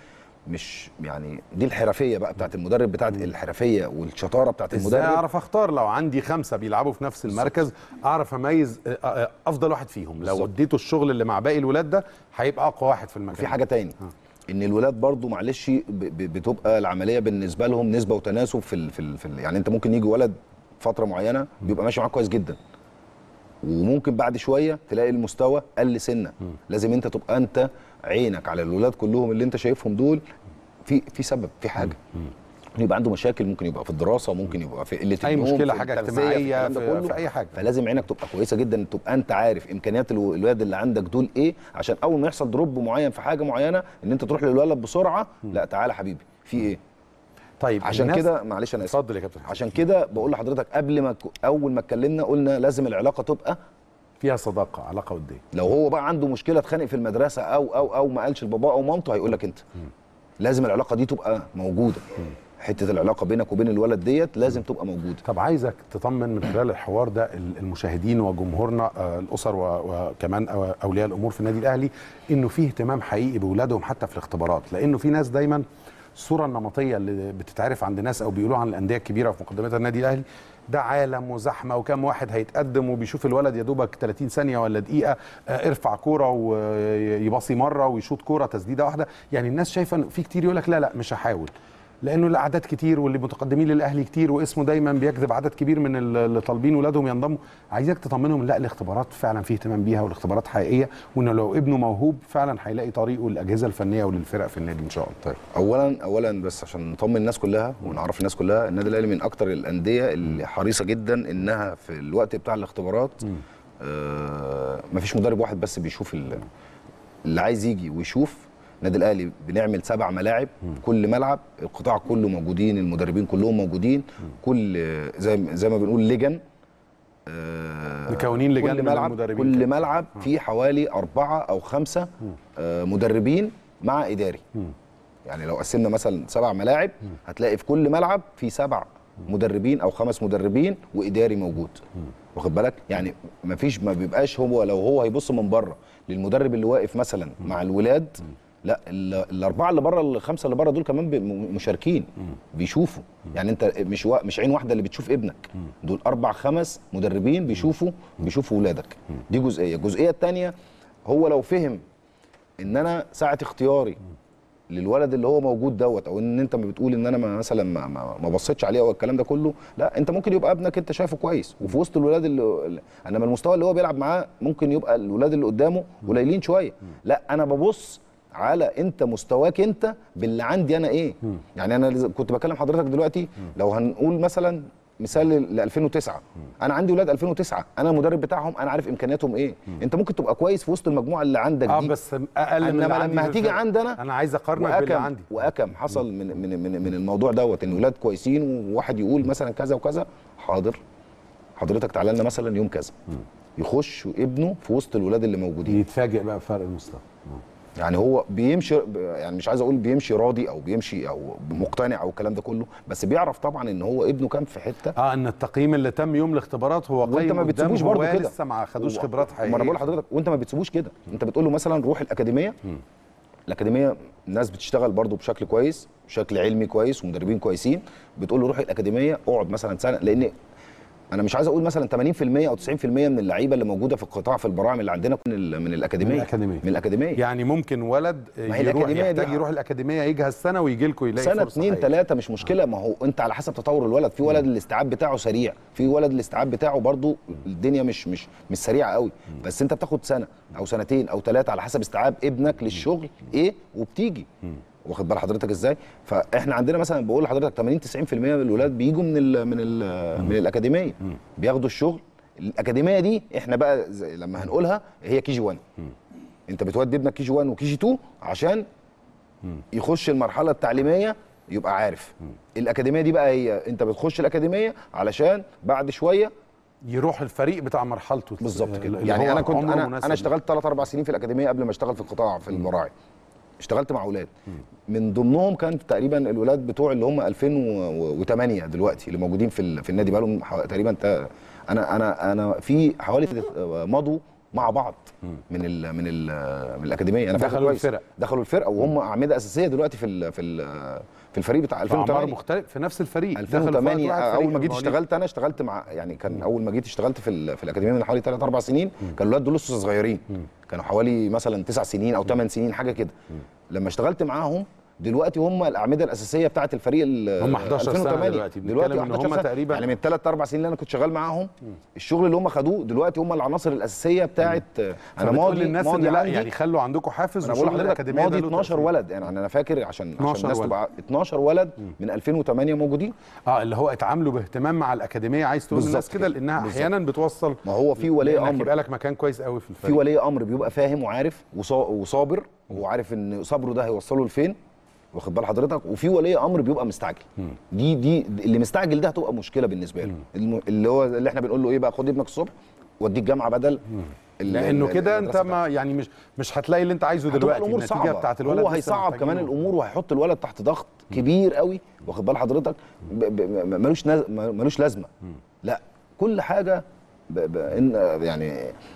مش يعني دي الحرفيه بقى بتاعت المدرب بتاعت الحرفيه والشطاره بتاعت ازاي المدرب اعرف اختار لو عندي خمسه بيلعبوا في نفس المركز اعرف اميز آه، آه، افضل واحد فيهم لو بالظبط. اديته الشغل اللي مع باقي الولاد ده هيبقى اقوى واحد في المكان في حاجه تاني ان الولاد برضو معلش ب- ب- بتبقى العمليه بالنسبه لهم نسبه وتناسب في ال في, ال في ال يعني انت ممكن يجي ولد فتره معينه بيبقى ماشي معاك كويس جدا وممكن بعد شويه تلاقي المستوى قل سنه لازم انت تبقى انت عينك على الولاد كلهم اللي انت شايفهم دول في في سبب في حاجه ممكن يبقى عنده مشاكل ممكن يبقى في الدراسه ممكن يبقى في قله اي النوم، مشكله في حاجه التغذية، اجتماعيه الكلام ده في, كله. في اي حاجه فلازم عينك تبقى كويسه جدا تبقى انت عارف امكانيات الو- الولاد اللي عندك دول ايه عشان اول ما يحصل دروب معين في حاجه معينه ان انت تروح للولد بسرعه لا تعالى حبيبي في ايه طيب عشان الناس- كده معلش انا اسف اتفضل يا كابتن عشان كده بقول لحضرتك قبل ما ك- اول ما اتكلمنا قلنا لازم العلاقه تبقى فيها صداقه علاقه وديه لو هو بقى عنده مشكله اتخانق في المدرسه او او او ما قالش لباباه او مامته هيقول لك انت لازم العلاقه دي تبقى موجوده حته العلاقه بينك وبين الولد ديت لازم تبقى موجوده طب عايزك تطمن من خلال الحوار ده ال- المشاهدين وجمهورنا آه، الاسر و- وكمان أو- اولياء الامور في النادي الاهلي انه فيه اهتمام حقيقي باولادهم حتى في الاختبارات لانه في ناس دايما الصوره النمطيه اللي بتتعرف عند ناس او بيقولوها عن الانديه الكبيره في مقدمتها النادي الاهلي ده عالم وزحمه وكم واحد هيتقدم وبيشوف الولد يا دوبك 30 ثانيه ولا دقيقه آه، ارفع كوره ويباصي مره ويشوط كوره تسديده واحده يعني الناس شايفه إن في كتير يقول لك لا لا مش هحاول لانه الاعداد كتير واللي متقدمين للاهلي كتير واسمه دايما بيجذب عدد كبير من ال- اللي طالبين ولادهم ينضموا عايزك تطمنهم لا الاختبارات فعلا فيه اهتمام بيها والاختبارات حقيقيه وانه لو ابنه موهوب فعلا هيلاقي طريقه للاجهزه الفنيه وللفرق في النادي ان شاء الله طيب اولا اولا بس عشان نطمن الناس كلها ونعرف الناس كلها النادي الاهلي من اكتر الانديه اللي حريصه جدا انها في الوقت بتاع الاختبارات آه مفيش مدرب واحد بس بيشوف ال- اللي عايز يجي ويشوف النادي الاهلي بنعمل سبع ملاعب كل ملعب القطاع كله موجودين المدربين كلهم موجودين كل زي زي ما بنقول لجن آه، مكونين لجان كل من ملعب المدربين كل كده. ملعب فيه حوالي أربعة أو خمسة آه، مدربين مع إداري يعني لو قسمنا مثلا سبع ملاعب هتلاقي في كل ملعب في سبع مدربين او خمس مدربين واداري موجود واخد بالك يعني ما فيش ما بيبقاش هو لو هو هيبص من بره للمدرب اللي واقف مثلا مع الولاد لا ال- الاربعه اللي بره الخمسه اللي بره دول كمان بي- م- مشاركين بيشوفوا يعني انت مش وا... مش عين واحده اللي بتشوف ابنك دول اربع خمس مدربين بيشوفوا بيشوفوا ولادك دي جزئيه الجزئيه الثانيه هو لو فهم ان انا ساعه اختياري للولد اللي هو موجود دوت او ان انت ما بتقول ان انا ما مثلا ما, ما, ما بصيتش عليه او الكلام ده كله لا انت ممكن يبقى ابنك انت شايفه كويس وفي وسط الولاد اللي اللي- انما المستوى اللي هو بيلعب معاه ممكن يبقى الولاد اللي قدامه قليلين شويه لا انا ببص على انت مستواك انت باللي عندي انا ايه يعني انا لز- كنت بكلم حضرتك دلوقتي لو هنقول مثلا مثال ل 2009 انا عندي ولاد 2009 انا المدرب بتاعهم انا عارف امكانياتهم ايه انت ممكن تبقى كويس في وسط المجموعه اللي عندك اه دي بس اقل من انما اللي عندي لما في هتيجي الفرق. عندنا انا عايز اقارنك باللي واكم عندي واكم حصل من من من, من الموضوع دوت ان ولاد كويسين وواحد يقول مثلا كذا وكذا حاضر حضرتك تعالى لنا مثلا يوم كذا يخش ابنه في وسط الولاد اللي موجودين يتفاجئ بقى بفرق المستوى يعني هو بيمشي يعني مش عايز اقول بيمشي راضي او بيمشي او مقتنع او الكلام ده كله بس بيعرف طبعا ان هو ابنه كان في حته اه ان التقييم اللي تم يوم الاختبارات هو وانت قيم ما بتسيبوش قدامه، برضه هو كده لسه ما خدوش و- خبرات حقيقيه ما انا بقول لحضرتك وانت ما بتسيبوش كده انت بتقول له مثلا روح الاكاديميه الاكاديميه ناس بتشتغل برضه بشكل كويس بشكل علمي كويس ومدربين كويسين بتقول له روح الاكاديميه اقعد مثلا سنه لان انا مش عايز اقول مثلا 80% او 90% من اللعيبه اللي موجوده في القطاع في البراعم اللي عندنا من ال- من الاكاديميه من الأكاديمية. من الاكاديميه يعني ممكن ولد ما هي يروح الأكاديمية دي يحتاج يروح الاكاديميه يجهز سنه ويجي لكم يلاقي سنه فرصة اتنين حقيقية. تلاته مش مشكله ما هو انت على حسب تطور الولد في ولد الاستيعاب بتاعه سريع في ولد الاستيعاب بتاعه برضو الدنيا مش مش مش سريعه قوي بس انت بتاخد سنه او سنتين او ثلاثه على حسب استيعاب ابنك للشغل ايه وبتيجي واخد بال حضرتك ازاي فاحنا عندنا مثلا بقول لحضرتك 80 90% من الولاد بيجوا من ال من ال من الاكاديميه بياخدوا الشغل الاكاديميه دي احنا بقى زي لما هنقولها هي كي جي 1 انت بتودي ابنك كي جي 1 وكي جي 2 عشان يخش المرحله التعليميه يبقى عارف الاكاديميه دي بقى هي انت بتخش الاكاديميه علشان بعد شويه يروح الفريق بتاع مرحلته بالظبط كده اللي يعني هو انا كنت عمره انا مناسب انا اشتغلت 3 4 سنين في الاكاديميه قبل ما اشتغل في القطاع في المراعي اشتغلت مع اولاد من ضمنهم كان تقريبا الولاد بتوع اللي هم 2008 دلوقتي اللي موجودين في ال- في النادي بقالهم حو- تقريبا تا- انا انا انا في حوالي مضوا مع بعض من ال من ال من الاكاديميه انا فاكر دخلوا كويس. الفرق. دخلوا الفرقه وهم اعمده اساسيه دلوقتي في ال في ال في الفريق بتاع في اعمار 2008 مختلف في نفس الفريق دخلوا في وقت 2008 واحد اول فريق ما جيت المواليد. اشتغلت انا اشتغلت مع يعني كان اول ما جيت اشتغلت في ال- في الاكاديميه من حوالي 3 4 سنين كان الولاد دول لسه صغيرين كانوا حوالي مثلا 9 سنين او 8 سنين حاجه كده لما اشتغلت معاهم دلوقتي هم الاعمده الاساسيه بتاعه الفريق ال- هم 11 سنة 2008. دلوقتي. دلوقتي بنتكلم إن 11 هم سنة. تقريباً- يعني من 3 4 سنين اللي انا كنت شغال معاهم الشغل اللي هم خدوه دلوقتي هم العناصر الاساسيه بتاعه انا فبتقول ماضي للناس ماضي ان لا عندي يعني خلوا عندكم حافز انا بقول وشغل لحضرتك الأكاديمية ماضي ده له 12 تأثير. ولد يعني انا فاكر عشان 12 عشان الناس ولد. تبقى 12 ولد من 2008 موجودين اه اللي هو اتعاملوا باهتمام مع الاكاديميه عايز تقول للناس بالظبط كده كده. لانها بالظبط. احيانا بتوصل ما هو في ولي إنك امر يبقى لك مكان كويس قوي في في الفريق ولي امر بيبقى فاهم وعارف وصا- وصابر وعارف ان صبره ده هيوصله لفين واخد بال حضرتك وفي ولي امر بيبقى مستعجل دي دي اللي مستعجل ده هتبقى مشكله بالنسبه له الم- اللي هو اللي احنا بنقول له ايه بقى خد ابنك الصبح وديه الجامعه بدل ال- لانه ال- كده انت المدرسة ما يعني مش مش هتلاقي اللي انت عايزه هتبقى دلوقتي الامور النتيجه صعبه بتاعت الولد هو لسه هيصعب كمان محتاجينه. الامور وهيحط الولد تحت ضغط كبير قوي واخد بال حضرتك ب- ب- م- ملوش ناز- م- ملوش لازمه لا كل حاجه ب ب إن يعني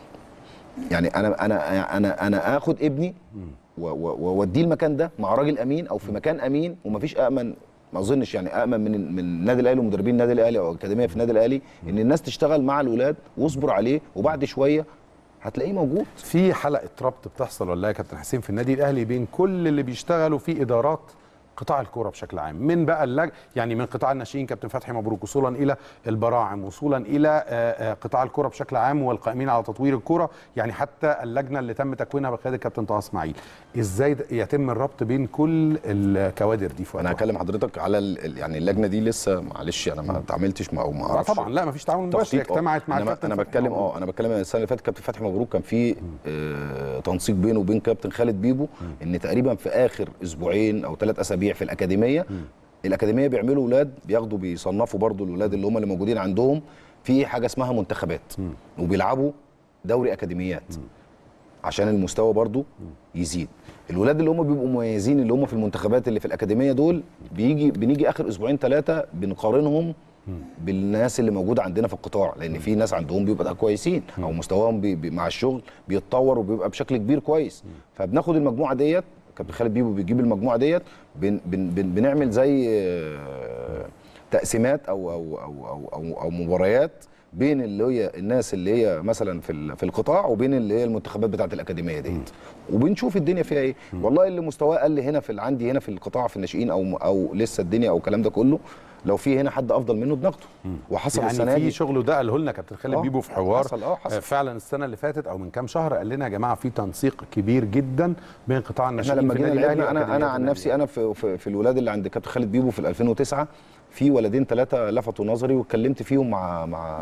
يعني انا انا انا انا اخد ابني و- و- واوديه المكان ده مع راجل امين او في مكان امين ومفيش امن ما اظنش يعني امن من من النادي الاهلي ومدربين النادي الاهلي او الاكاديميه في النادي الاهلي ان الناس تشتغل مع الولاد واصبر عليه وبعد شويه هتلاقيه موجود في حلقه ربط بتحصل ولا يا كابتن حسين في النادي الاهلي بين كل اللي بيشتغلوا في ادارات قطاع الكوره بشكل عام من بقى اللج... يعني من قطاع الناشئين كابتن فتحي مبروك وصولا الى البراعم وصولا الى آه، آه، قطاع الكوره بشكل عام والقائمين على تطوير الكوره يعني حتى اللجنه اللي تم تكوينها بقياده الكابتن طه اسماعيل ازاي ده يتم الربط بين كل الكوادر دي في وقت انا واحد؟ هكلم حضرتك على ال- ال- يعني اللجنه دي لسه معلش انا ما اتعاملتش مع او ما آه اعرفش طبعا لا مفيش تعاون مباشر هي تخطيط، آه. اجتمعت مع انا الكابتن انا فتحي بتكلم مبروك. اه انا بتكلم السنه اللي فاتت كابتن فتحي مبروك كان في آه تنسيق بينه وبين كابتن خالد بيبو ان تقريبا في اخر اسبوعين او ثلاث اسابيع في الاكاديميه الاكاديميه بيعملوا اولاد بياخدوا بيصنفوا برضو الاولاد اللي هم اللي موجودين عندهم في حاجه اسمها منتخبات وبيلعبوا دوري اكاديميات عشان المستوى برضو يزيد الولاد اللي هم بيبقوا مميزين اللي هم في المنتخبات اللي في الاكاديميه دول بيجي بنيجي اخر اسبوعين ثلاثه بنقارنهم بالناس اللي موجوده عندنا في القطاع لان في ناس عندهم بيبقى كويسين او مستواهم بي بي مع الشغل بيتطور وبيبقى بشكل كبير كويس فبناخد المجموعه ديت كابتن خالد بيبو بيجيب المجموعه ديت بن بن بن بنعمل زي آه، تقسيمات او او او او او, أو مباريات بين اللي هي الناس اللي هي مثلا في ال- في القطاع وبين اللي هي المنتخبات بتاعه الاكاديميه ديت وبنشوف الدنيا فيها ايه والله اللي مستواه قل هنا في ال- عندي هنا في القطاع في الناشئين او او لسه الدنيا او الكلام ده كله لو في هنا حد افضل منه بناخده وحصل يعني السنه في دي شغل وده قاله لنا كابتن خالد آه، بيبو في حوار حصل، آه، حصل. آه، فعلا السنه اللي فاتت او من كام شهر قال لنا يا جماعه في تنسيق كبير جدا بين قطاع احنا الناشئين لما في جينا النادي الاهلي لعبنا انا انا وأكاديميات عن النادي نفسي انا في, في, في الولاد اللي عند كابتن خالد بيبو في ال 2009 في ولدين ثلاثه لفتوا نظري واتكلمت فيهم مع مع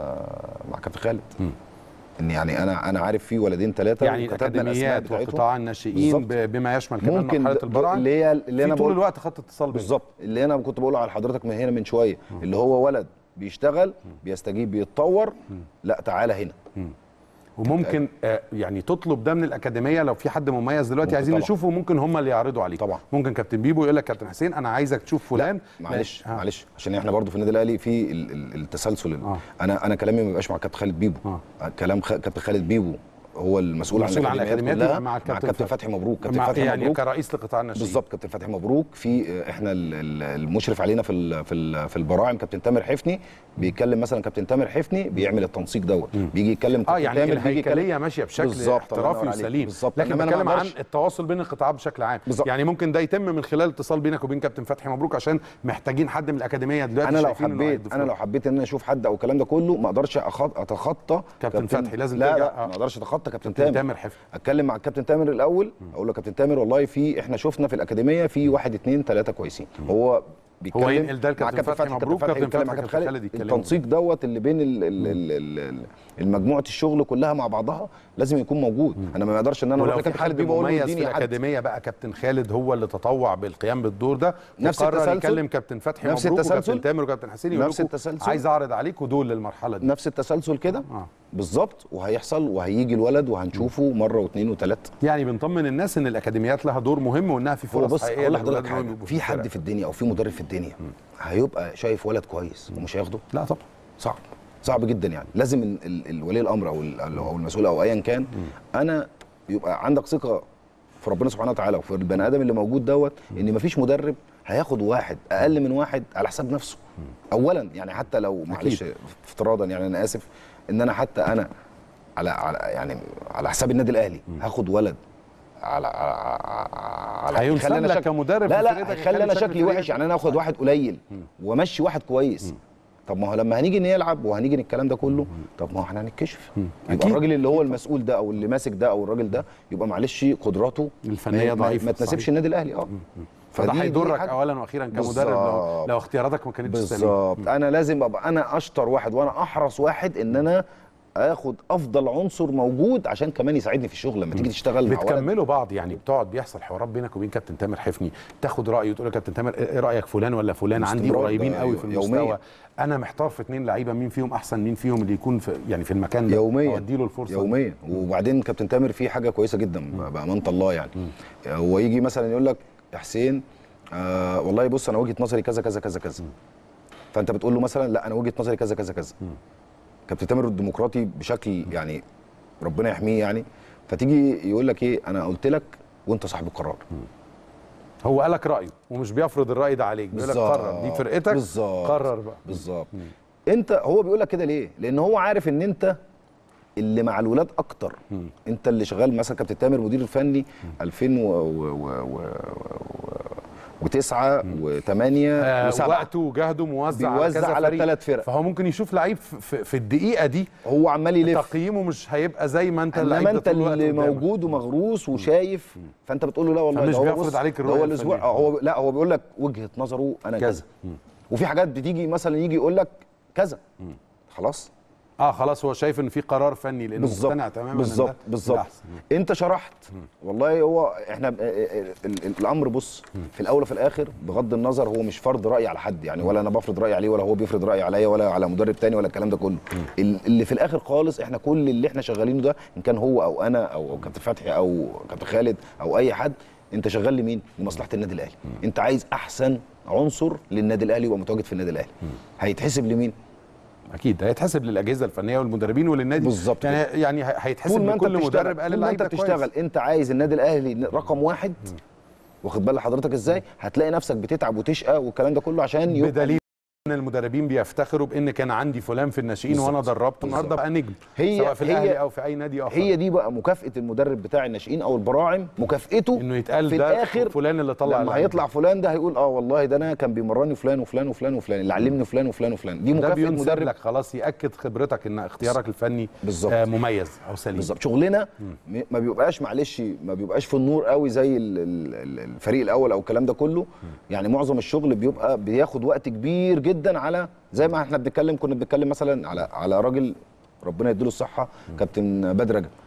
مع كابتن خالد ان يعني انا انا عارف في ولدين ثلاثه يعني الاكاديميات وقطاع الناشئين بالظبط. ب- بما يشمل كمان ممكن مرحله د- البراعم اللي هي اللي في انا طول بقول الوقت خط اتصال بينهم. بالظبط اللي انا كنت بقوله على حضرتك من هنا من شويه اللي هو ولد بيشتغل بيستجيب بيتطور لا تعالى هنا وممكن آه يعني تطلب ده من الاكاديميه لو في حد مميز دلوقتي ممكن عايزين طبعا. نشوفه ممكن هم اللي يعرضوا عليه طبعا. ممكن كابتن بيبو يقول لك كابتن حسين انا عايزك تشوف فلان معلش آه. معلش عشان احنا برضو في النادي الاهلي في ال- ال- التسلسل ال- آه. انا انا كلامي ما بيبقاش مع كابتن خالد بيبو آه. كلام خ... كابتن خالد بيبو هو المسؤول عن مسؤول عن الاكاديميات الأكاديميات كلها يبقى مع مع الكابتن كابتن فتحي. فتحي مبروك كابتن مع فتحي يعني مبروك كرئيس لقطاع الناشئين بالظبط كابتن فتحي مبروك في احنا ال- ال- المشرف علينا في ال- في ال- في البراعم كابتن تامر حفني بيتكلم مثلا كابتن تامر حفني بيعمل التنسيق دوت بيجي يتكلم اه كابتن يعني تامر بيجي يتكلم- الهيكليه ماشيه بشكل بالظبط، الله احترافي ينور عليك. وسليم بالظبط. لكن إنما أنا ما بتكلم عن أقدرش- التواصل بين القطاعات بشكل عام بالظبط. يعني ممكن ده يتم من خلال اتصال بينك وبين كابتن فتحي مبروك عشان محتاجين حد من الاكاديميه دلوقتي انا لو شايفين إنه حبيت هيضيف انا لهم. لو حبيت ان انا اشوف حد او الكلام ده كله ما اقدرش أخط- اتخطى كابتن فتحي، لازم لا ترجع- لا آه. ما اقدرش اتخطى كابتن كابتن تامر تامر حفني اتكلم مع الكابتن تامر الاول اقول له كابتن تامر والله في احنا شفنا في الاكاديميه في واحد اثنين ثلاثه كويسين هو بيتكلم هو ينقل ده مع لكابتن فتحي مبروك، فتحي كابتن يتكلم مع فتحي كابتن كابتن خالد خالد يتكلموا. التنسيق دوت اللي بين ال- ال- ال- ال- ال- المجموعه الشغل كلها مع بعضها لازم يكون موجود انا ما اقدرش ان انا اروح ولو في لكابتن خالد حد بيبو اقول له مميز في اديني حد الاكاديميه بقى كابتن خالد هو اللي تطوع بالقيام بالدور ده نفس وقرر التسلسل. يكلم كابتن فتحي نفس مبروك التسلسل. وكابتن تامر وكابتن حسين يقول نفس لكم التسلسل. عايز اعرض عليكم دول للمرحله دي نفس التسلسل كده آه. بالظبط وهيحصل وهيجي الولد وهنشوفه مره واثنين وثلاثه يعني بنطمن الناس ان الاكاديميات لها دور مهم وانها في هو فرص بص حقيقيه اقول للولاد لحضرتك إنهم حاجه يبقوا في حد الفرق. في الدنيا او في مدرب في الدنيا هيبقى شايف ولد كويس ومش هياخده لا طبعا صعب صعب جدا يعني لازم ال- ال- ال- ولي الامر او ال- او المسؤول او ايا كان انا يبقى عندك ثقه في ربنا سبحانه وتعالى وفي البني ادم اللي موجود دوت ان مفيش مدرب هياخد واحد اقل من واحد على حساب نفسه اولا يعني حتى لو معلش افتراضا يعني انا اسف ان انا حتى انا على على يعني على حساب النادي الاهلي هاخد ولد على على هينسب يخلي أنا لك شك- كمدرب لا في لا فرقتك، هيخلي يخلي انا شكل شكلي وحش فرقتك. يعني انا اخد واحد قليل وامشي واحد كويس طب ما هو لما هنيجي نلعب وهنيجي الكلام ده كله طب ما هو احنا هنتكشف يبقى أكيد. الراجل اللي هو المسؤول ده او اللي ماسك ده او الراجل ده يبقى معلش قدراته الفنية ما- ما- ضعيفة، ما تناسبش صحيح. النادي الاهلي اه فده فدي- دي هيضرك حاجة- اولا واخيرا كمدرب لو, بالظبط. لو اختياراتك ما كانتش سليمه بالظبط انا لازم ابقى انا اشطر واحد وانا احرص واحد ان انا اخد افضل عنصر موجود عشان كمان يساعدني في الشغل لما تيجي تشتغل مع ولد بتكملوا بعض يعني بتقعد بيحصل حوارات بينك وبين كابتن تامر حفني تاخد رايه وتقول له كابتن تامر ايه رايك فلان ولا فلان عندي باستمرار، قريبين ده قوي في المستوى يومياً. انا محتار في اثنين لعيبه مين فيهم احسن مين فيهم اللي يكون في يعني في المكان ده يوميا اودي له الفرصه يوميا وبعدين كابتن تامر في حاجه كويسه جدا بامانه الله يعني هو يجي مثلا يقول لك يا حسين آه والله بص انا وجهه نظري كذا كذا كذا كذا فانت بتقول له مثلا لا انا وجهه نظري كذا كذا كذا كابتن تامر الديمقراطي بشكل يعني ربنا يحميه يعني فتيجي يقول لك ايه انا قلت لك وانت صاحب القرار هو قال لك رايه ومش بيفرض الراي ده عليك بيقول لك بالظبط. قرر دي فرقتك بالظبط. قرر بقى بالظبط انت هو بيقول لك كده ليه لان هو عارف ان انت اللي مع الولاد اكتر انت اللي شغال مثلا كابتن تامر مدير الفني 2009 و8 آه و7 وقته وجهده موزع على بيوزع كذا على فريق. الثلاث فرق. فهو ممكن يشوف لعيب في, في, في الدقيقه دي هو عمال يلف تقييمه مش هيبقى زي ما انت اللعيب انما ده انت طول الوقت اللي قدامك. موجود ومغروس وشايف فانت بتقول له لا والله فمش ده هو بيفرض بص، عليك ده الرؤية هو الاسبوع الفنية. اه هو لا هو بيقول لك وجهه نظره انا كذا. كذا وفي حاجات بتيجي مثلا يجي يقول لك كذا خلاص اه خلاص هو شايف ان في قرار فني لانه بالظبط مقتنع تماما إن بالظبط ده بالظبط الأحسن. انت شرحت والله هو احنا ب- ال- ال- الامر بص في الاول وفي الاخر بغض النظر هو مش فرض راي على حد يعني ولا انا بفرض راي عليه ولا هو بيفرض راي عليا ولا على مدرب تاني ولا الكلام ده كله ال- اللي في الاخر خالص احنا كل اللي احنا شغالينه ده ان كان هو او انا او أو كابتن فتحي او كابتن خالد او اي حد انت شغال لمين لمصلحه النادي الاهلي انت عايز احسن عنصر للنادي الاهلي يبقى متواجد في النادي الاهلي هيتحسب لمين اكيد هيتحسب للاجهزه الفنيه والمدربين وللنادي بالظبط يعني يعني ه- هيتحسب طول ما انت لكل بتشتغل مدرب قال طول ما اللعيب انت ده كويس. بتشتغل انت عايز النادي الاهلي رقم واحد واخد بال حضرتك ازاي هتلاقي نفسك بتتعب وتشقى والكلام ده كله عشان يبقى بدليل ان المدربين بيفتخروا بان كان عندي فلان في الناشئين وانا بالظبط. دربته النهارده بالظبط. بقى نجم هي- سواء في هي- الاهلي او في اي نادي اخر هي دي بقى مكافاه المدرب بتاع الناشئين او البراعم مكافئته انه يتقال في ده الاخر فلان اللي طلع لما اللعيب. هيطلع فلان ده هيقول اه والله ده انا كان بيمرني فلان وفلان وفلان وفلان اللي علمني فلان وفلان وفلان دي ده مكافاه بينسب مدرب لك خلاص ياكد خبرتك ان اختيارك الفني بالظبط. آه مميز او سليم بالظبط شغلنا م- ما بيبقاش معلش ما بيبقاش في النور قوي زي ال- ال- ال- الفريق الاول او الكلام ده كله يعني معظم الشغل بيبقى بياخد وقت كبير جدا على زي ما احنا بنتكلم كنا بنتكلم مثلا على على راجل ربنا يديله الصحه كابتن بدر رجب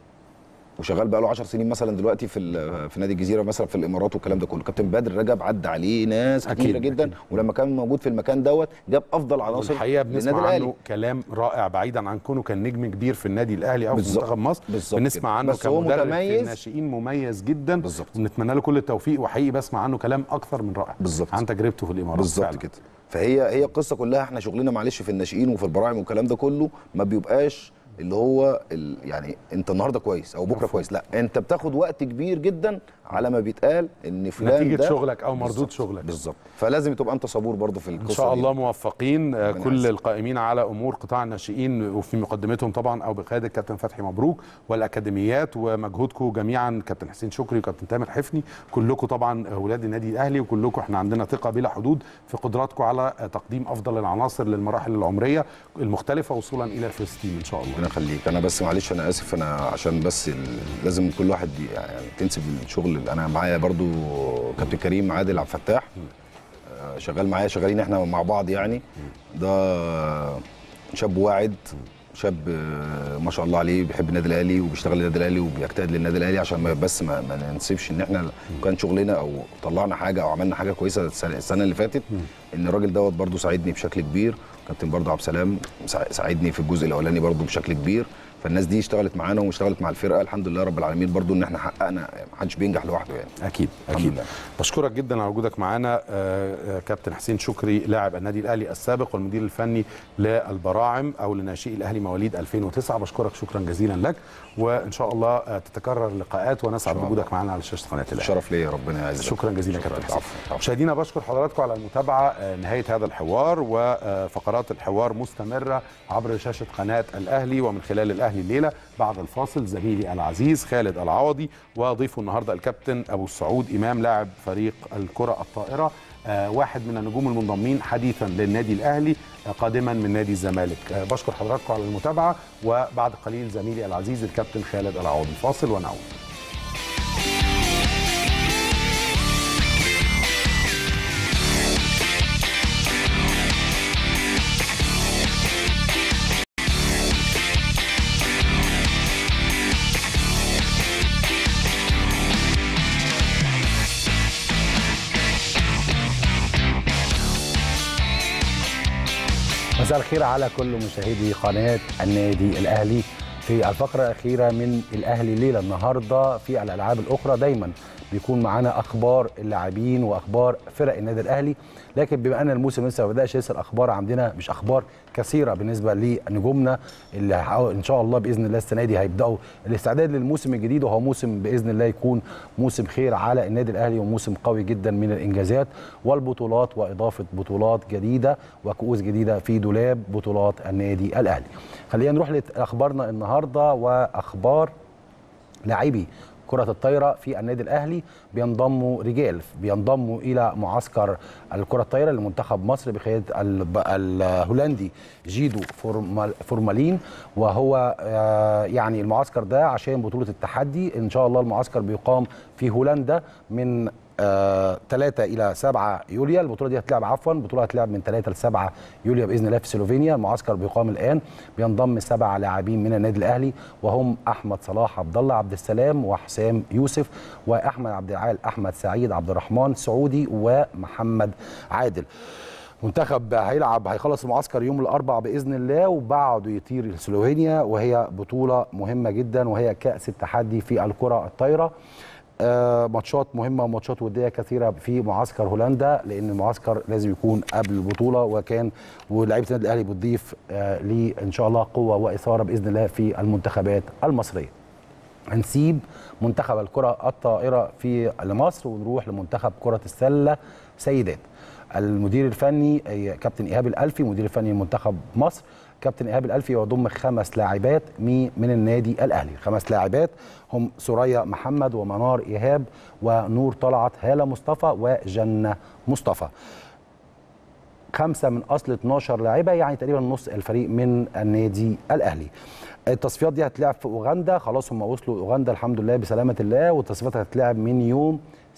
وشغال بقى له 10 سنين مثلا دلوقتي في ال- في نادي الجزيره مثلا في الامارات والكلام ده كله كابتن بدر رجب عدى عليه ناس أكيد، كتيره جدا أكيد. ولما كان موجود في المكان دوت جاب افضل عناصر الحقيقه بنسمع للنادي الأهلي. عنه كلام رائع بعيدا عن كونه كان نجم كبير في النادي الاهلي او في بالظبط. منتخب مصر بالظبط بنسمع كده. عنه بس هو كمدرب في متميز. الناشئين مميز جدا بالظبط. ونتمنى له كل التوفيق وحقيقي بسمع عنه كلام اكثر من رائع بالظبط. عن تجربته في الامارات بالظبط فعلا. كده فهي هي القصه كلها احنا شغلنا معلش في الناشئين وفي البراعم والكلام ده كله ما بيبقاش اللي هو ال يعني انت النهارده كويس او بكره كويس لا انت بتاخد وقت كبير جدا على ما بيتقال ان فلان نتيجة ده شغلك أو مردود بالظبط، شغلك. بالظبط فلازم تبقى انت صبور برضه في القصه ان شاء دي. الله موفقين آه، ربنا كل يعزك. القائمين على امور قطاع الناشئين وفي مقدمتهم طبعا او بقياده كابتن فتحي مبروك والاكاديميات ومجهودكم جميعا كابتن حسين شكري وكابتن تامر حفني كلكم طبعا اولاد النادي الاهلي وكلكم احنا عندنا ثقه بلا حدود في قدراتكم على آه، تقديم افضل العناصر للمراحل العمريه المختلفه وصولا الى الفيرست تيم ان شاء الله ربنا يخليك انا بس معلش انا اسف انا عشان بس ال- لازم كل واحد ي- يعني تنسب الشغل انا معايا برضو كابتن كريم عادل عبد الفتاح آه، شغال معايا شغالين احنا مع بعض يعني ده شاب واعد شاب آه، ما شاء الله عليه بيحب النادي الاهلي وبيشتغل النادي الاهلي وبيجتهد للنادي الاهلي عشان ما بس ما, ما ننسبش ان احنا كان شغلنا او طلعنا حاجه او عملنا حاجه كويسه السنه السنة اللي فاتت ان الراجل دوت برضو ساعدني بشكل كبير كابتن برضو عبد السلام سا- ساعدني في الجزء الاولاني برضو بشكل كبير فالناس دي اشتغلت معانا واشتغلت مع الفرقه الحمد لله رب العالمين برضو ان احنا حققنا ما حدش بينجح لوحده يعني اكيد الحمد اكيد لله. بشكرك جدا على وجودك معانا آه، آه، كابتن حسين شكري لاعب النادي الاهلي السابق والمدير الفني للبراعم او لناشئي الاهلي مواليد 2009 بشكرك شكرا جزيلا لك وان شاء الله آه، تتكرر اللقاءات ونسعد إن شاء بوجودك معنا على شاشه قناه الاهلي شرف ليا ربنا يعزك شكرا جزيلا شكراً. كابتن حسين العفو. العفو. مشاهدينا بشكر حضراتكم على المتابعه آه، نهايه هذا الحوار وفقرات الحوار مستمره عبر شاشه قناه الاهلي ومن خلال الاهلي الليله بعد الفاصل زميلي العزيز خالد العوضي وضيفه النهارده الكابتن ابو السعود امام لاعب فريق الكره الطائره آه، واحد من النجوم المنضمين حديثا للنادي الاهلي آه، قادما من نادي الزمالك آه، بشكر حضراتكم على المتابعه وبعد قليل زميلي العزيز الكابتن خالد العوضي فاصل ونعود مساء الخير على كل مشاهدي قناة النادي الأهلي في الفقرة الأخيرة من الأهلي الليلة النهاردة في الألعاب الأخرى دايما بيكون معانا أخبار اللاعبين وأخبار فرق النادي الأهلي لكن بما أن الموسم لسه ما بدأش لسه الأخبار عندنا مش أخبار كثيرة بالنسبة لنجومنا اللي هيحققوا إن شاء الله بإذن الله السنة دي هيبدأوا الاستعداد للموسم الجديد وهو موسم بإذن الله يكون موسم خير على النادي الأهلي وموسم قوي جدا من الإنجازات والبطولات وإضافة بطولات جديدة وكؤوس جديدة في دولاب بطولات النادي الأهلي خلينا نروح لأخبارنا النهاردة وأخبار لاعبي كرة الطايرة في النادي الأهلي بينضموا رجال بينضموا إلى معسكر الكرة الطايرة لمنتخب مصر بقيادة الب- الهولندي جيدو فورمال- فورمالين وهو آه، يعني المعسكر ده عشان بطولة التحدي إن شاء الله المعسكر بيقام في هولندا من 3 الى 7 يوليو البطوله دي هتلعب عفوا البطوله هتلعب من 3 ل 7 يوليو باذن الله في سلوفينيا المعسكر بيقام الان بينضم سبع لاعبين من النادي الاهلي وهم احمد صلاح عبد الله عبد السلام وحسام يوسف واحمد عبد العال احمد سعيد عبد الرحمن سعودي ومحمد عادل منتخب هيلعب هيخلص المعسكر يوم الاربعاء باذن الله وبعده يطير لسلوفينيا وهي بطوله مهمه جدا وهي كاس التحدي في الكره الطايره آه، ماتشات مهمه وماتشات وديه كثيره في معسكر هولندا لان المعسكر لازم يكون قبل البطوله وكان ولاعيبه النادي الاهلي بتضيف آه، ليه ان شاء الله قوه واثاره باذن الله في المنتخبات المصريه. هنسيب منتخب الكره الطائره في لمصر ونروح لمنتخب كره السله سيدات. المدير الفني آه، كابتن ايهاب الالفي مدير الفني لمنتخب مصر كابتن ايهاب الالفي يضم خمس لاعبات مي- من النادي الاهلي خمس لاعبات هم سوريا محمد ومنار ايهاب ونور طلعت هاله مصطفى وجنه مصطفى خمسه من اصل 12 لاعبه يعني تقريبا نص الفريق من النادي الاهلي التصفيات دي هتلعب في اوغندا خلاص هم وصلوا اوغندا الحمد لله بسلامه الله والتصفيات هتلعب من يوم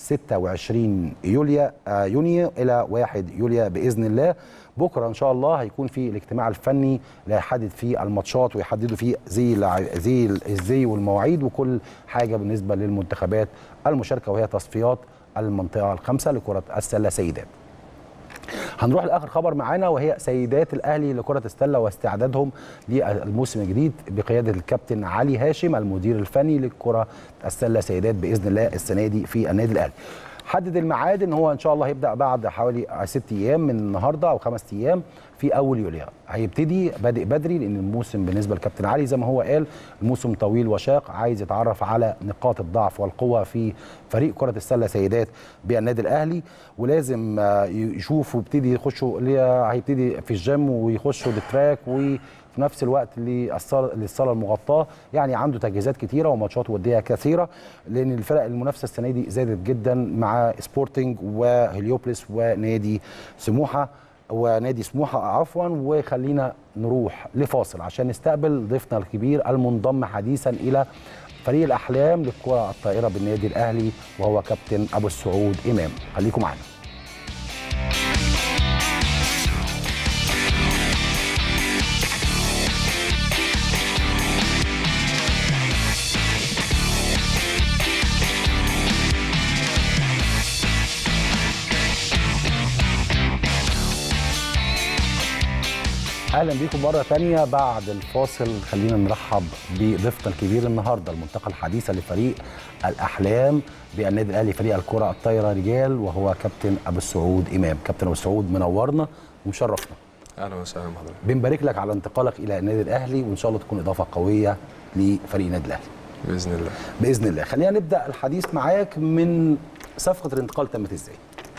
26 يوليو آه، يونيو الى 1 يوليو باذن الله بكره ان شاء الله هيكون في الاجتماع الفني اللي هيحدد فيه الماتشات ويحددوا فيه زي اللاعب- زي الزي والمواعيد وكل حاجه بالنسبه للمنتخبات المشاركه وهي تصفيات المنطقه الخامسه لكره السله سيدات هنروح لاخر خبر معانا وهي سيدات الاهلي لكره السله واستعدادهم للموسم الجديد بقياده الكابتن علي هاشم المدير الفني لكره السله سيدات باذن الله السنه دي في النادي الاهلي حدد الميعاد ان هو ان شاء الله هيبدا بعد حوالي ست ايام من النهارده او خمس ايام في اول يوليو هيبتدي بادئ بدري لان الموسم بالنسبه للكابتن علي زي ما هو قال الموسم طويل وشاق عايز يتعرف على نقاط الضعف والقوه في فريق كره السله سيدات بالنادي الاهلي ولازم آه، يشوفوا يبتدي يخشوا اللي هيبتدي في الجيم ويخشوا التراك وفي نفس الوقت للصاله للصاله المغطاه يعني عنده تجهيزات كتيره وماتشات وديه كثيره لان الفرق المنافسه السنه دي زادت جدا مع سبورتنج وهليوبلس ونادي سموحه ونادي سموحه عفوا وخلينا نروح لفاصل عشان نستقبل ضيفنا الكبير المنضم حديثا الى فريق الاحلام للكره الطائره بالنادي الاهلي وهو كابتن ابو السعود امام خليكم معانا اهلا بيكم مره تانية بعد الفاصل خلينا نرحب بضيفنا الكبير النهارده المنتقى الحديثه لفريق الاحلام بالنادي الاهلي فريق الكره الطايره رجال وهو كابتن ابو السعود امام كابتن ابو السعود منورنا ومشرفنا اهلا وسهلا بحضرتك بنبارك لك على انتقالك الى النادي الاهلي وان شاء الله تكون اضافه قويه لفريق النادي الاهلي باذن الله باذن الله خلينا نبدا الحديث معاك من صفقه الانتقال تمت ازاي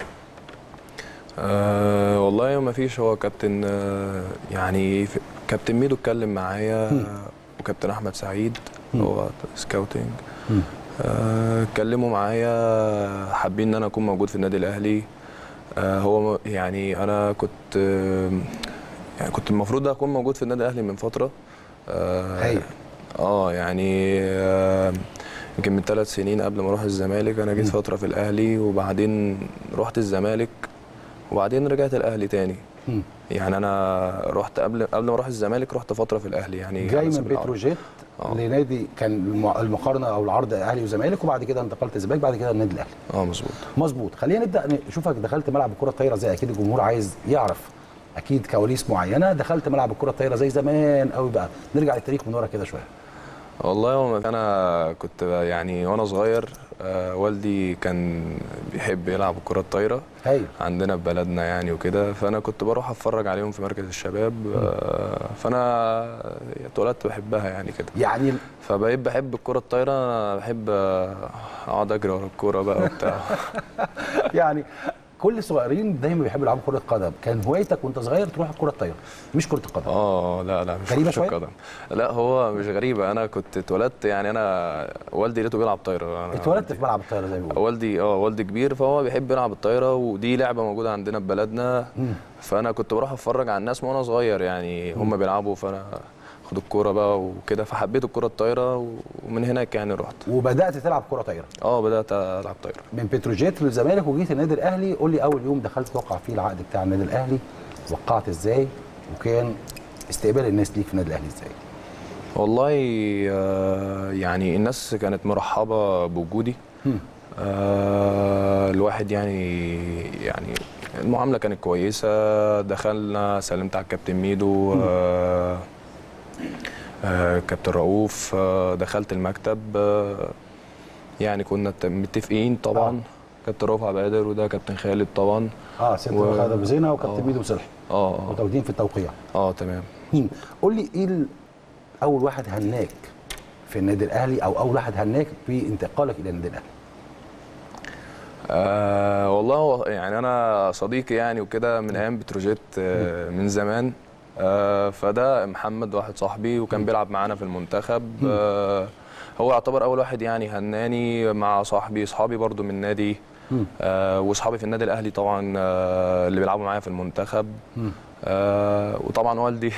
أه والله ما فيش هو كابتن آه، يعني في- كابتن ميدو اتكلم معايا وكابتن احمد سعيد هو سكاوتنج مم. آه، اتكلموا معايا حابين ان انا اكون موجود في النادي الاهلي آه، هو م- يعني انا كنت آه، يعني كنت المفروض اكون موجود في النادي الاهلي من فتره آه، هايل. اه يعني آه، يمكن من ثلاث سنين قبل ما اروح الزمالك انا جيت مم. فتره في الاهلي وبعدين رحت الزمالك وبعدين رجعت الاهلي تاني مم. يعني انا رحت قبل قبل ما اروح الزمالك رحت فتره في الاهلي يعني جاي على من سبيل العرض. بتروجيت آه. لنادي كان الم- المقارنه او العرض اهلي وزمالك وبعد كده انتقلت الزمالك بعد كده النادي الاهلي اه مظبوط مظبوط خلينا نبدا نشوفك دخلت ملعب الكره الطايره زي اكيد الجمهور عايز يعرف اكيد كواليس معينه دخلت ملعب الكره الطايره زي زمان قوي بقى نرجع للتاريخ من ورا كده شويه والله هو انا كنت يعني وانا صغير آه والدي كان بيحب يلعب الكره الطايره هايل عندنا في بلدنا يعني وكده فانا كنت بروح اتفرج عليهم في مركز الشباب آه فانا اتولدت بحبها يعني كده يعني فبقيت بحب الكره الطايره انا بحب آه، اقعد اجري ورا الكوره بقى وبتاع يعني كل الصغيرين دايما بيحبوا يلعبوا كره قدم كان هوايتك وانت صغير تروح الكره الطايره مش كره القدم اه لا لا مش غريبة كرة شوية؟ القدم لا هو مش غريبه انا كنت اتولدت يعني انا والدي لقيته بيلعب طايره انا اتولدت في ملعب الطايره زي ما بيقولوا والدي اه والدي كبير فهو بيحب يلعب الطايره ودي لعبه موجوده عندنا في بلدنا مم. فانا كنت بروح اتفرج على الناس وانا صغير يعني هم بيلعبوا فانا اخد الكوره بقى وكده فحبيت الكوره الطايره ومن هناك يعني رحت وبدات تلعب كره طايره اه بدات العب طايره من بتروجيت للزمالك وجيت النادي الاهلي قول لي اول يوم دخلت توقع فيه العقد بتاع النادي الاهلي وقعت ازاي وكان استقبال الناس ليك في النادي الاهلي ازاي والله آه، يعني الناس كانت مرحبه بوجودي مم. آه، الواحد يعني يعني المعامله كانت كويسه دخلنا سلمت على الكابتن ميدو آه، آه، كابتن رؤوف آه، دخلت المكتب آه، يعني كنا ت- متفقين طبعا كابتن رؤوف عبد القادر وده كابتن خالد طبعا اه ست و- خالد ابو زينه وكابتن آه. ميدو صلحي اه اه متواجدين في التوقيع اه تمام مم. قول لي ايه ال- اول واحد هناك في النادي الاهلي او اول واحد هناك في انتقالك الى النادي الاهلي آه والله هو يعني انا صديقي يعني وكده من ايام بتروجيت آه من زمان آه فده محمد واحد صاحبي وكان بيلعب معانا في المنتخب آه هو يعتبر اول واحد يعني هناني مع صاحبي صحابي برضو من النادي مم. آه واصحابي في النادي الاهلي طبعا آه اللي بيلعبوا معايا في المنتخب مم. آه وطبعا والدي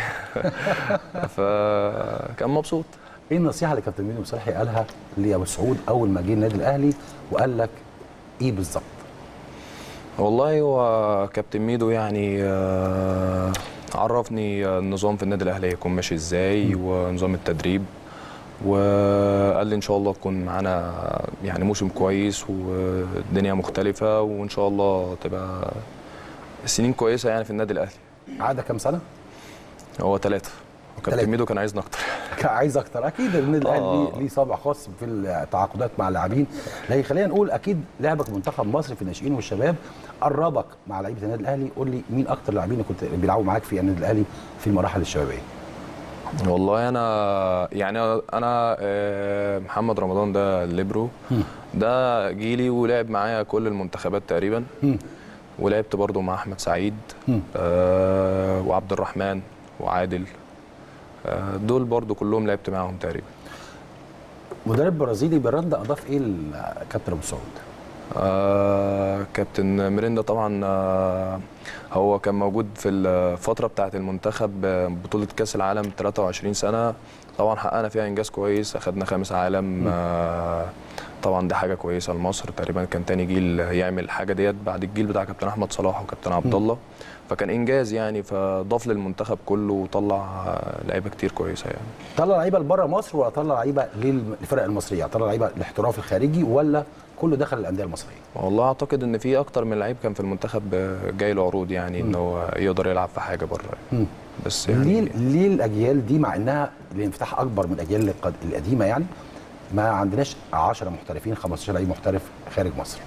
فكان مبسوط ايه النصيحه اللي كابتن ميدو صلحي قالها لابو سعود اول ما جه النادي الاهلي وقال لك ايه بالظبط والله هو كابتن ميدو يعني آه، عرفني النظام في النادي الاهلي هيكون ماشي ازاي ونظام التدريب وقال لي ان شاء الله تكون معانا يعني موسم كويس والدنيا مختلفه وان شاء الله تبقى سنين كويسه يعني في النادي الاهلي عادة كام سنه هو ثلاثه وكابتن تلاتة. ميدو كان عايزنا اكتر كان عايز اكتر اكيد النادي الاهلي آه. ليه- ليه طابع خاص في التعاقدات مع اللاعبين لكن خلينا نقول اكيد لعبك في منتخب مصر في الناشئين والشباب قربك مع لعيبه النادي الاهلي قول لي مين اكتر لاعبين كنت بيلعبوا معاك في النادي الاهلي في المراحل الشبابيه والله انا يعني انا آه، محمد رمضان ده الليبرو ده جيلي ولعب معايا كل المنتخبات تقريبا مم. ولعبت برضو مع احمد سعيد مم. آه وعبد الرحمن وعادل آه دول برضو كلهم لعبت معاهم تقريبا مدرب برازيلي برندا اضاف ايه لكابتن ابو سعود آه كابتن ميريندا طبعا آه هو كان موجود في الفترة بتاعة المنتخب آه، بطولة كأس العالم 23 سنة طبعا حققنا فيها إنجاز كويس أخدنا خامس عالم آه طبعا دي حاجة كويسة لمصر تقريبا كان تاني جيل يعمل الحاجة ديت بعد الجيل بتاع كابتن أحمد صلاح وكابتن عبد الله فكان إنجاز يعني فضاف للمنتخب كله وطلع آه، لعيبة كتير كويسة يعني طلع لعيبه لبره مصر ولا طلع لعيبه للفرق المصريه طلع لعيبه الاحتراف الخارجي ولا كله دخل الانديه المصريه والله اعتقد ان في اكتر من لعيب كان في المنتخب آه، جاي له عروض يعني ان هو يقدر يلعب في حاجه بره مم. بس ليه يعني ليه الاجيال دي مع انها الانفتاح اكبر من الاجيال القد- القديمه يعني ما عندناش 10 محترفين 15 لعيب محترف خارج مصر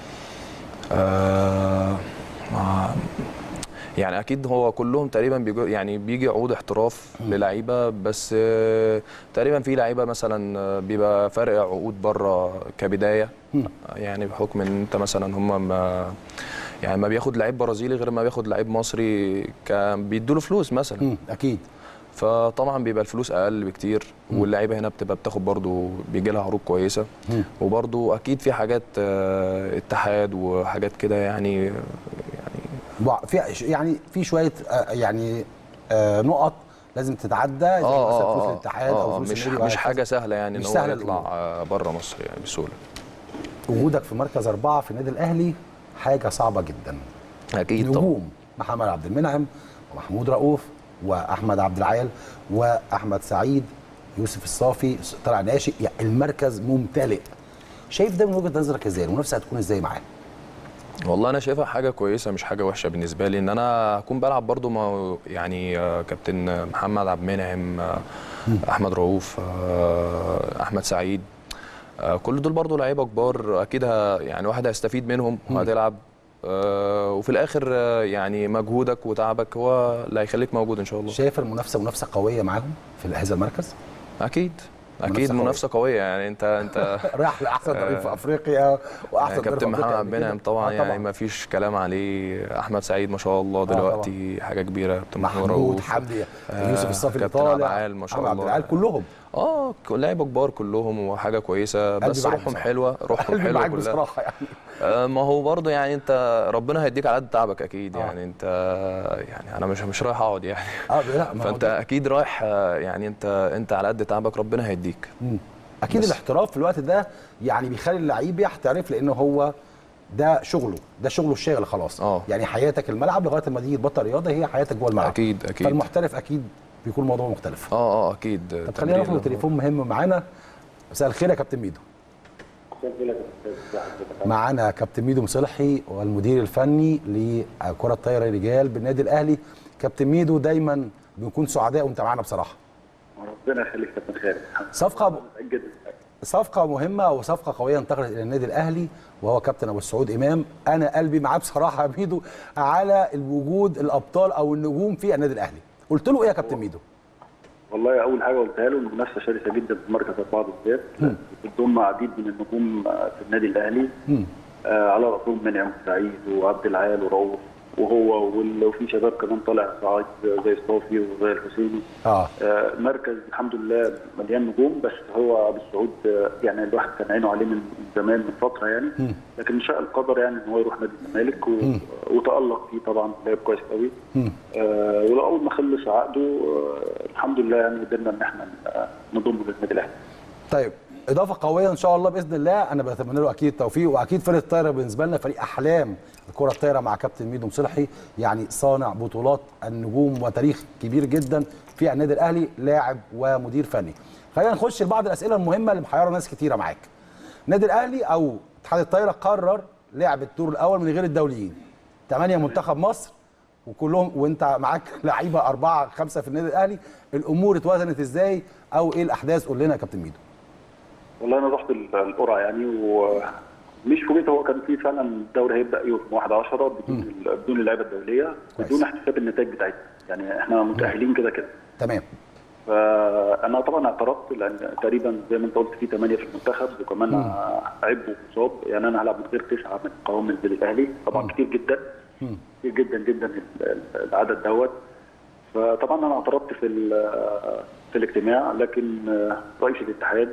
آه مع- يعني اكيد هو كلهم تقريبا بيجو يعني بيجي عقود احتراف للعيبه بس آه، تقريبا في لعيبه مثلا آه، بيبقى فرق عقود بره كبدايه مم. يعني بحكم ان انت مثلا هم ما يعني ما بياخد لعيب برازيلي غير ما بياخد لعيب مصري كان بيدوا له فلوس مثلا مم. اكيد فطبعا بيبقى الفلوس اقل بكتير واللعيبه هنا بتبقى بتاخد برضو بيجي لها عروض كويسه مم. وبرضو اكيد في حاجات آه، اتحاد وحاجات كده يعني يعني بع- في يعني في شويه آه، يعني آه، نقط لازم تتعدى زي مثلا فلوس الاتحاد او فلوس مش النادي مش وهكذا. حاجه سهله يعني ان مش هو سهلة يطلع بره مصر يعني بسهوله وجودك في مركز اربعه في النادي الاهلي حاجه صعبه جدا اكيد طبعا نجوم محمد عبد المنعم ومحمود رؤوف واحمد عبد العال واحمد سعيد يوسف الصافي طلع ناشئ يعني المركز ممتلئ شايف ده من وجهه نظرك ازاي المنافسه هتكون ازاي معاه والله انا شايفها حاجه كويسه مش حاجه وحشه بالنسبه لي ان انا اكون بلعب برضو ما يعني آه، كابتن محمد عبد المنعم آه، احمد رؤوف آه، احمد سعيد آه، كل دول برضو لعيبه كبار اكيد ه- يعني واحد هيستفيد منهم وهتلعب آه، وفي الاخر آه، يعني مجهودك وتعبك هو اللي هيخليك موجود ان شاء الله شايف المنافسه منافسه قويه معاهم في هذا المركز اكيد اكيد منافسة قوية. منافسه قويه يعني انت انت راح لاحسن ضريب في افريقيا واحسن يعني ضريب في كابتن محمد أفريقيا عبد قبل المنعم كده. طبعا آه يعني ما فيش كلام عليه احمد سعيد ما شاء الله طبعا. دلوقتي حاجه كبيره كابتن محمود محمود رؤوف حمدي آه، يوسف الصافي اللي كابتن عبد طالع العال ما شاء محمد عبد الله. العال كلهم اه ك- لعيبه كبار كلهم وحاجه كويسه قلبي بس معاك روحهم بصراحة. حلوه روحهم قلبي حلوه معاك كلها بصراحه يعني آه ما هو برضه يعني انت ربنا هيديك على قد تعبك اكيد آه. يعني انت يعني انا مش مش رايح اقعد يعني اه لا ما هو فانت ده- اكيد رايح آه، يعني انت انت على قد تعبك ربنا هيديك مم. اكيد بس. الاحتراف في الوقت ده يعني بيخلي اللعيب يحترف لانه هو ده شغله ده شغله الشاغل خلاص آه. يعني حياتك الملعب لغايه ما تيجي تبطل رياضه هي حياتك جوه الملعب اكيد اكيد فالمحترف اكيد بيكون الموضوع مختلف اه اه اكيد طب خلينا ناخد تمرين. تليفون مهم معانا مساء الخير يا كابتن ميدو معانا كابتن ميدو مصلحي والمدير الفني لكرة الطايرة رجال بالنادي الأهلي كابتن ميدو دايما بنكون سعداء وانت معانا بصراحة ربنا يخليك يا كابتن خالد صفقة جدا صفقة مهمة وصفقة قوية انتقلت إلى النادي الأهلي وهو كابتن أبو السعود إمام أنا قلبي معاه بصراحة يا ميدو على الوجود الأبطال أو النجوم في النادي الأهلي قلت له إيه يا كابتن ميدو؟ والله اول حاجه قلتها له المنافسه شرسه جدا في مركز اربعه بالذات ضم عديد من النجوم في النادي الاهلي مم. آه على راسهم منعم سعيد وعبد العال ورؤوف وهو وال- وفي شباب كمان طالع صعيد زي الصافي وزي الحسيني آه آه مركز الحمد لله مليان نجوم بس هو ابو السعود آه، يعني الواحد كان عينه عليه من زمان من فتره يعني مم. لكن شاء القدر يعني ان هو يروح نادي الزمالك و... وتالق فيه طبعا لعب كويس قوي مم. آه ولو اول ما خلص عقده آه الحمد لله يعني قدرنا ان احنا آه، نضمه للنادي الاهلي طيب اضافه قويه ان شاء الله باذن الله انا بتمنى له اكيد التوفيق واكيد فريق الطايره بالنسبه لنا فريق احلام الكره الطايره مع كابتن ميدو مصلحي يعني صانع بطولات النجوم وتاريخ كبير جدا في النادي الاهلي لاعب ومدير فني خلينا نخش لبعض الاسئله المهمه اللي محيره ناس كتيره معاك النادي الاهلي او اتحاد الطايره قرر لعب الدور الاول من غير الدوليين ثمانيه منتخب مصر وكلهم وانت معاك لعيبه اربعه خمسه في النادي الاهلي الامور اتوزنت ازاي او ايه الاحداث قول لنا يا كابتن ميدو والله انا رحت ال- القرعه يعني ومش فوجئت هو كان في فعلا الدوري هيبدا يوم 1 10 بدون ال- بدون اللعيبه الدوليه كويس. بدون احتساب النتائج بتاعتنا يعني احنا متاهلين كده كده تمام فانا طبعا اعترضت لان تقريبا زي ما انت قلت في ثمانيه في المنتخب وكمان عيب ومصاب يعني انا هلعب من غير تسعه من قوام النادي الاهلي طبعا كتير جدا مم. كتير جدا جدا ال- ال- العدد دوت فطبعا انا اعترضت في ال- في الاجتماع لكن رئيس الاتحاد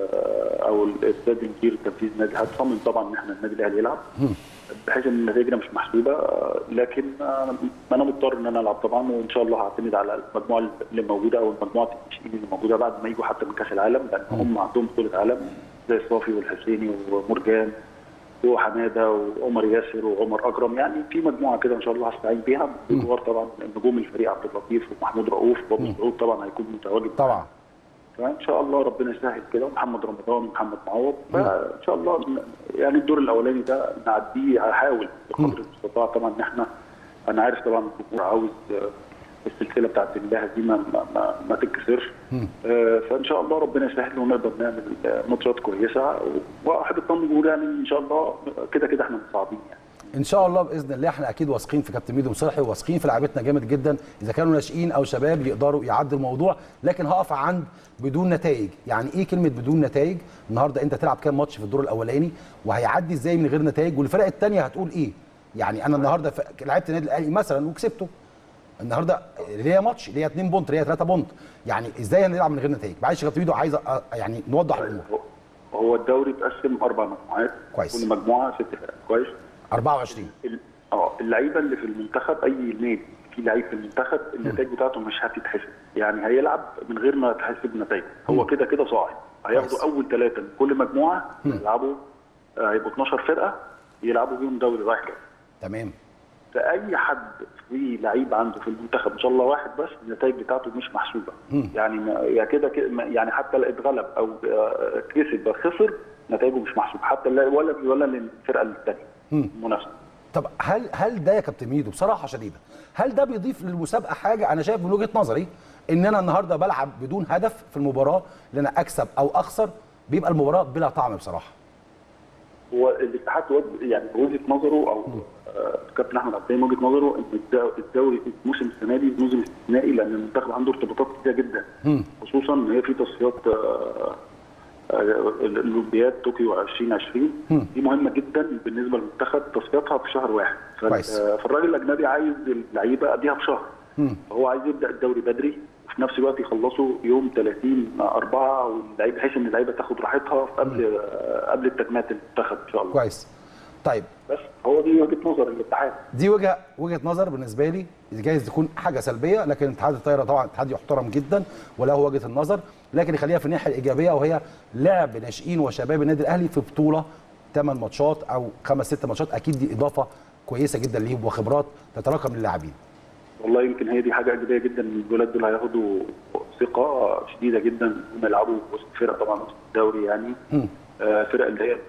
او الاستاذ المدير التنفيذي النادي الاتحاد صمم طبعا ان احنا النادي الاهلي يلعب بحيث ان نتائجنا مش محسوبه لكن انا مضطر ان انا العب طبعا وان شاء الله هعتمد على المجموعه اللي موجوده او المجموعه الناشئين اللي موجوده بعد ما يجوا حتى من كاس العالم لان هم عندهم بطوله عالم زي الصافي والحسيني ومرجان وحماده وعمر ياسر وعمر اكرم يعني في مجموعه كده ان شاء الله هستعين بيها بجوار طبعا نجوم الفريق عبد اللطيف ومحمود رؤوف وابو سعود طبعا هيكون متواجد طبعا فان شاء الله ربنا يسهل كده ومحمد رمضان ومحمد معوض فان شاء الله ن- يعني الدور الاولاني ده نعديه هحاول بقدر المستطاع طبعا ان احنا انا عارف طبعا الجمهور عاوز السلسله بتاعت الله دي ما ما, ما, ما تتكسرش آه، فان شاء الله ربنا يسهل ونقدر نعمل آه، ماتشات كويسه واحب اطمن الجمهور يعني ان شاء الله كده كده احنا مصعبين يعني ان شاء الله باذن الله احنا اكيد واثقين في كابتن ميدو مصلحي وواثقين في لعيبتنا جامد جدا اذا كانوا ناشئين او شباب يقدروا يعدوا الموضوع لكن هقف عند بدون نتائج يعني ايه كلمه بدون نتائج النهارده انت تلعب كام ماتش في الدور الاولاني وهيعدي ازاي من غير نتائج والفرق الثانيه هتقول ايه يعني انا النهارده ف- لعبت النادي الاهلي مثلا وكسبته النهارده ليا ماتش ليا 2 بونت ليا 3 بونت يعني ازاي هنلعب من غير نتائج معلش يا كابتن ميدو عايز أ- يعني نوضح الامور هو- هو الدوري اتقسم اربع مجموعات كويس. كل مجموعه ست فرق كويس 24 ال- اه اللعيبه اللي في المنتخب اي نادي في لعيب في المنتخب النتائج بتاعته مش هتتحسب يعني هيلعب من غير ما تحسب نتائج هو كده كده صاعد هياخدوا كويس. اول ثلاثه من كل مجموعه يلعبوا آه، هيبقوا 12 فرقه يلعبوا بيهم دوري رايح جاي تمام فاي حد في لعيب عنده في المنتخب ان شاء الله واحد بس النتائج بتاعته مش محسوبه يعني ما- يا كده كده ما- يعني حتى لو اتغلب او آه، كسب خسر نتائجه مش محسوبه حتى لا- ولا ولا للفرقه الثانيه المنافسه طب هل هل ده يا كابتن ميدو بصراحه شديده هل ده بيضيف للمسابقه حاجه انا شايف من وجهه نظري ان انا النهارده بلعب بدون هدف في المباراه ان انا اكسب او اخسر بيبقى المباراه بلا طعم بصراحه هو الاتحاد وجه- يعني وجهه نظره او آه، كابتن احمد عبد الحليم وجهه نظره ان الد- الدوري الموسم السنه دي موسم استثنائي لان المنتخب عنده ارتباطات كتيره جدا خصوصا ان هي في تصفيات آه، آه، الاولمبياد طوكيو 2020 دي مهمه جدا بالنسبه للمنتخب تصفياتها في شهر واحد فال- كويس. آه، فالراجل الاجنبي عايز اللعيبه قبلها بشهر فهو عايز يبدا الدوري بدري وفي نفس الوقت يخلصوا يوم 30 4 واللعيبه بحيث ان اللعيبه تاخد راحتها قبل آه، قبل التجميع المنتخب ان شاء الله كويس طيب بس هو دي وجهه نظر الاتحاد دي وجهه وجهه نظر بالنسبه لي جايز تكون حاجه سلبيه لكن اتحاد الطايره طبعا اتحاد يحترم جدا وله وجهه النظر لكن خليها في الناحيه الايجابيه وهي لعب ناشئين وشباب النادي الاهلي في بطوله ثمان ماتشات او خمس ست ماتشات اكيد دي اضافه كويسه جدا ليهم وخبرات تتراكم للاعبين والله يمكن هي دي حاجه ايجابيه جدا ان الولاد دول هياخدوا ثقه شديده جدا هم يلعبوا وسط فرق طبعا وسط الدوري يعني آه، فرق اللي هي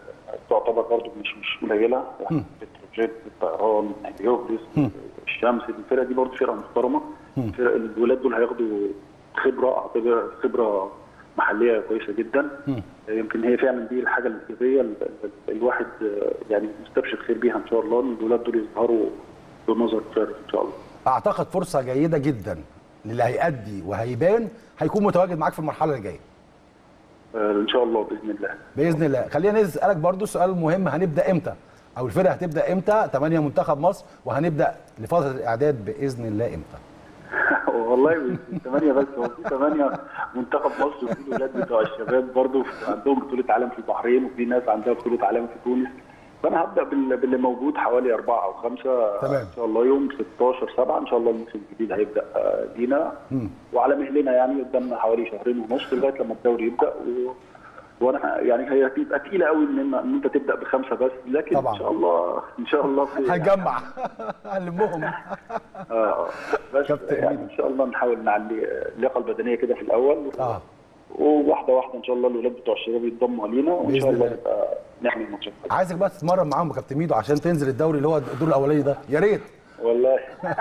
تعتبر برضه مش مش قليله يعني بتروجيت الطيران هليوبلس الشمس الفرق دي برضه فرقه محترمه فرق الولاد دول هياخدوا خبره اعتبر خبره محليه كويسه جدا آه، يمكن هي فعلا دي الحاجه الايجابيه ال- ال- الواحد آه، يعني مستبشر خير بيها ان شاء الله ان الولاد دول يظهروا بنظر فارغ ان شاء الله اعتقد فرصه جيده جدا للي هيأدي وهيبان هيكون متواجد معاك في المرحله اللي جايه آه، ان شاء الله باذن الله باذن الله خلينا نسالك برضو سؤال مهم هنبدا امتى او الفرقه هتبدا امتى 8 منتخب مصر وهنبدا لفتره الاعداد باذن الله امتى والله مش ثمانية بس هو في ثمانية منتخب مصر وفي الولاد بتوع الشباب برضه عندهم بطولة عالم في البحرين وفي ناس عندها بطولة عالم في تونس فأنا هبدأ بال- باللي موجود حوالي أربعة أو خمسة تمام. إن شاء الله يوم 16 7 إن شاء الله الموسم الجديد هيبدأ آه، لينا وعلى مهلنا يعني قدامنا حوالي شهرين ونص لغاية لما الدوري يبدأ و... وانا يعني هي هتبقى تقيله قوي ان ان انت تبدا بخمسه بس لكن طبعاً. ان شاء الله ان شاء الله خير يعني. هنجمع هنلمهم اه بس كابتن يعني ميدو. ان شاء الله نحاول نعلي اللياقه البدنيه كده في الاول اه وواحده واحده ان شاء الله الولاد بتوع الشباب يتضموا علينا وان بإذن شاء الله الله. نبقى نعمل ماتشات حلوة. عايزك بقى تتمرن معاهم يا كابتن ميدو عشان تنزل الدوري اللي هو الدور الاولاني ده يا ريت والله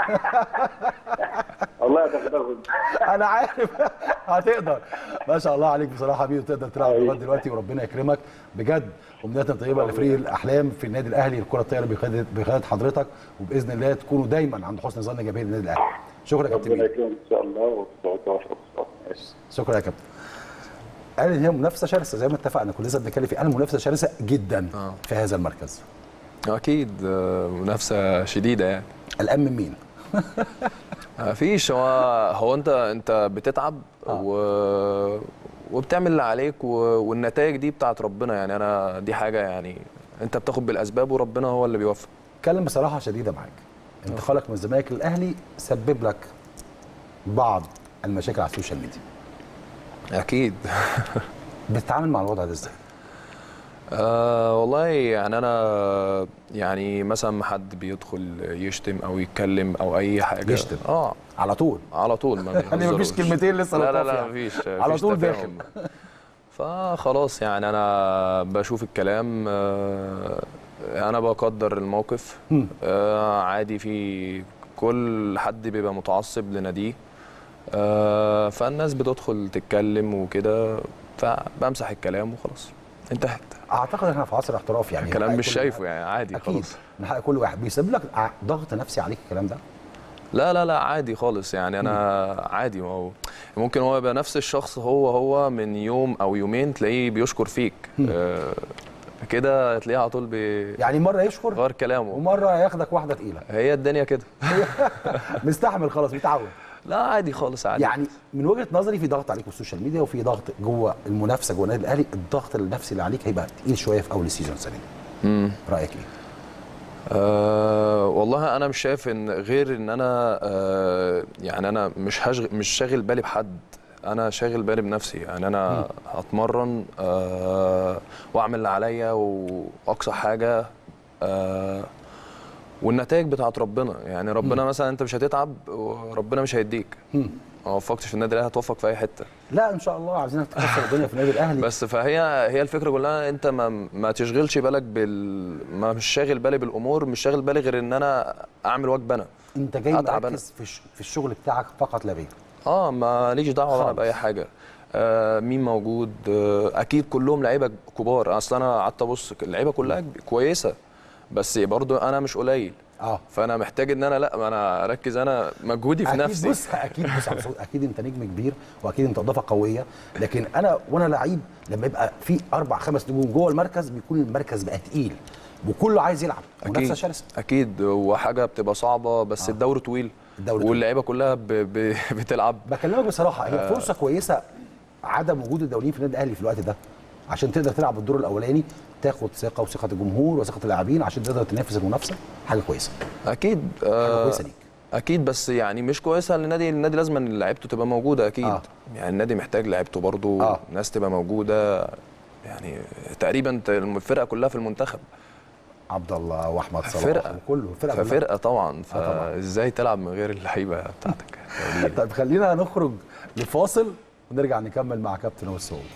والله هتاخدهم انا عارف هتقدر ما شاء الله عليك بصراحه يا ميدو تقدر تلعب لغايه دلوقتي وربنا يكرمك بجد امنيات طيبه لفريق الاحلام في النادي الاهلي الكره الطايره بقياده بقياده حضرتك وباذن الله تكونوا دايما عند حسن ظن جماهير النادي الاهلي شكرا يا كابتن ربنا ميدو يكرمك ان شاء الله وتقعدوا ماشي شكرا يا كابتن قال ان هي منافسه شرسه زي ما اتفقنا كنا لسه بنتكلم في قال منافسه شرسه جدا آه. في هذا المركز اكيد آه، منافسه شديده يعني الان من مين؟ مفيش هو هو انت انت بتتعب و وبتعمل اللي عليك و... والنتائج دي بتاعت ربنا يعني انا دي حاجه يعني انت بتاخد بالاسباب وربنا هو اللي بيوفق اتكلم بصراحه شديده معاك انتقالك من الزمالك للاهلي سبب لك بعض المشاكل على السوشيال ميديا اكيد بتتعامل مع الوضع ده ازاي؟ أه والله يعني انا يعني مثلا ما حد بيدخل يشتم او يتكلم او اي حاجه يشتم. اه على طول على طول ما يعني مفيش بيهزروش. كلمتين لسه لا لا لطاف لا يعني. مفيش على مفيش طول تفاهم. فخلاص يعني انا بشوف الكلام آه، انا بقدر الموقف آه، عادي في كل حد بيبقى متعصب لناديه آه، فالناس بتدخل تتكلم وكده فبمسح الكلام وخلاص انتهت اعتقد احنا في عصر احتراف يعني كلام من حق مش كل شايفه واحد- يعني عادي اكيد خلاص من حق كل واحد بيسبب لك ع- ضغط نفسي عليك الكلام ده لا لا لا عادي خالص يعني انا عادي ما هو ممكن هو يبقى نفس الشخص هو هو من يوم او يومين تلاقيه بيشكر فيك آه، كده تلاقيه على طول بيغير يعني مره يشكر كلامه ومره ياخدك واحده تقيله هي الدنيا كده مستحمل خلاص متعود لا عادي خالص عادي يعني من وجهه نظري في ضغط عليك في السوشيال ميديا وفي ضغط جوه المنافسه جوه النادي الاهلي الضغط النفسي اللي عليك هيبقى تقيل شويه في اول السيزون السنه دي مم. رايك ايه؟ أه والله انا مش شايف ان غير ان انا أه يعني انا مش هشغل مش شاغل بالي بحد انا شاغل بالي بنفسي يعني انا هتمرن أه واعمل اللي عليا واقصى حاجه أه والنتائج بتاعت ربنا يعني ربنا مثلا انت مش هتتعب وربنا مش هيديك مم. ما وفقتش في النادي الاهلي هتوفق في اي حته لا ان شاء الله عايزينك تكسر الدنيا في النادي الاهلي بس فهي هي الفكره كلها انت ما ما تشغلش بالك بال ما مش شاغل بالي بالامور مش شاغل بالي غير ان انا اعمل واجب انا انت جاي أتعب أنا. مركز في الش- في الشغل بتاعك فقط لا غير اه ماليش دعوه بقى خالص. باي حاجه آه مين موجود آه اكيد كلهم لعيبه كبار اصل انا قعدت ابص اللعيبه كلها كويسه بس برضو انا مش قليل اه فانا محتاج ان انا لا ما انا اركز انا مجهودي في اكيد نفسي بص اكيد بص يا عبد الصمد، اكيد انت نجم كبير واكيد انت اضافه قويه لكن انا وانا لعيب لما يبقى في اربع خمس نجوم جوه المركز بيكون المركز بقى تقيل وكله عايز يلعب منافسه اكيد شرسه اكيد وحاجه بتبقى صعبه بس آه. الدوري طويل الدوري طويل. واللعيبه كلها ب... ب... بتلعب بكلمك بصراحه هي فرصه كويسه عدم وجود الدوليين في النادي الاهلي في الوقت ده عشان تقدر تلعب الدور الاولاني تاخد ثقه وثقه الجمهور وثقه اللاعبين عشان تقدر تنافس المنافسه حاجه كويسه اكيد حاجه آه كويسه ليك اكيد بس يعني مش كويسه للنادي النادي لازم إن لعيبته تبقى موجوده اكيد آه. آه. يعني النادي محتاج لعيبته برضه آه. آه. ناس تبقى موجوده يعني تقريبا الفرقه كلها في المنتخب عبد الله واحمد صلاح فرقة. وكله فرقه كلها. ففرقه طبعا آه طبعاً. فازاي تلعب من غير اللعيبه بتاعتك طيب خلينا نخرج لفاصل ونرجع نكمل مع كابتن أبو السعود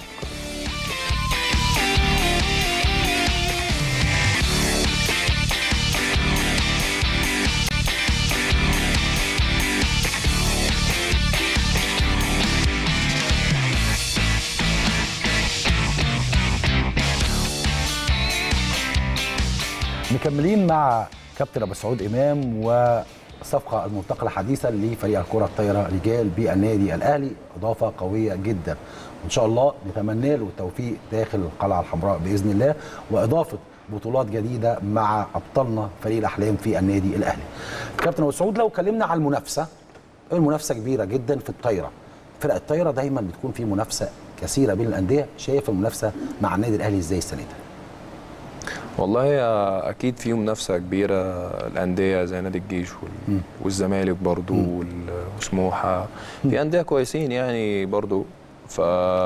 مكملين مع كابتن ابو سعود امام والصفقه المنتقله حديثا لفريق الكره الطايره رجال بالنادي الاهلي اضافه قويه جدا وان شاء الله نتمنى له التوفيق داخل القلعه الحمراء باذن الله واضافه بطولات جديده مع ابطالنا فريق الاحلام في النادي الاهلي. كابتن ابو سعود لو اتكلمنا على المنافسه المنافسه كبيره جدا في الطايره. فرق الطايره دايما بتكون في منافسه كثيره بين الانديه شايف المنافسه مع النادي الاهلي ازاي السنه دي؟ والله يا اكيد في منافسه كبيره الانديه زي نادي الجيش وال... والزمالك برضو وال... وسموحه في انديه كويسين يعني برضو ف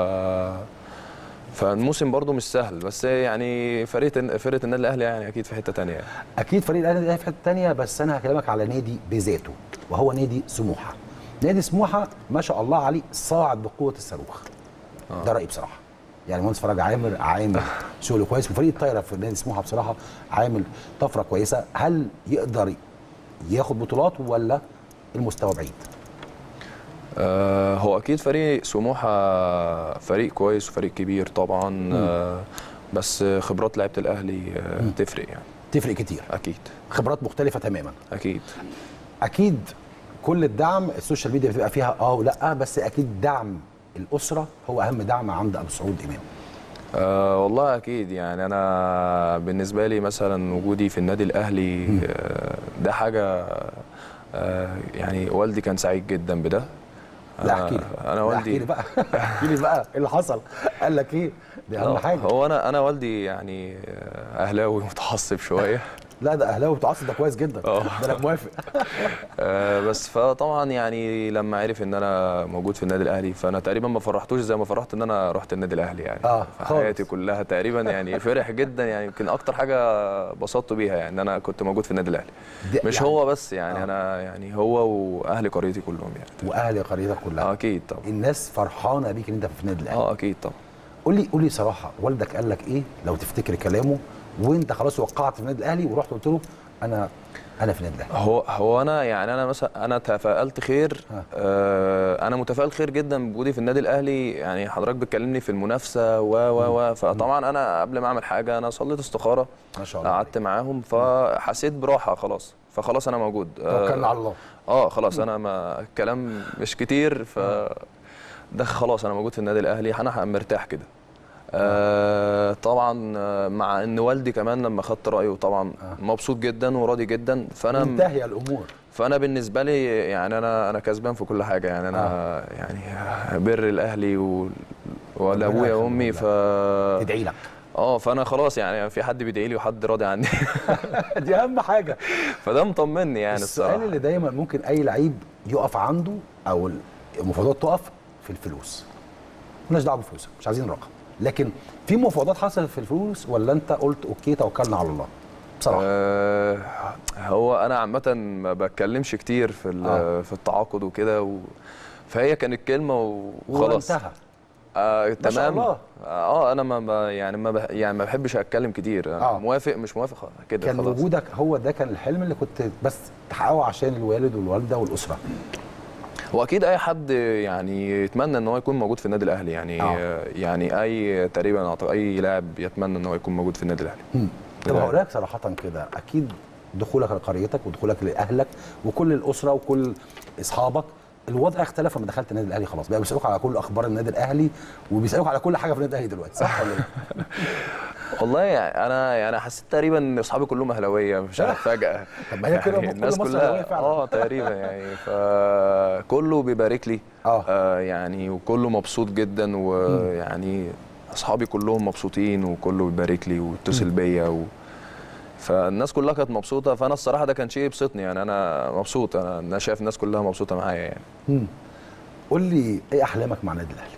فالموسم برضو مش سهل بس يعني فرقه فرقه النادي الاهلي يعني اكيد في حته تانية يعني. اكيد فريق الاهلي الاهلي في حته ثانيه بس انا هكلمك على نادي بذاته وهو نادي سموحه نادي سموحه ما شاء الله عليه صاعد بقوه الصاروخ ده رايي بصراحه يعني مهندس فرج عامر عامل شغل كويس وفريق الطايره في نادي سموحه بصراحه عامل طفره كويسه هل يقدر ياخد بطولات ولا المستوى بعيد آه هو اكيد فريق سموحه فريق كويس وفريق كبير طبعا آه بس خبرات لعيبه الاهلي آه تفرق يعني تفرق كتير اكيد خبرات مختلفه تماما اكيد اكيد كل الدعم السوشيال ميديا بتبقى فيها اه ولا بس اكيد دعم الاسره هو اهم دعم عند ابو سعود امام أه والله اكيد يعني انا بالنسبه لي مثلا وجودي في النادي الاهلي أه ده حاجه أه يعني والدي كان سعيد جدا بده لا أنا- احكي لي انا لا والدي احكي لي بقى احكي لي بقى ايه اللي حصل قال لك ايه دي اهم لا، حاجه هو انا انا والدي يعني آه، اهلاوي متعصب شويه لا ده اهلاوي متعصب ده كويس جدا آه. ده انا موافق آه، بس فطبعا يعني لما عرف ان انا موجود في النادي الاهلي فانا تقريبا ما فرحتوش زي ما فرحت ان انا رحت النادي الاهلي يعني آه، في خالص. حياتي كلها تقريبا يعني فرح جدا يعني يمكن اكتر حاجه بسطت بيها يعني ان انا كنت موجود في النادي الاهلي ده مش يعني- هو بس يعني آه. انا يعني هو واهل قريتي كلهم يعني واهل قريتك كلها اه اكيد طبعا الناس فرحانه بيك ان انت في النادي الاهلي اه اكيد طبعا قول لي قول لي صراحه والدك قال لك ايه لو تفتكر كلامه وانت خلاص وقعت في النادي الاهلي ورحت قلت له انا انا في النادي الاهلي هو هو انا يعني انا مثلا انا تفائلت خير ها. آه انا متفائل خير جدا بوجودي في النادي الاهلي يعني حضرتك بتكلمني في المنافسه و و و فطبعا انا قبل ما اعمل حاجه انا صليت استخاره ما شاء الله قعدت معاهم فحسيت براحه خلاص فخلاص انا موجود آه، توكلنا على الله اه خلاص انا ما الكلام مش كتير ف ده خلاص انا موجود في النادي الاهلي انا مرتاح كده آه طبعا آه، مع ان والدي كمان لما خدت رايه طبعا مبسوط جدا وراضي جدا فانا منتهيه الامور فانا بالنسبه لي يعني انا انا كسبان في كل حاجه يعني انا يعني بر الاهلي و... ولا ابويا يخليهم وامي لك. ف تدعي لك اه فانا خلاص يعني في حد بيدعي لي وحد راضي عني دي اهم حاجه فده مطمني يعني السؤال الصراحه اللي دايما ممكن اي لعيب يقف عنده او المفاوضات تقف في الفلوس مالناش دعوه بالفلوس مش عايزين رقم لكن في مفاوضات حصلت في الفلوس ولا انت قلت اوكي توكلنا على الله بصراحه آه هو انا عامه ما بتكلمش كتير في ال- آه. في التعاقد وكده و... فهي كانت كلمه وخلاص وانتهى آه ما شاء تمام الله. اه انا ما ما- يعني ما بح يعني ما بحبش اتكلم كتير آه. آه. موافق مش موافق خلاص، كده كان خلاص وجودك هو ده كان الحلم اللي كنت بس تحققه عشان الوالد والوالده والاسره هو اكيد اي حد يعني يتمنى ان هو يكون موجود في النادي الاهلي يعني آه. آه. يعني اي تقريبا أعتقد اي لاعب يتمنى ان هو يكون موجود في النادي الاهلي طب لا. هقول لك صراحه كده اكيد دخولك لقريتك ودخولك لاهلك وكل الاسره وكل اصحابك الوضع اختلف لما دخلت النادي الاهلي خلاص بقى بيسالوك على كل اخبار النادي الاهلي وبيسالوك على كل حاجه في النادي الاهلي دلوقتي صح ولا ايه؟ والله يعني انا يعني حسيت تقريبا ان اصحابي كلهم اهلاويه مش عارف فجاه طب ما هي كده كل الناس مصر كلها أهلاوية فعلا. اه تقريبا يعني فكله بيبارك لي آه. آه يعني وكله مبسوط جدا ويعني اصحابي كلهم مبسوطين وكله بيبارك لي ويتصل بيا و... فالناس كلها كانت مبسوطه فانا الصراحه ده كان شيء يبسطني يعني انا مبسوط انا انا شايف الناس كلها مبسوطه معايا يعني قول لي ايه احلامك مع النادي الاهلي؟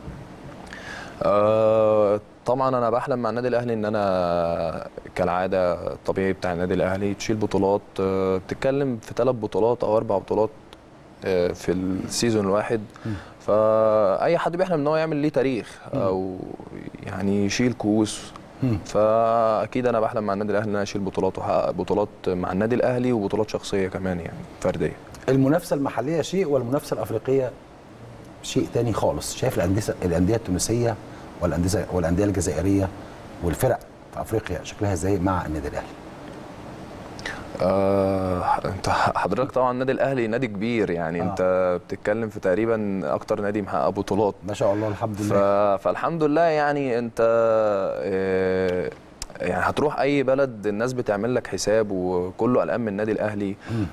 آه طبعا انا بحلم مع النادي الاهلي ان انا كالعاده الطبيعي بتاع النادي الاهلي تشيل بطولات آه بتتكلم في ثلاث بطولات او اربع بطولات آه في السيزون الواحد فاي حد بيحلم ان هو يعمل ليه تاريخ او يعني يشيل كؤوس فاكيد انا بحلم مع النادي الاهلي ان انا اشيل بطولات واحقق بطولات مع النادي الاهلي وبطولات شخصيه كمان يعني فرديه المنافسه المحليه شيء والمنافسه الافريقيه شيء تاني خالص شايف الانديه الانديه التونسيه والانديه والانديه الجزائريه والفرق في افريقيا شكلها ازاي مع النادي الاهلي؟ آه، انت حضرتك طبعا النادي الاهلي نادي كبير يعني آه. آه. انت بتتكلم في تقريبا اكتر نادي محقق بطولات ما شاء الله الحمد ف... لله فالحمد لله يعني انت آه، يعني هتروح اي بلد الناس بتعمل لك حساب وكله قلقان من النادي الاهلي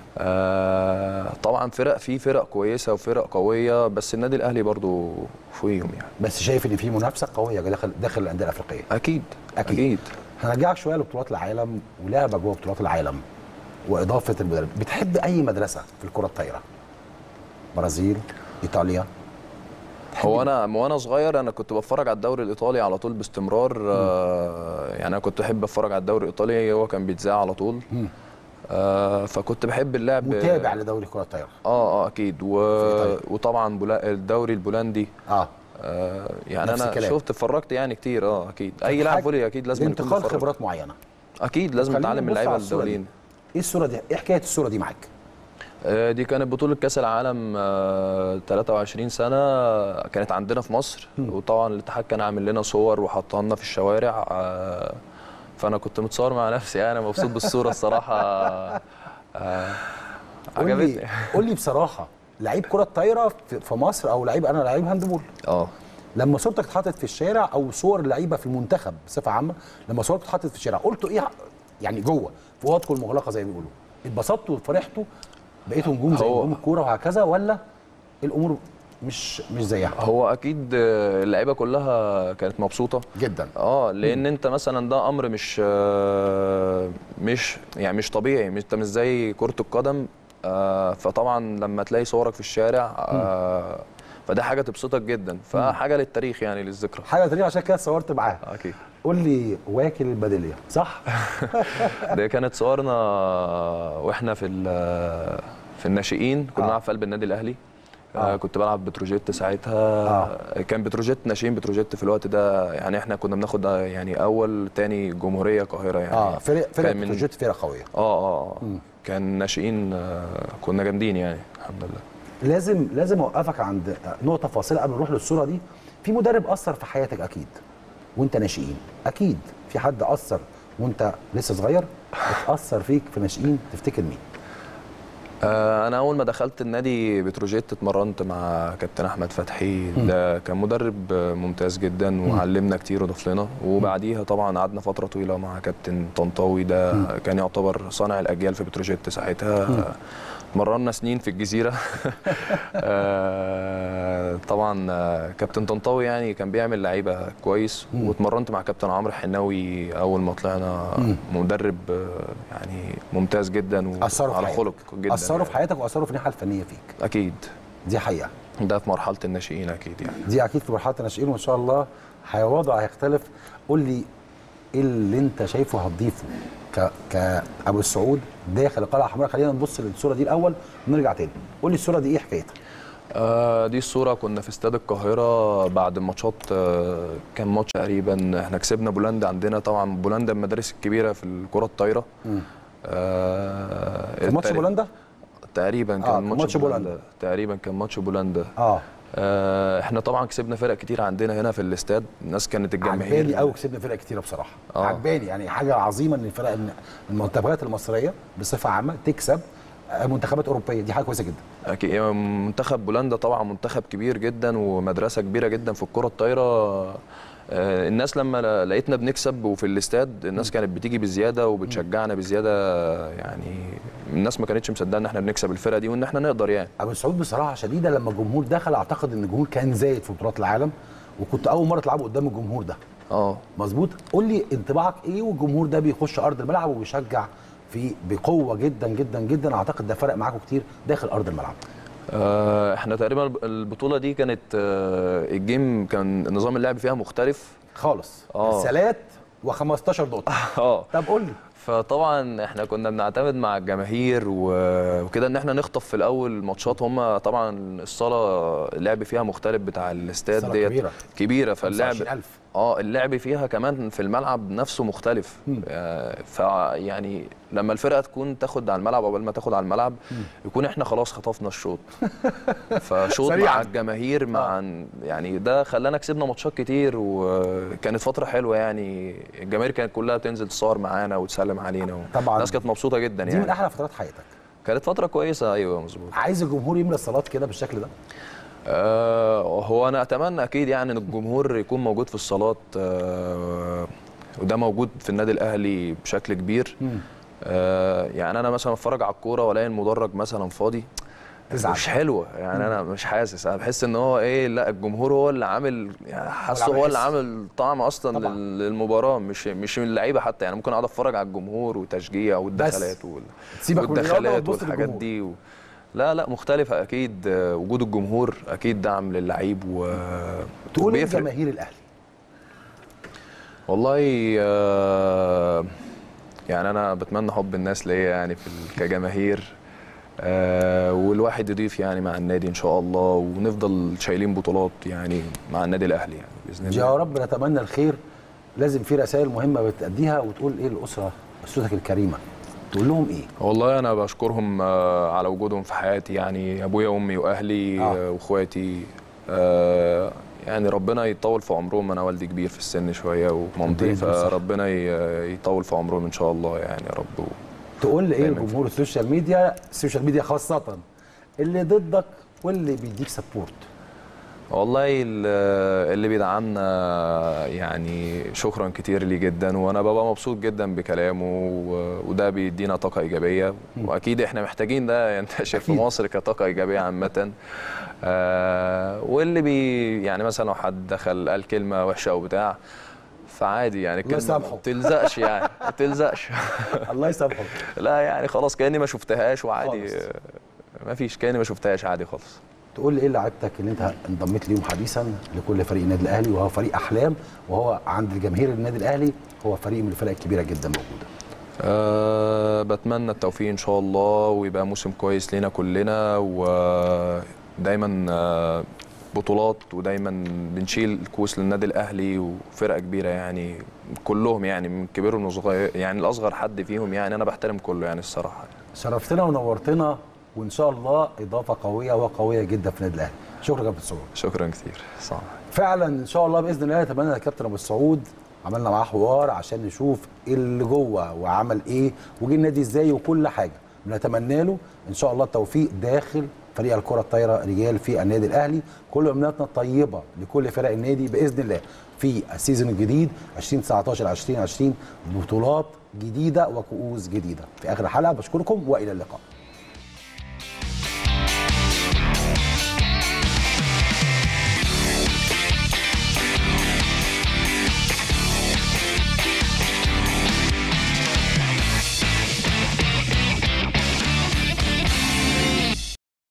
آه طبعا فرق في فرق كويسه وفرق قويه بس النادي الاهلي برضو فوقيهم يعني بس شايف ان في منافسه قويه داخل داخل الانديه الافريقيه اكيد أكيد. اكيد هنرجعك شويه لبطولات العالم ولعبك جوه بطولات العالم واضافه المدرب بتحب اي مدرسه في الكره الطايره برازيل ايطاليا هو انا وانا صغير انا كنت بتفرج على الدوري الايطالي على طول باستمرار آه يعني انا كنت احب اتفرج على الدوري الايطالي هو كان بيتذاع على طول آه فكنت بحب اللعب متابع لدوري كره الطايره اه اه اكيد و... إيطاليا. وطبعا بولا... الدوري البولندي اه آه يعني نفس انا الكلام. شفت اتفرجت يعني كتير اه اكيد اي لاعب حاجة فولي اكيد لازم يكون لانتقال متفرج. خبرات معينه اكيد لازم خلينا نتعلم من نبص على اللعيبه الصورة دي. الدوليين ايه الصوره دي ايه حكايه الصوره دي معاك آه، دي كانت بطولة كأس العالم آه، 23 سنة كانت عندنا في مصر وطبعا الاتحاد كان عامل لنا صور وحطها لنا في الشوارع آه، فأنا كنت متصور مع نفسي يعني مبسوط بالصورة الصراحة آه، قول عجبتني لي قول لي بصراحه لعيب كره طايره في- في مصر او لعيب انا لعيب هاندبول اه لما صورتك اتحطت في الشارع او صور اللعيبه في المنتخب بصفه عامه لما صورتك اتحطت في الشارع قلتوا ايه يعني جوه في اوضتكم المغلقه زي ما بيقولوا اتبسطتوا وفرحتوا بقيتوا نجوم زي هو- نجوم الكوره وهكذا ولا الامور مش مش زيها هو أكيد آه، اللعيبة كلها كانت مبسوطة جدا اه لان انت مثلا ده امر مش آه، مش يعني مش طبيعي مش انت مش زي كره القدم آه، فطبعا لما تلاقي صورك في الشارع آه، فده حاجه تبسطك جدا فحاجه للتاريخ يعني للذكرى حاجه تاريخ عشان كده اتصورت معاها اكيد قول لي واكل البدليه صح ده كانت صورنا واحنا في ال- في الناشئين كنا آه. بنلعب في قلب النادي الاهلي آه. كنت بلعب بتروجيت ساعتها آه. آه. كان بتروجيت ناشئين بتروجيت في الوقت ده يعني احنا كنا بناخد آه، يعني اول تاني جمهوريه القاهره يعني اه فرق فرق كان من- بتروجيت فرقه قويه اه اه آه. كان ناشئين آه كنا جامدين يعني الحمد لله لازم لازم اوقفك عند نقطه فاصله قبل ما نروح للصوره دي في مدرب اثر في حياتك اكيد وانت ناشئين اكيد في حد اثر وانت لسه صغير اتاثر فيك في ناشئين تفتكر مين آه، انا اول ما دخلت النادي بتروجيت اتمرنت مع كابتن احمد فتحي ده كان مدرب آه، ممتاز جدا وعلمنا كتير وضاف لنا وبعديها طبعا قعدنا فتره طويله مع كابتن طنطاوي ده كان يعتبر صانع الاجيال في بتروجيت ساعتها مرنا سنين في الجزيره آه، طبعا آه، كابتن طنطاوي يعني كان بيعمل لعيبه كويس واتمرنت مع كابتن عمرو حناوي اول ما طلعنا مدرب آه، يعني ممتاز جدا اثروا في وعلى حياتك خلق جدا اثروا يعني. في حياتك واثروا في الناحيه الفنيه فيك اكيد دي حقيقه ده في مرحله الناشئين اكيد يعني دي اكيد في مرحله الناشئين وان شاء الله هيوضع هيختلف قول لي ايه اللي انت شايفه هتضيفه ك كابو السعود داخل القلعه الحمراء خلينا نبص للصوره دي الاول ونرجع تاني قول لي الصوره دي ايه حكايتها آه دي الصوره كنا في استاد القاهره بعد الماتشات آه كان ماتش تقريبا احنا كسبنا بولندا عندنا طبعا بولندا من المدارس الكبيره في الكره الطايره آه في ماتش التاري- بولندا تقريبا كان آه، كان ماتش, ماتش بولندا. تقريبا كان ماتش بولندا اه آه احنا طبعا كسبنا فرق كتير عندنا هنا في الاستاد الناس كانت الجماهير عجباني قوي كسبنا فرق كتيره بصراحه آه. عجباني يعني حاجه عظيمه ان الفرق إن المنتخبات المصريه بصفه عامه تكسب آه، منتخبات اوروبيه دي حاجه كويسه جدا أكيد يعني منتخب بولندا طبعا منتخب كبير جدا ومدرسه كبيره جدا في الكره الطايره آه، الناس لما ل- لقيتنا بنكسب وفي الاستاد الناس كانت بتيجي بزياده وبتشجعنا بزياده يعني الناس ما كانتش مصدقه ان احنا بنكسب الفرقه دي وان احنا نقدر يعني ابو سعود بصراحه شديده لما الجمهور دخل اعتقد ان الجمهور كان زايد في بطولات العالم وكنت اول مره تلعبوا قدام الجمهور ده اه مظبوط قول لي انطباعك ايه والجمهور ده بيخش ارض الملعب وبيشجع في بقوه جدا جدا جدا اعتقد ده فرق معاكم كتير داخل ارض الملعب آه، احنا تقريبا البطوله دي كانت آه، الجيم كان نظام اللعب فيها مختلف خالص آه. رسالات و15 نقطه اه طب قول لي فطبعا احنا كنا بنعتمد مع الجماهير و- وكده ان احنا نخطف في الاول ماتشات هم طبعا الصاله اللعب فيها مختلف بتاع الاستاد الصالة ديت كبيرة. كبيره فاللعب 25000 اه اللعب فيها كمان في الملعب نفسه مختلف آه فيعني لما الفرقه تكون تاخد على الملعب قبل ما تاخد على الملعب يكون احنا خلاص خطفنا الشوط فشوط سريعاً. مع الجماهير مع يعني ده خلانا كسبنا ماتشات كتير وكانت فتره حلوه يعني الجماهير كانت كلها بتنزل تصور معانا وتسلم علينا طبعاً. الناس كانت مبسوطه جدا دي من يعني احلى فترات حياتك كانت فتره كويسه ايوه مظبوط عايز الجمهور يملى الصالات كده بالشكل ده آه هو انا اتمنى اكيد يعني ان الجمهور يكون موجود في الصالات آه وده موجود في النادي الاهلي بشكل كبير آه يعني انا مثلا اتفرج على الكوره والاقي المدرج مثلا فاضي تزعل. مش حلوه يعني انا مش حاسس انا بحس ان هو ايه لا الجمهور هو اللي عامل يعني حاسه عامل هو اللي حس. عامل طعم اصلا طبعاً. لل- للمباراه مش مش من اللعيبه حتى يعني ممكن اقعد اتفرج على الجمهور وتشجيع والدخلات وال... تسيبك من الرياضة والدخلات وتبص والحاجات للجمهور. دي و... لا لا مختلفة أكيد آه، وجود الجمهور أكيد دعم للعيب و تقول ايه وبيفرق. جماهير الاهلي والله آه، يعني أنا بتمنى حب الناس ليا يعني في ال- كجماهير آه، والواحد يضيف يعني مع النادي إن شاء الله ونفضل شايلين بطولات يعني مع النادي الأهلي يعني بإذن الله يا رب نتمنى الخير لازم في رسائل مهمه بتأديها وتقول ايه للاسره اسرتك الكريمه تقول لهم ايه والله انا بشكرهم آه، على وجودهم في حياتي يعني ابويا وامي واهلي آه. آه. واخواتي آه، يعني ربنا يطول في عمرهم انا والدي كبير في السن شويه ربنا ومامتي يديله الصحة. فربنا ي- يطول في عمرهم ان شاء الله يعني يا رب تقول لي ايه دايماً. لجمهور السوشيال ميديا السوشيال ميديا خاصه اللي ضدك واللي بيديك سبورت والله ال- اللي بيدعمنا يعني شكرا كتير ليه جدا وانا ببقى مبسوط جدا بكلامه و- وده بيدينا طاقه ايجابيه واكيد احنا محتاجين ده ينتشر في أكيد. مصر كطاقه ايجابيه عامه آه واللي بي يعني مثلا لو حد دخل قال كلمه وحشه او بتاع فعادي يعني الله كلمه يسامحه. ما تلزقش يعني ما تلزقش الله يسامحه لا يعني خلاص كاني ما شفتهاش وعادي خالص. آه، ما فيش كاني ما شفتهاش عادي خالص تقول لي ايه لعيبتك اللي انت انضميت ليهم حديثا لكل فريق النادي الاهلي وهو فريق احلام وهو عند الجماهير النادي الاهلي هو فريق من الفرق الكبيره جدا موجوده أه بتمنى التوفيق ان شاء الله ويبقى موسم كويس لينا كلنا و دايما آه، بطولات ودايما بنشيل كؤوس للنادي الاهلي وفرقه كبيره يعني كلهم يعني من كبيرهم وصغير يعني الاصغر حد فيهم يعني انا بحترم كله يعني الصراحه شرفتنا ونورتنا وان شاء الله اضافه قويه وقويه جدا في النادي الاهلي شكرا يا كابتن سعود شكرا كتير صح فعلا ان شاء الله باذن الله نتمنى الكابتن ابو السعود عملنا معاه حوار عشان نشوف ايه اللي جوه وعمل ايه وجه النادي ازاي وكل حاجه بنتمنى له ان شاء الله التوفيق داخل فريق الكره الطايره رجال في النادي الاهلي كل امنياتنا الطيبه لكل فرق النادي باذن الله في السيزون الجديد 2019 2020 بطولات جديده وكؤوس جديده في اخر الحلقه بشكركم والى اللقاء